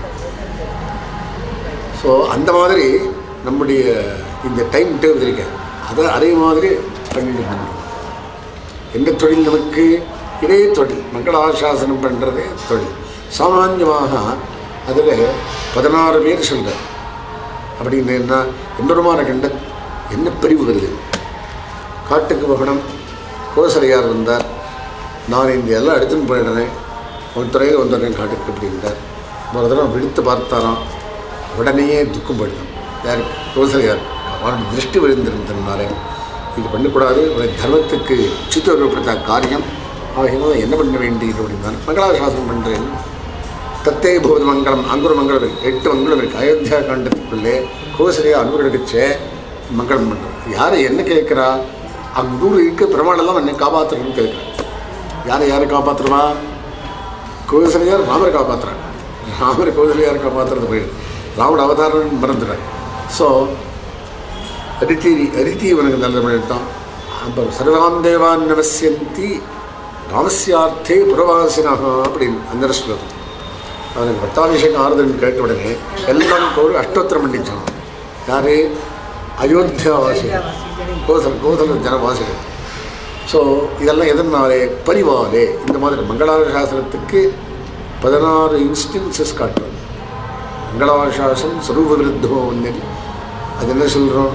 ஸோ அந்த மாதிரி நம்முடைய இந்த டைம் டேபிள் இருக்கேன் அதை அதே மாதிரி பண்ணிட்டு இருக்கணும். எந்த தொழில் நமக்கு இதே தொழில் மங்களாசாசனம் பண்ணுறதே தொழில் சாமான்யமாக அதில் பதினாறு பேர் சொல்கிறார் அப்படின்னு என்ன எம்பெருமான கண்ட என்ன பிரிவு வருது காட்டுக்கு போகணும் கோசலையார் வந்தார் நான் இந்த எல்லாம் எடுத்துன்னு போயிடுறேன் உன் துறையில் வந்துடுறேன் காட்டுக்கு அப்படின்றார் ஒரு தடவை விழித்து பார்த்தாராம் உடனேயே துக்கம் போயிட்டான் யார் கோசலையார் அவனுடைய திருஷ்டி விழுந்திருந்ததுனாலே இது பண்ணக்கூடாது உடைய தர்மத்துக்கு சித்தப்படுத்த காரியம் ஆகினால் என்ன பண்ண வேண்டியது அப்படின்னார் மங்களாசாசனம் பண்ணுறேன் தத்தே போது மங்களம் அங்குர மங்களம் இருக்கு எட்டு மங்களம் இருக்குது அயோத்தியா காண்டத்துக்குள்ளே கோசலையா அன்புகளுக்குச்சே மங்களம் பண்ணுறோம் யாரை என்ன கேட்குறா அங்கூர் இருக்க பெருமாளெல்லாம் என்னை காப்பாற்றுறேன்னு கேட்குறேன் யாரை யாரை காப்பாற்றுருவா கோசலையார் ராமரை காப்பாற்றுறாங்க ராமரை கோசலையார் காப்பாற்றுறது போயிடுது ராவண அவதாரம் மறந்துடுறாங்க ஸோ அரித்தி அரித்தி இவனுக்கு நல்ல பண்ணிட்டான் அப்போ சர்வான் தேவான் நவசியந்தி ராமஸ்யார்த்தே புறவாசினாக அப்படின்னு அந்த ஸ்லோகம் அவனுக்கு பட்டாபிஷேகம் ஆறுதல்னு கேட்ட உடனே எல்லாம் கோரி அஷ்டோத்திரம் பண்ணிச்சான் யார் அயோத்தியாவாசிகள் கோசல் கோசல ஜனவாசிகள் ஸோ இதெல்லாம் எதனாலே பரிவாலே இந்த மாதிரி மங்களார சாஸ்திரத்துக்கு பதினாறு இன்ஸ்டன்சஸ் காட்டுறது மங்களார சாசனம் ஸ்வரூப விருத்தமோ ஒன்று அது என்ன சொல்கிறோம்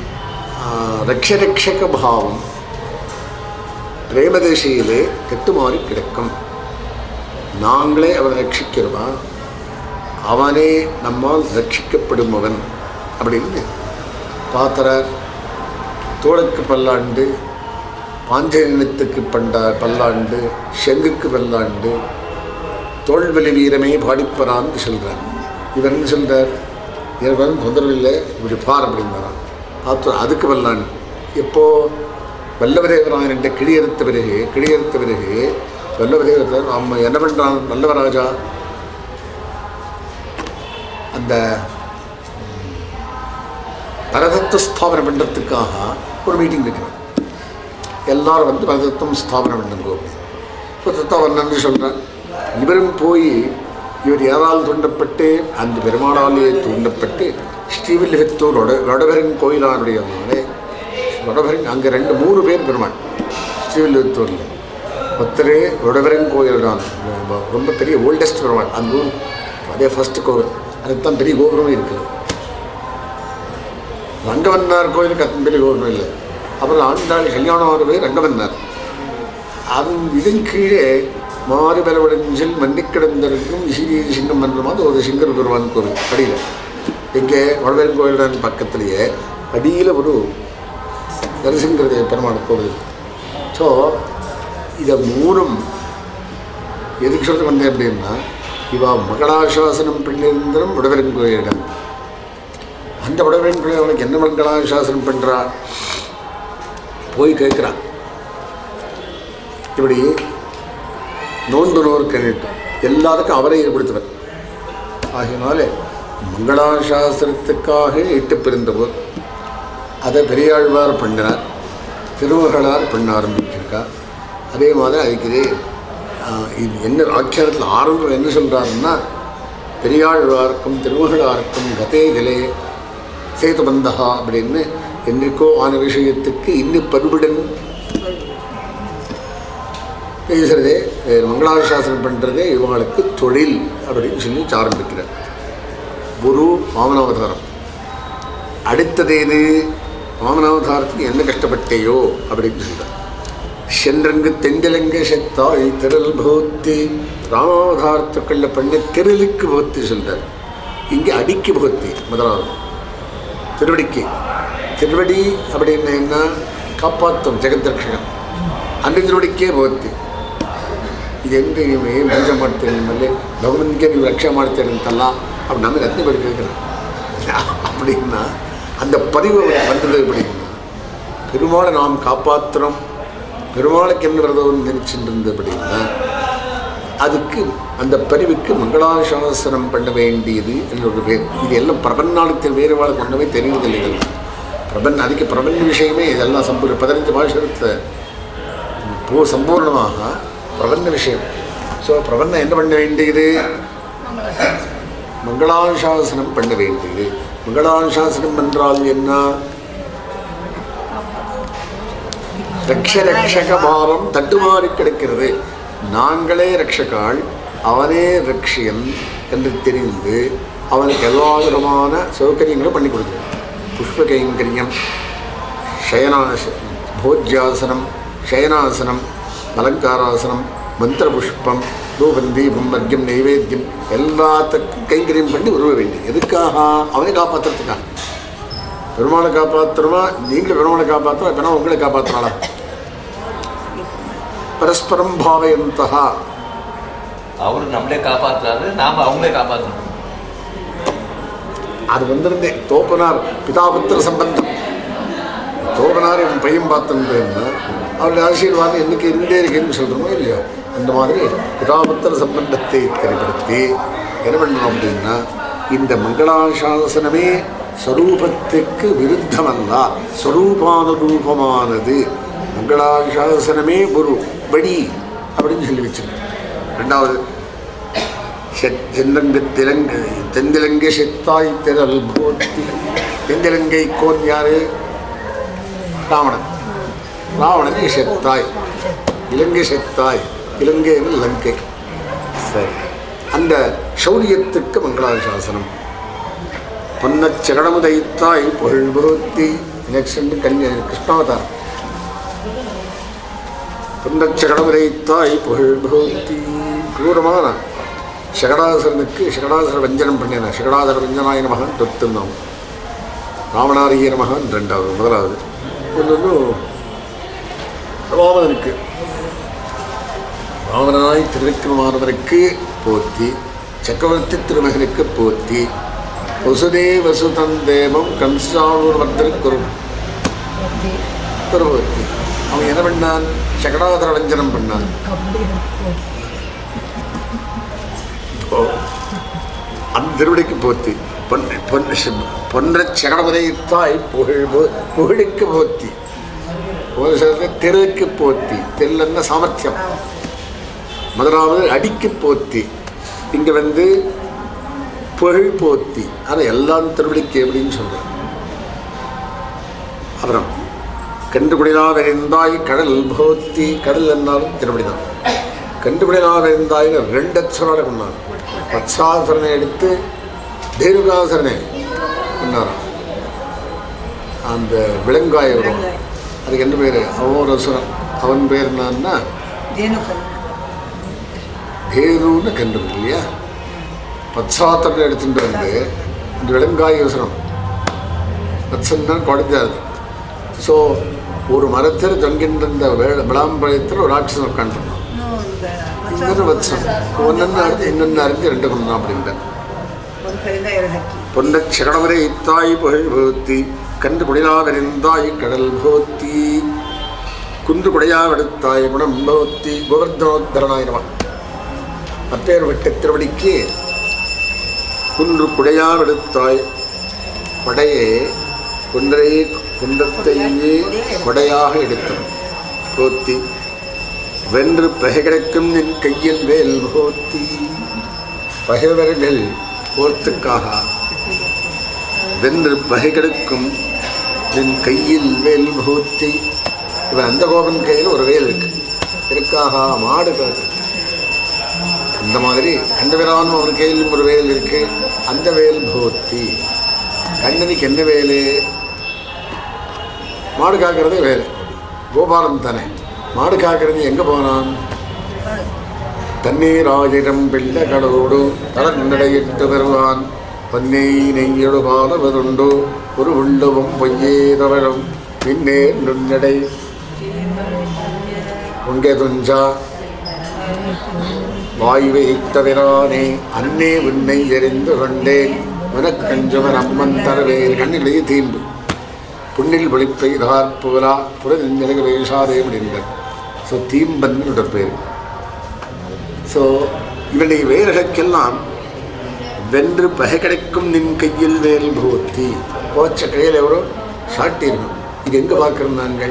ரக்ஷரக்ஷக பாவம் பிரேமதேசியிலே கெட்டுமாறி கிடக்கும் நாங்களே அவனை ரட்சிக்கிறவா அவனே நம்மால் ரட்சிக்கப்படுபவன் அப்படின்னு பாத்திரர் தோளுக்கு பல்லாண்டு பாஞ்சயனத்துக்கு பண்டா பல்லாண்டு செங்குக்கு பல்லாண்டு தோல்வெளி வீரமே பாடிப்பறான்னு சொல்கிறார் இவர் என்ன சொல்கிறார் இவன் தொந்தரவு இல்லை இப்படி பார் அப்படின்னாரான் ஆத்து அதுக்கு வல்லான் எப்போ வல்லவதேவராயன்ட்ட கிளியறுத்த பிறகு கிளியறுத்த பிறகு வல்லவதேவராயன் அவன் என்ன பண்ணுறான் வல்லவராஜா அந்த பரதத்துவ ஸ்தாபனம் பண்ணுறதுக்காக ஒரு மீட்டிங் வைக்கணும் எல்லாரும் வந்து பரதத்துவம் ஸ்தாபனம் பண்ணுங்க இப்போ தத்தாவர்ணன் சொல்கிறேன் இவரும் போய் இவர் யாரால் தூண்டப்பட்டு அந்த பெருமாளாலேயே தூண்டப்பட்டு ஸ்ரீவில்லிபுத்தூர் வட வடபெருங் கோயிலானுடைய வடபெருங் அங்கே ரெண்டு மூணு பேர் பெருமாள் ஸ்ரீவில்லிபுத்தூரில் ஒருத்தர் வடபெருங் கோயில் தான் ரொம்ப பெரிய ஓல்டஸ்ட் பெருமாள் அந்த ஊர் அதே ஃபஸ்ட்டு கோவில் அதுக்கு தான் பெரிய கோபுரமே இருக்குது ரங்கவன்னார் கோயிலுக்கு அத்தனை பெரிய கோபுரம் இல்லை அப்புறம் ஆண்டாள் கல்யாணம் ஆறு பேர் ரங்கவன்னார் அதன் இதன் கீழே மாறு பெறவடைஞ்சில் மன்னி கிடந்திருக்கும் இசிறிய சிங்கம் மன்றமாவது ஒரு சிங்கர் பெருமான் கோவில் அடியில் இங்கே வடவேல் கோயில் பக்கத்துலேயே அடியில் ஒரு நரசிங்கர பெருமாள் கோவில் ஸோ இதை மூணும் எதுக்கு சொல்ல வந்தேன் அப்படின்னா இவா மகளாசாசனம் பண்ணியிருந்தனும் வடவேல் கோயிலிடம் அந்த வடவேல் கோயில் அவனுக்கு என்ன மங்களாசாசனம் பண்ணுறா போய் கேட்குறான் இப்படி நோன்பு நோர் கணிட்டு எல்லாத்துக்கும் அவரை ஏற்படுத்துவர் ஆகையினாலே மங்களாசாஸ்திரத்துக்காக இட்டு பிறந்தவர் அதை பெரியாழ்வார் பண்ணினார் திருமகளார் பண்ண ஆரம்பிச்சிருக்கா அதே மாதிரி அதுக்கு இது ஆஹ், இது என்ன ஆக்கியானத்தில் ஆரம்பம் என்ன சொல்கிறாருன்னா பெரியாழ்வார்க்கும் திருமகளாருக்கும் கதே இதிலே சேது பந்தகா அப்படின்னு என்றைக்கோ ஆன விஷயத்துக்கு இன்னும் பருவிடன் பேசுகிறதே அஹ், மங்களாசாசனம் பண்ணுறதே இவங்களுக்கு தொழில் அப்படின்னு சொல்லி ஆரம்பிக்கிறார் குரு வாமனாவதாரம் அடுத்தது எது வாமனாவதாரத்துக்கு என்ன கஷ்டப்பட்டேயோ அப்படின்னு சொல்கிறார் சென்றங்கு தெண்டிலங்க செத்தாய் திரள் பகவத்தி ராமாவதாரத்துக்குள்ள பண்ண திரளுக்கு பகவத்தி சொல்கிறார் இங்கே அடிக்கு பகவத்தி முதலாவது திருவடிக்கு திருவடி அப்படின்னு என்ன காப்பாற்றும் ஜெகத்ரக்ஷகன் அந்த திருவடிக்கೇ ಭವತಿ ಇದೆಂದು ನೀವು ಏನು ಪೂಜೆ ಮಾಡ್ತೀರಿ ನಿಮ್ಮಲ್ಲಿ ಭಗವಂತನಿಗೆ ನೀವು ರಕ್ಷೆ ಮಾಡ್ತೀರಿ ಅಂತಲ್ಲ அப்படி நம்ம ரத்ன பேர் கேட்குறேன் அப்படின்னா அந்த பதிவு அவருக்கு வந்தது அப்படின்னா பெருமாளை நாம் காப்பாற்றுறோம் பெருமாளுக்கு என்ன விரதம் நினைச்சுட்டு இருந்தது அப்படின்னா அதுக்கு அந்த பதிவுக்கு மங்களாசாசனம் பண்ண வேண்டியது என்னோட பேர் இது எல்லாம் பிரபன்னாளத்தில் வேறு வாழ்க்கை ஒன்றுமே தெரியுறதில்லை இதெல்லாம் பிரபன் அதுக்கு பிரபஞ்ச விஷயமே இதெல்லாம் சம்பூர் பதினஞ்சு பாஷத்தை பூ சம்பூர்ணமாக பிரபந்த விஷயம் ஸோ பிரபந்தம் என்ன பண்ண வேண்டியது மங்களாசாசனம் பண்ண வேண்டியது மங்களாசாசனம் என்றால் என்ன ரக்ஷ ரக்ஷக பாரம் தட்டுமாறி கிடக்கிறது நாங்களே ரக்ஷகாள் அவனே ரக்ஷியன் என்று தெரிந்து அவனுக்கு எல்லா விதமான சௌகரியங்களும் பண்ணி கொடுக்குறோம் புஷ்ப கைங்கரியம் ಶಯನಾಶ ಭೋಜ್ಯಾಸனம் ಶಯನಾಸனம் அலங்காராசனம் மந்திரபுஷ்பம் தூபம் தீபம் மர்க்கம் நைவேத்தியம் எல்லாத்துக்கும் கைங்கரியம் பண்ணி உருவ வேண்டியது எதுக்காக அவனை காப்பாற்றுறதுக்காக பெருமாளை காப்பாற்றுறோமா நீங்களும் பெருமாளை காப்பாற்றுறோம் இப்போனா உங்களை காப்பாற்றுறாளா பரஸ்பரம் பாவயந்தா அவர் நம்மளே காப்பாத்துறாரு நாம அவங்களே காப்பாற்றணும் அது வந்திருந்தே தோப்பனார் பிதாபுத்திர சம்பந்தம் தோப்பனார் என் பையன் பார்த்துருந்தேன்னா அவருடைய ஆசீர்வாதம் என்னைக்கு இருந்தே இருக்குன்னு சொல்கிறோமோ இல்லையோ அந்த மாதிரி பிதாபுத்திர சம்பந்தத்தை திரைப்படுத்தி என்ன பண்ணணும் அப்படின்னா இந்த மங்களாசாசனமே ஸ்வரூபத்துக்கு விருத்தமல்ல ஸ்வரூபானுரூபமானது மங்களாசாசனமே ஒரு வழி அப்படின்னு சொல்லி வச்சிருக்கேன் ரெண்டாவது செந்தங்கு திலங்கு தெந்திலங்கை செத்தாய் திரள் போற்றி தெந்திலங்கை கோன் யாரு ராவணன் ராவணனை செத்தாய் இலங்கை செத்தாய் இலங்கை என்று லங்கை சரி அந்த சௌரியத்துக்கு மங்களாசாசனம் பொன்னச் சகடமுதைத்தாய் புகழ் பகவத்தி நெக்ஸ்ட் கன்யா கிருஷ்ணாவதாரம் பொன்னச் சகடமுதைத்தாய் புகழ் பகவத்தி ಕ್ರೂರமான ಶಗಡಾಸುರனுக்கு ಶಗಡಾசுர வஞ்சனம் பண்ணின ಶಗಡಾசுர வஞ்சனாய மகன் தொத்துந்தோம் ராவணாரிய மகன் ரெண்டாவது முதலாவது ஒன்று ராவணனுக்கு ராவணனாய் திருவிக்கிரமானவருக்கு போத்தி சக்கரவர்த்தி திருமகனுக்கு போத்தி வசுதே வசுதம் தேவம் கம்சானூர் வர்த்தல் குருபவத்தி அவன் என்ன பண்ணான் சகடாதர வஞ்சனம் பண்ணான் ஓ அந்த திருவிடைக்கு போத்தி பொன் பொன் பொன்ற சகடமுறை தாய் புகழ் போ- புகழுக்கு போத்தி ஒரு சிலருக்கு தெருவுக்கு போத்தி தெருலன்னா சாமர்த்தியம் முதலாவது அடிக்கு போத்தி இங்க வந்து புகழ் போத்தி அது எல்லாம் திருவிழிக்கு எப்படின்னு சொல்றேன் அப்புறம் கண்டுபிடினா வெறிந்தாய் கடல் போத்தி கடல் என்னாலும் திருவிடிதான் கண்டுபிடினா வெறிந்தாய்னு ரெண்டு அச்சரோட கொண்டார் பத்சாசரனை எடுத்து தேருகாசரனை கொண்டாராம் அந்த விலங்காய வரும் அதுக்கு என்ன பேர் அவன் ஒரு அசுரன் அவன் பேர் என்னன்னா தேனுக்கள் தேனுன்னு கண்டு இல்லையா பத்சாத்திரம் எடுத்துட்டு வந்து இந்த விலங்காய் யோசனம் பத்சன்னா குழந்தையாது ஸோ ஒரு மரத்தில் தொங்கின்ற வே விளாம்பழத்தில் ஒரு ராட்சசன் உட்காந்துருந்தான் இன்னொரு வத்சம் ஒன்னொன்னு அறிஞ்சு இன்னொன்று அறிஞ்சு ரெண்டு கொண்டான் அப்படின்ற ஒரு கழிந்த இரகத்தி பொன்ன சகடவரை இத்தாய் புகழ் போத்தி கன்று குடிலாவெறிந்தாய் கடல் போத்தி குன்று குடையாவெடுத்தாய் குணம் போத்தி கோவர்தனோத்தரனாயிரவன் மற்றொரு விட்ட திருவடிக்கு குன்று குடையாவெடுத்தாய் கொடையே குன்றையே குன்றத்தையே கொடையாக எடுத்தவன் போத்தி வென்று பகை கிடைக்கும் நின் கையில் வேல் போத்தி பகைவர்கள் போர்த்துக்காக வென்று பகை கிடைக்கும் நின் கையில் வேல் போத்தி இவன் அந்த கோபன் கையில் ஒரு வேல் இருக்கு இதற்காக மாடு காத்து அந்த மாதிரி கண்டவரானும் அவர் கையிலும் ஒரு வேல் இருக்கு அந்த வேல் போத்தி கண்ணனுக்கு என்ன வேலு மாடு காக்கிறதே வேலை கோபாலம் தானே மாடு காக்கிறது எங்கே போனான் தண்ணீராயிரம் பிள்ளைகளோடு தளநடையிட்டு வருவான் பன்னே நெய்யொடு பாலவதுண்டு ஒரு உள்ளவும் பொய்யே தவழும் பின்னே நுண்ணடை உங்கே துஞ்சா வாய் வைத்தவிரானே அன்னே உன்னை எறிந்து கொண்டேன் உனக்கஞ்சுவன் அம்மன் தரவேல் கண்ணிலேயே தீண்டு புண்ணில் ஒளிப்பை தாற்புலா புறநிலை வேஷாதே அப்படின்றார் ஸோ தீம்பன்னு பேர் ஸோ இவனுடைய வேர்களுக்கெல்லாம் வென்று பகை கிடைக்கும் நின் கையில் வேல் பூத்தி போச்ச கையில் எவரோ சாட்டியிருக்கணும் இது எங்கே பார்க்குறோம் நாங்கள்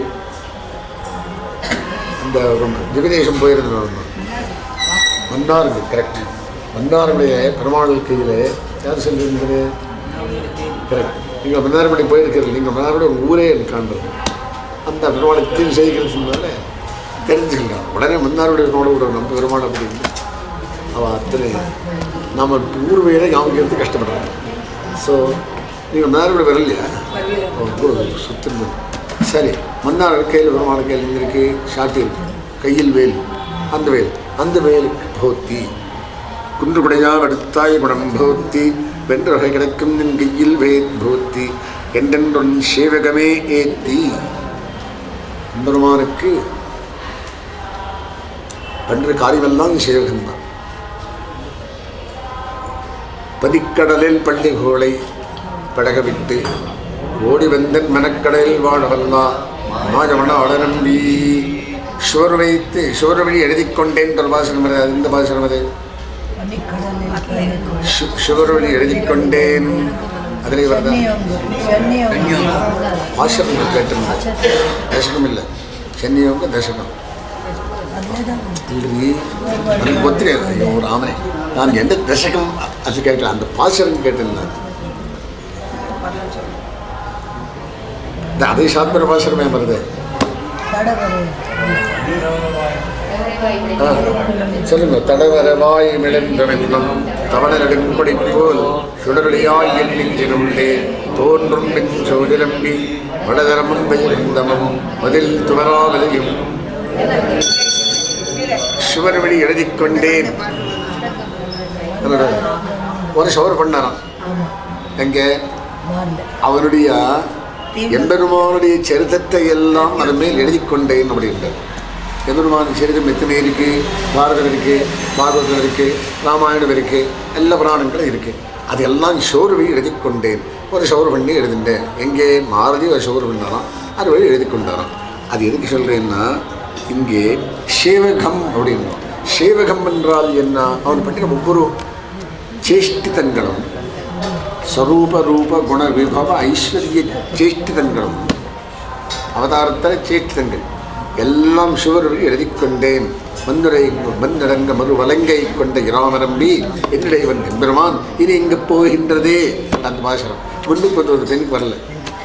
அந்த ஒரு திவிதேசம் போயிருந்தோம் மன்னாருக்கு கரெக்ட் மன்னாருடைய பெருமாள் கையில் யார் சொல்லியிருந்தது கரெக்ட் நீங்கள் மன்னார்படி போயிருக்கிறது நீங்கள் மன்னார்படி ஒரு ஊரே காண்றது அந்த பெருமாளை தீர்வு செய்கிறதுனால தெரிஞ்சுக்கலாம் உடனே மன்னாருடைய பெருமாளை விடுறோம் நம்ம பெருமாள் அப்படின்னு அவள் அத்தனை நம்ம ஊர் பேரை ஞாபகம் கஷ்டப்படுறாங்க ஸோ நீங்கள் மன்னார்படி வரலையா சுத்தம் சரி மன்னார் கையில் பெருமாள் கையில் இங்கே இருக்கு ஷாட்டி இருக்கு கையில் வேல் அந்த வேல் அந்த வேலுக்கு போத்தி குன்று குடையால் அடுத்தாய் குணம் போத்தி வென்ற வகை கிடக்கும் நின் கையில் வேல் போத்தி என்றென்றொன் சேவகமே ஏத்தி பெருமானுக்கு பண்ற காரியமெல்லாம் சேவகன்தான் பதிக்கடலில் பள்ளிகோளை படகவிட்டு ஓடி வந்தன் மனக்கடலில் வாழவல்லா மாஜமன அடநம்பி சுவர் வைத்து சுவர் வழி எழுதிக் கொண்டேன் ஒரு பாசனம் அது அது இந்த பாசனம் அது சு- சுவர் வழி எழுதிக் கொண்டேன் அதில் வருதா பாசனம் கேட்டிருந்தேன் தசகம் இல்லை சென்னியோங்க தசகம் இல்லை எனக்கு ಗೊತ್ತಿಲ್ಲ ஐயோ ராமனே நான் எந்த தசகம் அது கேட்கல அந்த பாசனம் கேட்டிருந்தேன் இந்த அதே சாத்மர பாசனமே வருது ஆ, சொல்லுங்க தடவர வாய் மிளந்தவென்னும் தவண நெடும்படி போல் சுடரொளியாய் என் நெஞ்சினுள்ளே தோன்றும் பின் சோதிரம்பி வடதரமும் பெயர்ந்தமும் மதில் துவராவதையும் சுவர்வழி எழுதிக் கொண்டேன் ஒரு ஷவர் பண்ணாராம் எங்க அவருடைய எம்பெருமானுடைய சரித்திரத்தை எல்லாம் அதன் மேல் எழுதி கொண்டேன் அப்படின்றார் எம்பெருமான சரித்திரம் எத்தனை இருக்கு பாரதம் இருக்கு பாகவதம் இருக்கு ராமாயணம் இருக்கு எல்லா புராணங்களும் இருக்கு அதெல்லாம் ஷோர் வழி எழுதி கொண்டேன் ஒரு ஷோர் பண்ணி எழுதிட்டேன் எங்கே மாருதி ஒரு ஷோர் பண்ணாராம் அது வழி எழுதி கொண்டாராம் அது எதுக்கு சொல்கிறேன்னா இங்கே சேவகம் அப்படின்னு சேவகம் என்றால் என்ன அவன் பண்ணின ஒவ்வொரு சேஷ்டிதங்களும் ஸ்வரூப ரூப குண விபவ ஐஸ்வர்ய சேஷ்டிதங்களும் அவதாரத்தில் சேஷ்டிதங்கள் எல்லாம் சுவரில் எழுதிக் கொண்டேன் மந்துரை மந்தடங்க மறு வலங்கை கொண்ட இராமரம்பி என்னுடையவன் எம்பெருமான் இனி இங்கு போகின்றதே அந்த பாசனம் முன்னுக்கு வந்து ஒரு பெண்ணுக்கு வரல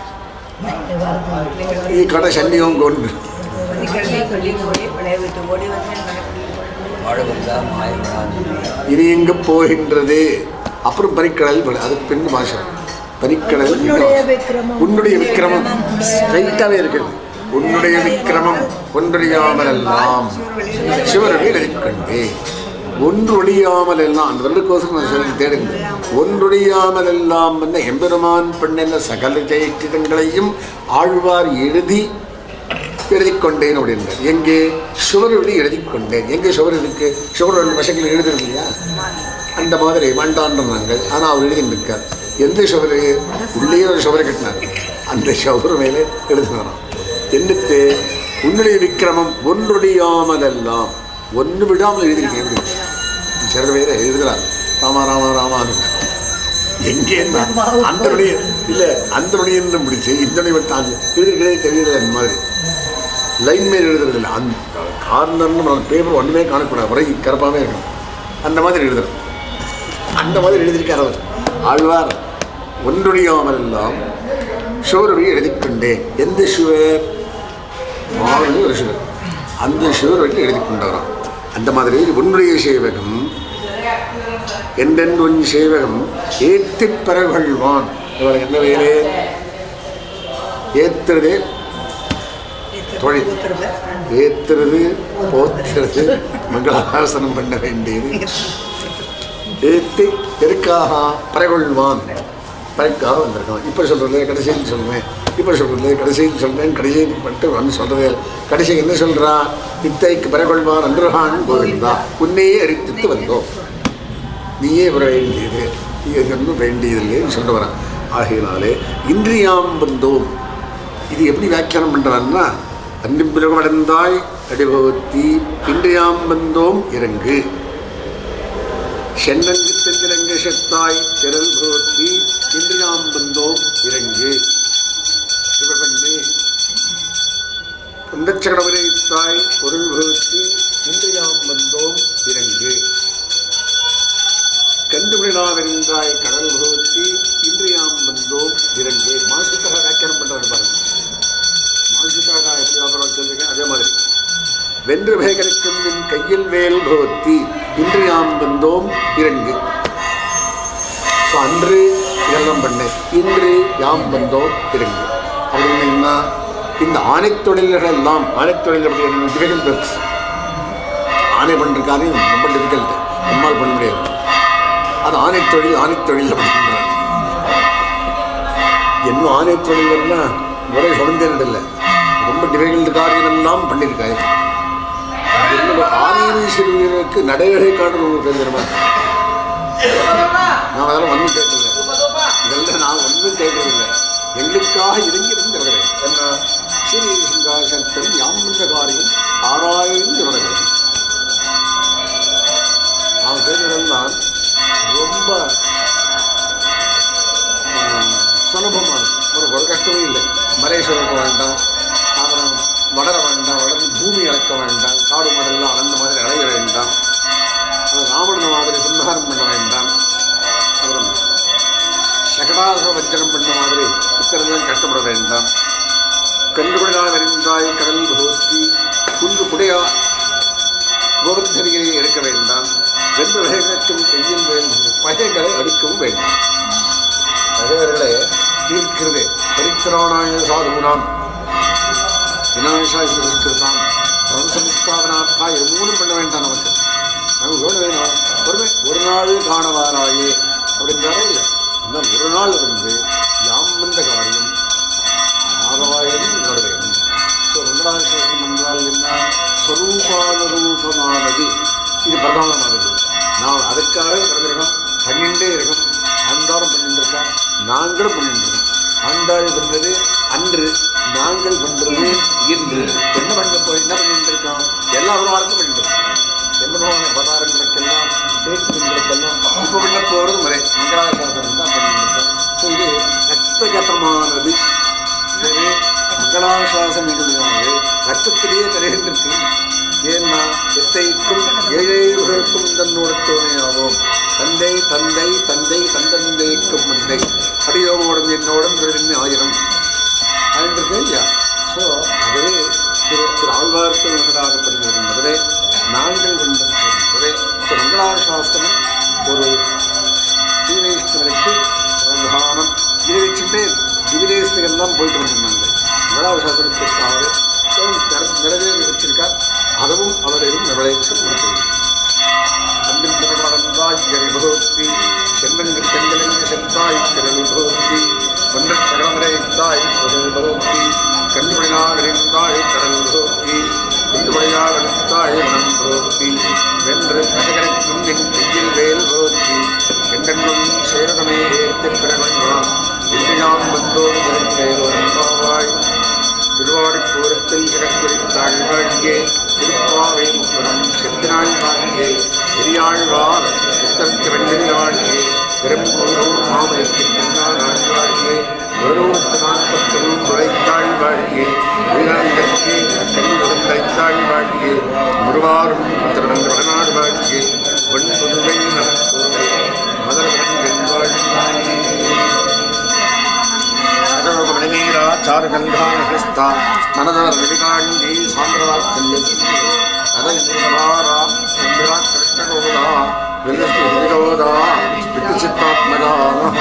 ഈ കട ശല്യവും കൊണ്ട് പതിക്കള്ളി കൊല്ലി കൂടി പഴയ വീട്ടു കൂടി വന്ന് നടക്കില്ല வாழவந்தா மாயவனான் ഇനി ഇങ്ങ് പോகின்றது அப்புறம் பனிக்கடல் படி- அது பெண் பாஷம் பனிக்கடல் உன்னுடைய விக்கிரமம். உன்னுடைய விக்கிரமம் ஸ்ட்ரைட்டாகவே இருக்குது உன்னுடைய விக்கிரமம் ஒன்றொழியாமலெல்லாம் சிவரடி எழுதிக்கொண்டே ஒன்று ஒழியாமல் எல்லாம் அந்த வருடக்கோசம் நான் சொல்லி தேடுங்க ஒன்றொழியாமல் எல்லாம் வந்து எம்பெருமான் பெண்ணென்ன சகல ஜெயிட்டிதங்களையும் ஆழ்வார் எழுதி எழுதிக் கொண்டேன் அப்படின்றார் எங்கே சுவரொளி எழுதிக் கொண்டேன் எங்கே சுவர் இருக்கு சுவரொளி வசங்கள் எழுதுறது இல்லையா அந்த மாதிரி வேண்டான்ற நாங்கள் ஆனால் அவர் எழுதிட்டு இருக்கார் எந்த சுவரு உள்ளே ஒரு சுவரை கட்டினார் அந்த சுவர் மேலே எழுதினாராம் என்னத்து உன்னுடைய விக்கிரமம் ஒன்றொடியாமல் எல்லாம் ஒன்று விடாமல் எழுதியிருக்கேன் எப்படி சில பேரை எழுதுறார் ராமா ராமா ராமான்னு எங்கேன்னா அந்த நொடிய இல்லை அந்த நொடியன்னு முடிச்சு இந்த நொடி விட்டாங்க எழுதிருக்கிறதே தெரியல அந்த மாதிரி லைன் மேல் எழுதுறது இல்லை அந்த கார்னர்னு பேப்பர் ஒன்றுமே காணக்கூடாது ஒரே கரப்பாகவே இருக்கணும் அந்த மாதிரி எழுதுறோம் அந்த மாதிரி எழுதியிருக்கார் அவர் ஆழ்வார் ஒன்றுடையாமல் எல்லாம் ஷோரடி எழுதிக்கொண்டே எந்த சுவர் மாவழி ஒரு சுவர் அந்த சுவர் வழி எழுதி கொண்டாராம் அந்த மாதிரி உன்னுடைய சேவகம் என்றென்று உன் சேவகம் ஏத்திப் பரகொள்வான் இவர் என்ன வேலை ஏத்துறதே தொழில் ஏத்துறது போத்துறது மங்களாசனம் பண்ண வேண்டியது ஏத்தி எதுக்காக பறைகொள்வான் பறைக்காக வந்திருக்கான் இப்போ சொல்கிறது கடைசின்னு சொல்லுவேன் இப்போ சொல்கிறது கடைசின்னு சொல்றேன் கடைசின்னு பண்ணிட்டு வந்து சொல்கிறது கடைசி என்ன சொல்கிறான் இத்தைக்கு பறைகொள்வான் அன்றுகான் கோவிந்தா உன்னையே அரித்தித்து வந்தோம் நீயே வர வேண்டியது நீ எதுவும் வேண்டியதில்லைன்னு சொல்ல வரான் ஆகையினாலே இன்றியாம் வந்தோம் இது எப்படி வியாக்கியானம் பண்ணுறான்னா அன்னிப்பிரகமடைந்தாய் அடிபவத்தி இன்றியாம் வந்தோம் இறங்கு சென்னங்கு தென்னிலங்க செத்தாய் திரள் பவத்தி இன்றியாம் வந்தோம் இறங்கு சிவபெண்ணே குந்தச்சகடவரைத்தாய் பொருள் பவத்தி இன்றியாம் வந்தோம் இறங்கு கண்டுபிடினாவென்றாய் கடல் பகவத்தி இன்றியாம் வந்தோம் இறங்கு மாசுத்தக வியாக்கியானம் பண்ணுறாரு பாருங்க மாசுத்தக எப்படி வியாபாரம் சொல்லியிருக்கேன் அதே மாதிரி வென்று வேகனுக்கும் என் கையில் வேல் பகவத்தி இன்றியாம் வந்தோம் இறங்கு ஸோ அன்று இதெல்லாம் பண்ணேன் இன்று யாம் வந்தோம் இறங்கு அப்படின்னு என்ன இந்த ஆணைத் தொழில்கள் எல்லாம் ஆணைத் தொழில் அப்படி டிஃபிகல்ட் ஒர்க்ஸ் ஆணை பண்ணுற காரியம் ரொம்ப டிஃபிகல்ட்டு நம்மால் பண்ண முடியாது அது ஆணைத் தொழில் ஆணைத் தொழில் அப்படின்றாங்க இன்னும் ஆணைத் தொழில்னா ஒரே சுதந்திரம் இல்லை ரொம்ப டிஃபிகல்ட் காரியம் எல்லாம் பண்ணியிருக்காரு என்னோட ஆரியீஸ்வரருக்கு நடைகளை காட்டுற ஒரு பேர் தெரியுமா நான் அதெல்லாம் ஒன்றும் கேட்கல இதெல்லாம் நான் ஒன்றும் கேட்கறதில்லை எங்களுக்காக இறங்கி இருந்தவர்கள் என்ன ஸ்ரீ சிங்காசனத்தில் யாம் வந்த காரியம் ஆராய்ந்து நடக்கிறது அவன் பேரெல்லாம் ரொம்ப ஆஹ், சுலபமானது ஒரு ஒரு கஷ்டமே இல்லை மலை சுரக்க வேண்டாம் அப்புறம் வளர வேண்டாம் வளர்ந்து பூமி இழக்க வேண்டாம் காடு மடல்லாம் அளந்த மாதிரி அடைய வேண்டாம் அது ராவணன் மாதிரி சம்ஹாரம் பண்ண வேண்டாம் அப்புறம் சகடாக வஞ்சனம் பண்ண மாதிரி இத்தனைலாம் கஷ்டப்பட வேண்டாம் கண்டுபிடினா அறிந்தாய் கடல் பகவத்தி குண்டு குடையா கோவர்தனியை எடுக்க வேண்டாம் வென்று வேகத்தும் கையில் வேண்டும் பகைகளை அடிக்கவும் வேண்டாம் பகைவர்களை தீர்க்கிறது பரித்திராணாய சாதுகுணாம் விநாயகாய கிருதான் பிரம்சமுஸ்தாபனார்த்தா இது மூணும் பண்ண வேண்டாம் நமக்கு நமக்கு வேணும் வேணும் ஒருமை ஒரு நாள் காணவாராயே அப்படின்றாரே இல்லை இன்னும் ஒரு நாள் வந்து யாம் வந்த காரியம் ஆதாயம் நடவேணும் ஸோ வெங்கடாசேஷம் என்றால் என்ன ஸ்வரூபானுரூபமானது இது பிரதானமானது நாம் அதுக்காக கிடந்திருக்கோம் பண்ணிண்டே இருக்கோம் அவதாரம் பண்ணியிருக்கா நாங்களும் பண்ணியிருக்கோம் ஆண்டாள் பண்றது அன்று நாங்கள் பண்றது இன்று என்ன பண்ண போய் என்ன பண்ணிட்டு இருக்கோம் எல்லா அவதாரத்தையும் பண்ணிட்டு இருக்கோம் எம்பெருமான அவதாரங்களுக்கெல்லாம் சேர்த்துகளுக்கெல்லாம் இப்போ பண்ண போகிறது முறை மங்களாசாசனம் தான் பண்ணிட்டு இருக்கோம் ஸோ இது ரத்தகதமானது இது மங்களாசாசனிகளானது ரத்தத்திலேயே நிறைந்திருக்கு ஏன்னா எத்தைக்கும் ஏழைகளுக்கும் தன்னோட துணையாவோம் தந்தை தந்தை தந்தை தந்தந்தைக்கும் மந்தை அடியோவோடும் என்னோடும் திருவின் ஆயிரம் ஆயிருக்கு இல்லையா ஸோ அதுவே திரு திரு ஆழ்வார்க்கு மங்களாகப்படுகிறது என்பதே நாங்கள் வந்தது என்பதே ஸோ மங்களார சாஸ்திரம் ஒரு ஸ்ரீவைஷ்ணவருக்கு பிரதானம் இதை வச்சுட்டு திவிதேசத்துக்கெல்லாம் போயிட்டு வந்திருந்தாங்க மங்களார சாஸ்திரத்திற்காக நிறைவேறி வச்சிருக்கார் அதுவும் அவரையும் நிறைவேற்றி கொடுத்தது அன்பின் திருமணந்தாய் கரிபோத்தி செந்தங்கு செந்தலங்கு செந்தாய் கிரல் போத்தி ஒன்றன் கடமரைத்தாய் குரல் போத்தி கண்மணினாகரிந்தாய் கடல் போத்தி குண்டுமணியாகரித்தாய் மனம் போத்தி வென்று கசகரைக்கும் என் கையில் வேல் போத்தி எங்கென்னும் சேரகமே ஏற்று பிறவன்மா இன்றையாம் வந்தோம் திருவாய் திருவாடிப்பூரத்தில் இறக்குறித்தாள் வாழ்கே திருப்பாவை முப்பரம் செத்தினாள் வாழ்கே பெரியாழ்வார் புத்தருக்கு வெள்ளி வாழ்கே பெரும்பொருள் மாமலைக்கு பின்னால் வாழ்கே ஒருவத்து நாற்பத்தொரு துளைத்தாள் வாழ்கே வீராங்கற்கு கண்ணுடன் தைத்தாள் வாழ்கே முருவாரும் திருவந்த வடநாடு வாழ்கே வெண் புதுவை நலத்தோடு மதரவன் வாழ்கே சகலகுமணிநீரா சாருகந்தானஹஸ்தா ஸ்மனதரவிகாண்டி சாந்திரவாத்சல்யசி அதந்திரவாரா சந்திரா கிருஷ்ணகோதா வில்லஸ்து ஹிரிகோதா விட்டுச்சித்தாத்மகா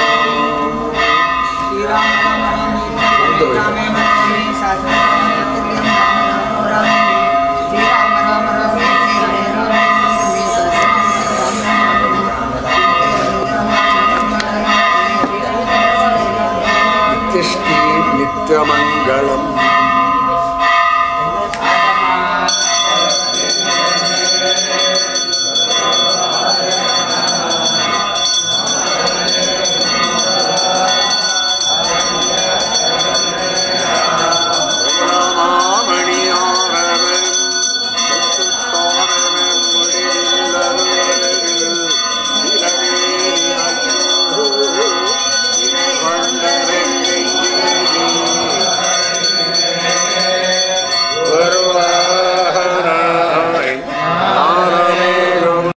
ஸ்ரீராமே மனமே சாஸ்திரம் ஸ்ரீராம ராம ராமே நித்திஷ்டி நித்தியமங்கலம்